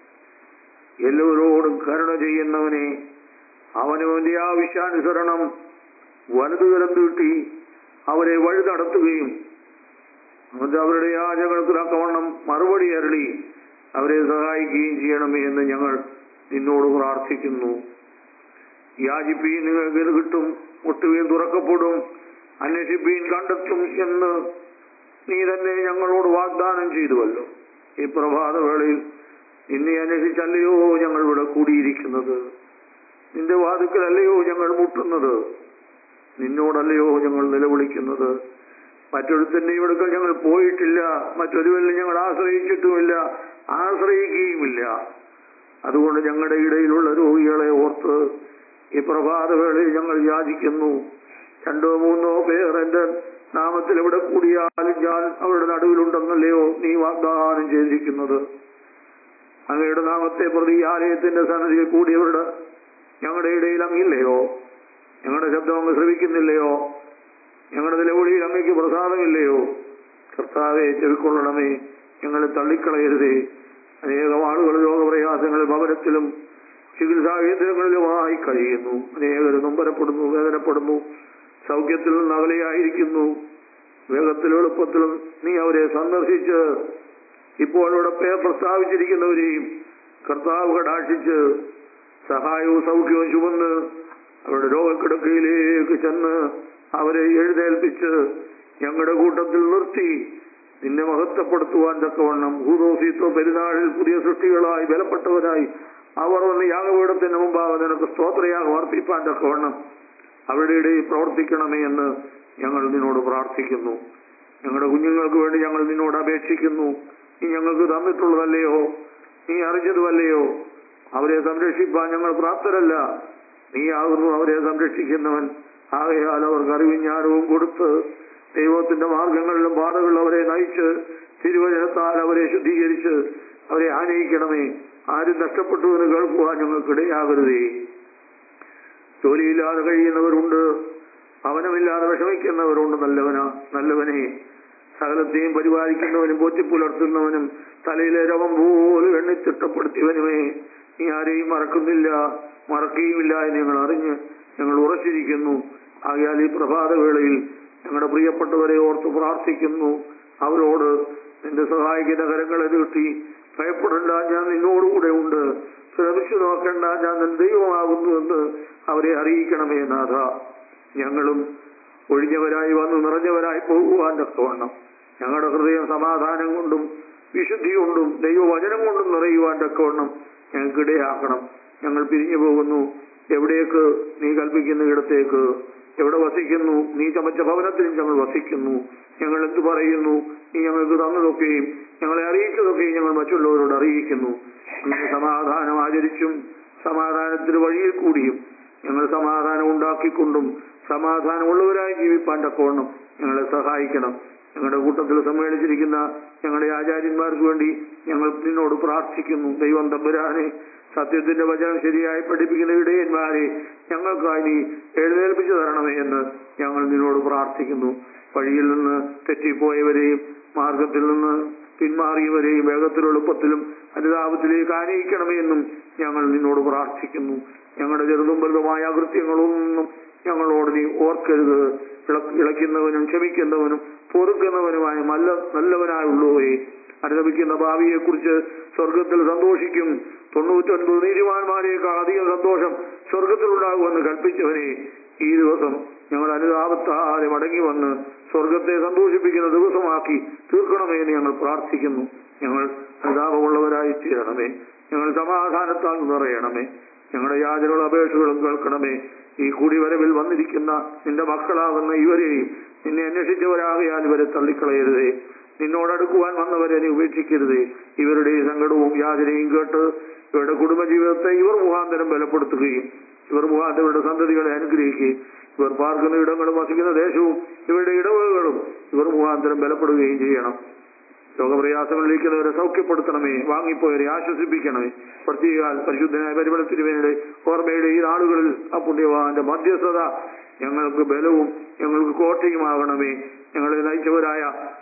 എല്ലാവരോടും കരുണ ചെയ്യുന്നവനെ അവനവന്റെ ആവശ്യാനുസരണം വലതുകരം നീട്ടി അവരെ വഴി നടത്തുകയും എന്നിട്ട് അവരുടെ യാചകൾക്ക് തക്കവണ്ണം മറുപടി അരളി അവരെ സഹായിക്കുകയും ചെയ്യണമേ എന്ന് ഞങ്ങൾ നിന്നോട് പ്രാർത്ഥിക്കുന്നു യാചിപ്പീൻ നിങ്ങൾക്ക് ഇത് കിട്ടും മുട്ടുവീൻ തുറക്കപ്പെടും അന്വേഷിപ്പീൻ കണ്ടെത്തും എന്ന് നീ തന്നെ ഞങ്ങളോട് വാഗ്ദാനം ചെയ്തുവല്ലോ ഈ പ്രഭാതവേളയിൽ നിന്നെ അന്വേഷിച്ചല്ലയോ ഞങ്ങൾ ഇവിടെ കൂടിയിരിക്കുന്നത് നിന്റെ വാതുക്കലല്ലയോ ഞങ്ങൾ മുട്ടുന്നത് നിന്നോടല്ലയോ ഞങ്ങൾ നിലവിളിക്കുന്നത് മറ്റൊരുത്തന്റെ ഇവിടുക്കൽ ഞങ്ങൾ പോയിട്ടില്ല മറ്റൊരുവരിൽ ഞങ്ങൾ ആശ്രയിച്ചിട്ടുമില്ല ആശ്രയിക്കുകയുമില്ല അതുകൊണ്ട് ഞങ്ങളുടെ ഇടയിലുള്ള രോഗികളെ ഓർത്ത് ഈ പ്രഭാതവേളയിൽ ഞങ്ങൾ യാചിക്കുന്നു രണ്ടോ മൂന്നോ പേർ എന്റെ നാമത്തിൽ എവിടെ കൂടിയാലും ഞാൻ അവരുടെ നടുവിലുണ്ടെന്നല്ലയോ നീ വാഗ്ദാനം ചെയ്തിരിക്കുന്നത് അങ്ങയുടെ നാമത്തെ പ്രതി ഈ ആലയത്തിന്റെ സന്നദ്ധിയിൽ കൂടിയവരുടെ ഞങ്ങളുടെ ഇടയിൽ അങ്ങില്ലയോ ഞങ്ങളുടെ ശബ്ദം അങ്ങ് ശ്രവിക്കുന്നില്ലയോ ഞങ്ങളുടെ നിലവിളിയിൽ അങ്ങയ്ക്ക് പ്രസാദമില്ലയോ കർത്താവെ ചെവിക്കൊള്ളണമേ ഞങ്ങളെ തള്ളിക്കളയരുതേ അനേകം ആളുകൾ രോഗപ്രയാസങ്ങൾ ഭവനത്തിലും ചികിത്സാ കേന്ദ്രങ്ങളിലുമായി കഴിയുന്നു അനേകർ നൊമ്പരപ്പെടുന്നു വേദനപ്പെടുന്നു സൗഖ്യത്തിൽ നിന്ന് അകലെയായിരിക്കുന്നു വേഗത്തിലും എളുപ്പത്തിലും നീ അവരെ സന്ദർശിച്ച് ഇപ്പോൾ ഇവിടെ പേർ പ്രസ്താവിച്ചിരിക്കുന്നവരെയും കർത്താവ് കടാക്ഷിച്ച് സഹായവും സൗഖ്യവും ചുമന്ന് അവരുടെ രോഗക്കിടക്കയിലേക്ക് ചെന്ന് അവരെ എഴുന്നേൽപ്പിച്ച് ഞങ്ങളുടെ കൂട്ടത്തിൽ നിർത്തി നിന്നെ മഹത്വപ്പെടുത്തുവാൻ തക്കവണ്ണം ഭൂതോസീത്വ പെരുന്നാളിൽ പുതിയ സൃഷ്ടികളായി ബലപ്പെട്ടവരായി അവർ വന്ന് യാഗപീഠത്തിന് മുമ്പാകെ നിനക്ക് സ്തോത്രയാഗം അർപ്പിപ്പാൻ തക്കവണ്ണം അവരുടെ ഇടയിൽ പ്രവർത്തിക്കണമേ എന്ന് ഞങ്ങൾ നിന്നോട് പ്രാർത്ഥിക്കുന്നു ഞങ്ങളുടെ കുഞ്ഞുങ്ങൾക്ക് വേണ്ടി ഞങ്ങൾ നിന്നോട് അപേക്ഷിക്കുന്നു നീ ഞങ്ങൾക്ക് തന്നിട്ടുള്ളതല്ലയോ നീ അറിഞ്ഞതുമല്ലയോ അവരെ സംരക്ഷിപ്പാൻ ഞങ്ങൾ പ്രാപ്തരല്ല നീ ആകുന്നു അവരെ സംരക്ഷിക്കുന്നവൻ ആകയാൽ അവർക്ക് അറിവും ജ്ഞാനവും കൊടുത്ത് ദൈവത്തിന്റെ മാർഗങ്ങളിലും പാതകളിലും അവരെ നയിച്ച് തിരുവചനത്താൽ അവരെ ശുദ്ധീകരിച്ച് അവരെ ആനയിക്കണമേ ആരും നഷ്ടപ്പെട്ടു എന്ന് കേൾക്കുവാൻ ഞങ്ങൾക്കിടയാകരുതേ ജോലിയില്ലാതെ കഴിയുന്നവരുണ്ട് അവനമില്ലാതെ വിഷമിക്കുന്നവരുണ്ട് നല്ലവനാ നല്ലവനെ സകലത്തെയും പരിപാലിക്കുന്നവനും പോറ്റിപ്പുലർത്തുന്നവനും തലയിലെ രവം പോലും എണ്ണി തിട്ടപ്പെടുത്തിയവനുമേ നീ ആരെയും മറക്കുന്നില്ല മറക്കുകയുമില്ല എന്ന് ഞങ്ങൾ അറിഞ്ഞ് ഞങ്ങൾ ഉറച്ചിരിക്കുന്നു ആകയാൽ ഈ പ്രഭാതവേളയിൽ ഞങ്ങളുടെ പ്രിയപ്പെട്ടവരെ ഓർത്ത് പ്രാർത്ഥിക്കുന്നു അവരോട് നിന്റെ സഹായിക്കുന്ന കരങ്ങളെ നീട്ടി ഭയപ്പെടണ്ട ഞാൻ നിന്നോടുകൂടെ ഉണ്ട് ശ്രമിച്ചു നോക്കണ്ട ഞാൻ നിൻ ദൈവമാകുന്നു എന്ന് അവരെ അറിയിക്കണമേ നാഥ ഞങ്ങളും ഒഴിഞ്ഞവരായി വന്ന് നിറഞ്ഞവരായി പോകുവാൻ തക്കവണ്ണം ഞങ്ങളുടെ ഹൃദയം സമാധാനം കൊണ്ടും വിശുദ്ധി കൊണ്ടും ദൈവവചനം കൊണ്ടും നിറയുവാൻ തക്കവണ്ണം ഞങ്ങൾക്കിടയാക്കണം ഞങ്ങൾ പിരിഞ്ഞു പോകുന്നു എവിടേക്ക് നീ കൽപ്പിക്കുന്ന ഇടത്തേക്ക് എവിടെ വസിക്കുന്നു നീ ചമച്ച ഭവനത്തിലും ഞങ്ങൾ വസിക്കുന്നു ഞങ്ങൾ എന്തു പറയുന്നു നീ ഞങ്ങൾക്ക് തന്നതൊക്കെയും ഞങ്ങളെ അറിയിച്ചതൊക്കെയും ഞങ്ങൾ മറ്റുള്ളവരോട് അറിയിക്കുന്നു അങ്ങനെ സമാധാനം ആചരിച്ചും സമാധാനത്തിന് വഴിയിൽ കൂടിയും ഞങ്ങൾ സമാധാനം ഉണ്ടാക്കിക്കൊണ്ടും സമാധാനമുള്ളവരായി ജീവിപ്പാൻ തക്കവണ്ണം ഞങ്ങളെ സഹായിക്കണം ഞങ്ങളുടെ കൂട്ടത്തിൽ സമ്മേളിച്ചിരിക്കുന്ന ഞങ്ങളുടെ ആചാര്യന്മാർക്ക് വേണ്ടി ഞങ്ങൾ നിന്നോട് പ്രാർത്ഥിക്കുന്നു ദൈവം തമ്പുരാനെ സത്യത്തിന്റെ വചനം ശരിയായി പഠിപ്പിക്കുന്ന ഇടയന്മാരെ ഞങ്ങൾക്കായി നീ എഴുന്നേൽപ്പിച്ചു തരണമേ എന്ന് ഞങ്ങൾ നിന്നോട് പ്രാർത്ഥിക്കുന്നു വഴിയിൽ നിന്ന് തെറ്റിപ്പോയവരെയും മാർഗത്തിൽ നിന്ന് പിന്മാറിയവരെയും വേഗത്തിലും എളുപ്പത്തിലും അനുതാപത്തിലേക്ക് ആനയിക്കണമേ എന്നും ഞങ്ങൾ നിന്നോട് പ്രാർത്ഥിക്കുന്നു ഞങ്ങളുടെ ചെറുതും വലുതുമായ അകൃത്യങ്ങളൊന്നും ഞങ്ങളോട് നീ ഓർക്കരുത് ഇള- ഇളയ്ക്കുന്നവനും ക്ഷമിക്കുന്നവനും പൊറുക്കുന്നവനുമായ നല്ല നല്ലവനായുള്ളവയെ അനുഗമിക്കുന്ന ഭാവിയെ കുറിച്ച് സ്വർഗത്തിൽ സന്തോഷിക്കും തൊണ്ണൂറ്റൊൻപത് നീതിമാന്മാരേക്കാൾ അധികം സന്തോഷം സ്വർഗത്തിലുണ്ടാകുമെന്ന് കൽപ്പിച്ചവനെ ഈ ദിവസം ഞങ്ങൾ അനുതാപത്താലെ മടങ്ങി വന്ന് സ്വർഗത്തെ സന്തോഷിപ്പിക്കുന്ന ദിവസമാക്കി തീർക്കണമേ എന്ന് ഞങ്ങൾ പ്രാർത്ഥിക്കുന്നു ഞങ്ങൾ അനുതാപമുള്ളവരായി തീരണമേ ഞങ്ങൾ സമാധാനത്താൽ നിറയണമേ ഞങ്ങളുടെ യാചനകളും അപേക്ഷകളും കേൾക്കണമേ ഈ കൂടിവരവിൽ വന്നിരിക്കുന്ന നിന്റെ മക്കളാകുന്ന ഇവരെയും നിന്നെ അന്വേഷിച്ചവരാകയാൽ ഇവരെ തള്ളിക്കളയരുതേ നിന്നോടടുക്കുവാൻ വന്നവരെ നീ ഉപേക്ഷിക്കരുതേ ഇവരുടെ ഈ സങ്കടവും യാചനയും കേട്ട് ഇവരുടെ കുടുംബജീവിതത്തെ ഇവർ മുഖാന്തരം ബലപ്പെടുത്തുകയും ഇവർ മുഖാന്തരം ഇവരുടെ സന്തതികളെ അനുഗ്രഹിക്കുകയും ഇവർ പാർക്കുന്ന ഇടങ്ങളും വസിക്കുന്ന ദേശവും ഇവരുടെ ഇടവകകളും ഇവർ മുഖാന്തരം ബലപ്പെടുകയും ചെയ്യണം രോഗപ്രയാസങ്ങളിലിരിക്കുന്നവരെ സൗഖ്യപ്പെടുത്തണമേ വാങ്ങിപ്പോയവരെ ആശ്വസിപ്പിക്കണമേ പ്രത്യേകാൽ പരിശുദ്ധനായ പരിമള തിരുവേനയുടെ ഓർമ്മയുടെ ഈ നാളുകളിൽ ആ പുണ്യവാന്റെ മധ്യസ്ഥത ഞങ്ങൾക്ക് ബലവും ഞങ്ങൾക്ക് കോട്ടയുമാകണമേ ഞങ്ങളെ നയിച്ചവരായ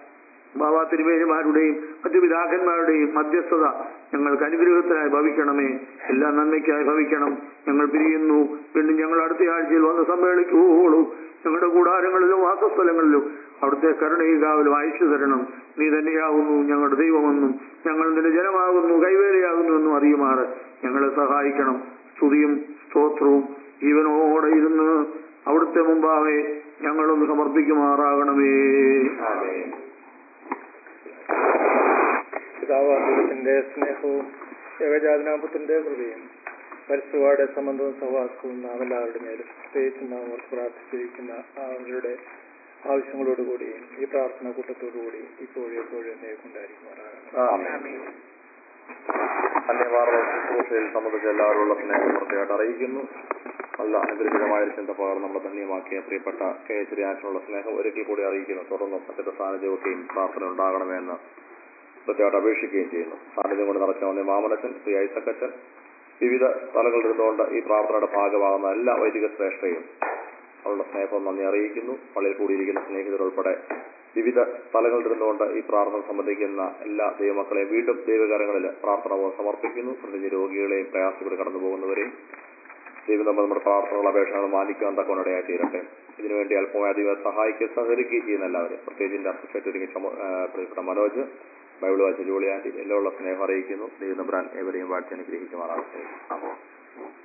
ബാബാ തിരുമേനിമാരുടെയും മറ്റു പിതാക്കന്മാരുടെയും മധ്യസ്ഥത ഞങ്ങൾക്ക് അനുഗ്രഹത്തിനായി ഭവിക്കണമേ എല്ലാ നന്മയ്ക്കായി ഭവിക്കണം ഞങ്ങൾ പിരിയുന്നു വീണ്ടും ഞങ്ങൾ അടുത്ത ആഴ്ചയിൽ വന്ന് സമ്മേളിക്കുള്ളൂ ഞങ്ങളുടെ കൂടാരങ്ങളിലും വാസസ്ഥലങ്ങളിലും അവിടുത്തെ കരുണയും കാവലും അയച്ചു തരണം നീ തന്നെയാകുന്നു ഞങ്ങളുടെ ദൈവമെന്നും ഞങ്ങൾ നിന്റെ ജനമാകുന്നു കൈവേലയാകുന്നു എന്നും അറിയുമാറ് ഞങ്ങളെ സഹായിക്കണം സ്തുതിയും സ്തോത്രവും ജീവനോടെ ഇരുന്ന് അവിടുത്തെ മുമ്പാകെ ഞങ്ങളൊന്ന് സമർപ്പിക്കുമാറാകണമേ പിതാവാദത്തിന്റെ സ്നേഹവും ഏകജാതനാപത്തിന്റെ കൃപയും പരിസുവാടെ സംബന്ധവും സഹവാസവും നാം എല്ലാവരുടെ മേലും പ്രത്യേകിച്ച് നാം ഓർത്ത് പ്രാർത്ഥിച്ചിരിക്കുന്ന അവരുടെ ആവശ്യങ്ങളോടുകൂടിയും ഈ പ്രാർത്ഥന കൂട്ടത്തോടുകൂടിയും ഇപ്പോഴും എപ്പോഴും എന്നേക്കുണ്ടായിരിക്കുമാറാകണം അന്യമാർന്ന ശുശ്രൂഷയിൽ സംബന്ധിച്ച് എല്ലാവരുള്ള സ്നേഹം പ്രത്യേകമായിട്ട് അറിയിക്കുന്നു നല്ല അനുഗ്രഹീതമായ ഒരു ചിന്ത പകർന്ന് നമ്മളെ ധന്യമാക്കിയ പ്രിയപ്പെട്ട കെ എച്ച് രാജനുള്ള സ്നേഹം ഒരിക്കൽ കൂടി അറിയിക്കുന്നു തുടർന്നും മറ്റൊരു സാന്നിധ്യമൊക്കെയും പ്രാർത്ഥന ഉണ്ടാകണമെന്ന് പ്രത്യേകമായിട്ട് അപേക്ഷിക്കുകയും ചെയ്യുന്നു സാന്നിധ്യം കൊണ്ട് നിറച്ച വന്ന മാമനച്ചൻ ശ്രീ ഐസക്കച്ചൻ വിവിധ സ്ഥലങ്ങളിൽ ഇരുന്നുകൊണ്ട് ഈ പ്രാർത്ഥനയുടെ ഭാഗമാകുന്ന എല്ലാ വൈദിക ശ്രേഷ്ഠയും അവരുടെ സ്നേഹം നന്ദി അറിയിക്കുന്നു പള്ളിയിൽ കൂടിയിരിക്കുന്ന സ്നേഹിതരുൾപ്പെടെ വിവിധ സ്ഥലങ്ങളിൽ ഇരുന്നുകൊണ്ട് ഈ പ്രാർത്ഥന സംബന്ധിക്കുന്ന എല്ലാ ദൈവമക്കളെയും വീണ്ടും ദൈവകാര്യങ്ങളിൽ പ്രാർത്ഥന സമർപ്പിക്കുന്നു പ്രതിനിധി രോഗികളെയും പ്രയാസപ്പെട്ട് കടന്നു പോകുന്നവരെയും ദൈവം നമ്മൾ നമ്മുടെ പ്രാർത്ഥനകൾ അപേക്ഷകൾ മാനിക്കുവാൻ തക്കവനിടയായി തീരട്ടെ ഇതിനുവേണ്ടി അല്പമായി അധികം സഹായിക്കുകയും സഹകരിക്കുകയും ചെയ്യുന്ന എല്ലാവരും പ്രത്യേകിച്ച് എന്റെ അസോസിയേറ്റ് ഒരുങ്ങി ചുമ- ആ, പ്രിയപ്പെട്ട മനോജ് ബൈബിൾ വായിച്ച ജോളി ആന്റി എല്ലാമുള്ള സ്നേഹം അറിയിക്കുന്നു ദൈവം നമ്പ്രാൻ ഏവരെയും വാഴ്ച അനുഗ്രഹിക്കുമാറാകട്ടെ